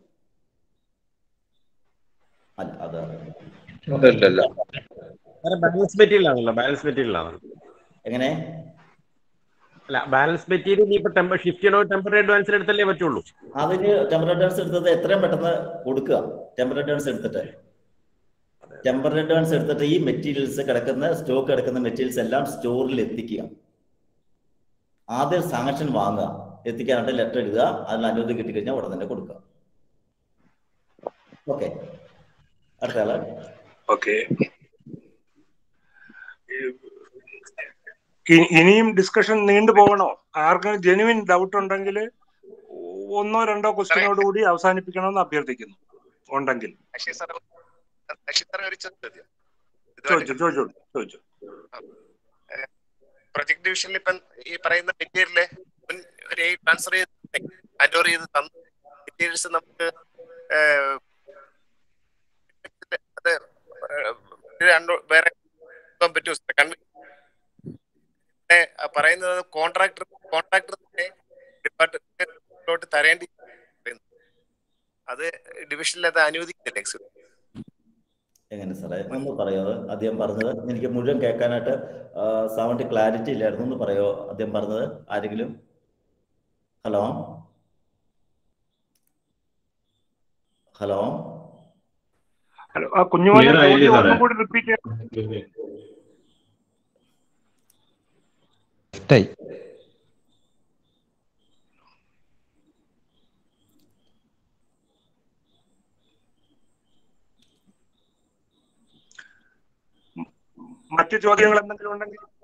അല്ല അത് അല്ലല്ല ബാലൻസ് മെറ്റീരിയൽ ആണല്ലോ ബാലൻസ് മെറ്റീരിയൽ ആണ് എങ്ങനെ അല്ല ബാലൻസ് മെറ്റീരിയൽ ഇപ്പൊ ടെമ്പർ ഷിഫ്റ്റ് ചെയ്യണോ ടെമ്പററി അഡ്വാൻസിൽ എടുത്തല്ലേ പറ്റുള്ളൂ അതിന് ടെമ്പററി അഡ്വാൻസ് എടുത്തത് എത്രയും പെട്ടെന്ന് കൊടുക്കുക ടെമ്പററി അഡ്വാൻസ് എടുത്തിട്ട് ടെമ്പററി അഡ്വാൻസ് എടുത്തിട്ട് ഈ മെറ്റീരിയൽസ് കിടക്കുന്ന സ്റ്റോക്ക് കിടക്കുന്ന മെറ്റീരിയൽസ് എല്ലാം സ്റ്റോറിൽ എത്തിക്കുക ആദ്യം സാങ്ഷൻ വാങ്ങുക എത്തിക്കാനായിട്ട് ലെറ്റർ എഴുതുക അതിന് അനുമതി കിട്ടിക്കഴിഞ്ഞാൽ ഉടൻ തന്നെ കൊടുക്കുക ഓക്കെ അടുത്ത ആള് ഓക്കെ ഇനിയും ഡിസ്കഷൻ നീണ്ടു പോകണോ ആർക്കും ജെനുവിൻ ഡൗട്ട് ഉണ്ടെങ്കിൽ ഒന്നോ രണ്ടോ ക്വസ്റ്റ്യനോട് കൂടി അവസാനിപ്പിക്കണമെന്ന് അഭ്യർത്ഥിക്കുന്നു ഉണ്ടെങ്കിൽ അക്ഷയ് സാർ അക്ഷയ് സാർ ഒരു ചോദ്യം ചോദിച്ചു ചോദിച്ചു ചോദിച്ചു പ്രൊജക്ട് ഡിവിഷനിൽ ഇപ്പം ഈ പറയുന്ന മെറ്റീരിയല് ഒരു ട്രാൻസ്ഫർ ചെയ്ത് ഹാൻഡ് ഓവർ ചെയ്ത് തന്ന മെറ്റീരിയൽസ് നമുക്ക് ഏഹ്, അത് ഏഹ് രണ്ട് വേറെ കൊണ്ടുപോകാൻ പറ്റുമോ സാർ? കൺവി- ഏ, ആ പറയുന്നത് കോൺട്രാക്ടർ കോൺട്രാക്ടർ തന്നെ ഡിപ്പാർട്ട്മെന്റിലോട്ട് തരേണ്ടി പറയുന്നു. അത് ഡിവിഷനിൽ അത് അനുവദിക്കുന്നില്ല എക്സ് എങ്ങനെ സാറേ ഒന്ന് പറയോ അദ്ദേഹം പറഞ്ഞത് എനിക്ക് മുഴുവൻ കേൾക്കാനായിട്ട് സൗണ്ട് ക്ലാരിറ്റി ഇല്ലായിരുന്നു ഒന്ന് പറയോ അദ്ദേഹം പറഞ്ഞത് ആരെങ്കിലും ഹലോ ഹലോ ഹലോ ആ കുഞ്ഞുമോനെ Clear ആയില്ലേ ചോദ്യം സാറേ? ഒന്നും കൂടി റിപ്പീറ്റ് ചെയ്യാം തെറ്റായി മറ്റു ചോദ്യങ്ങൾ എന്തെങ്കിലും ഉണ്ടെങ്കിൽ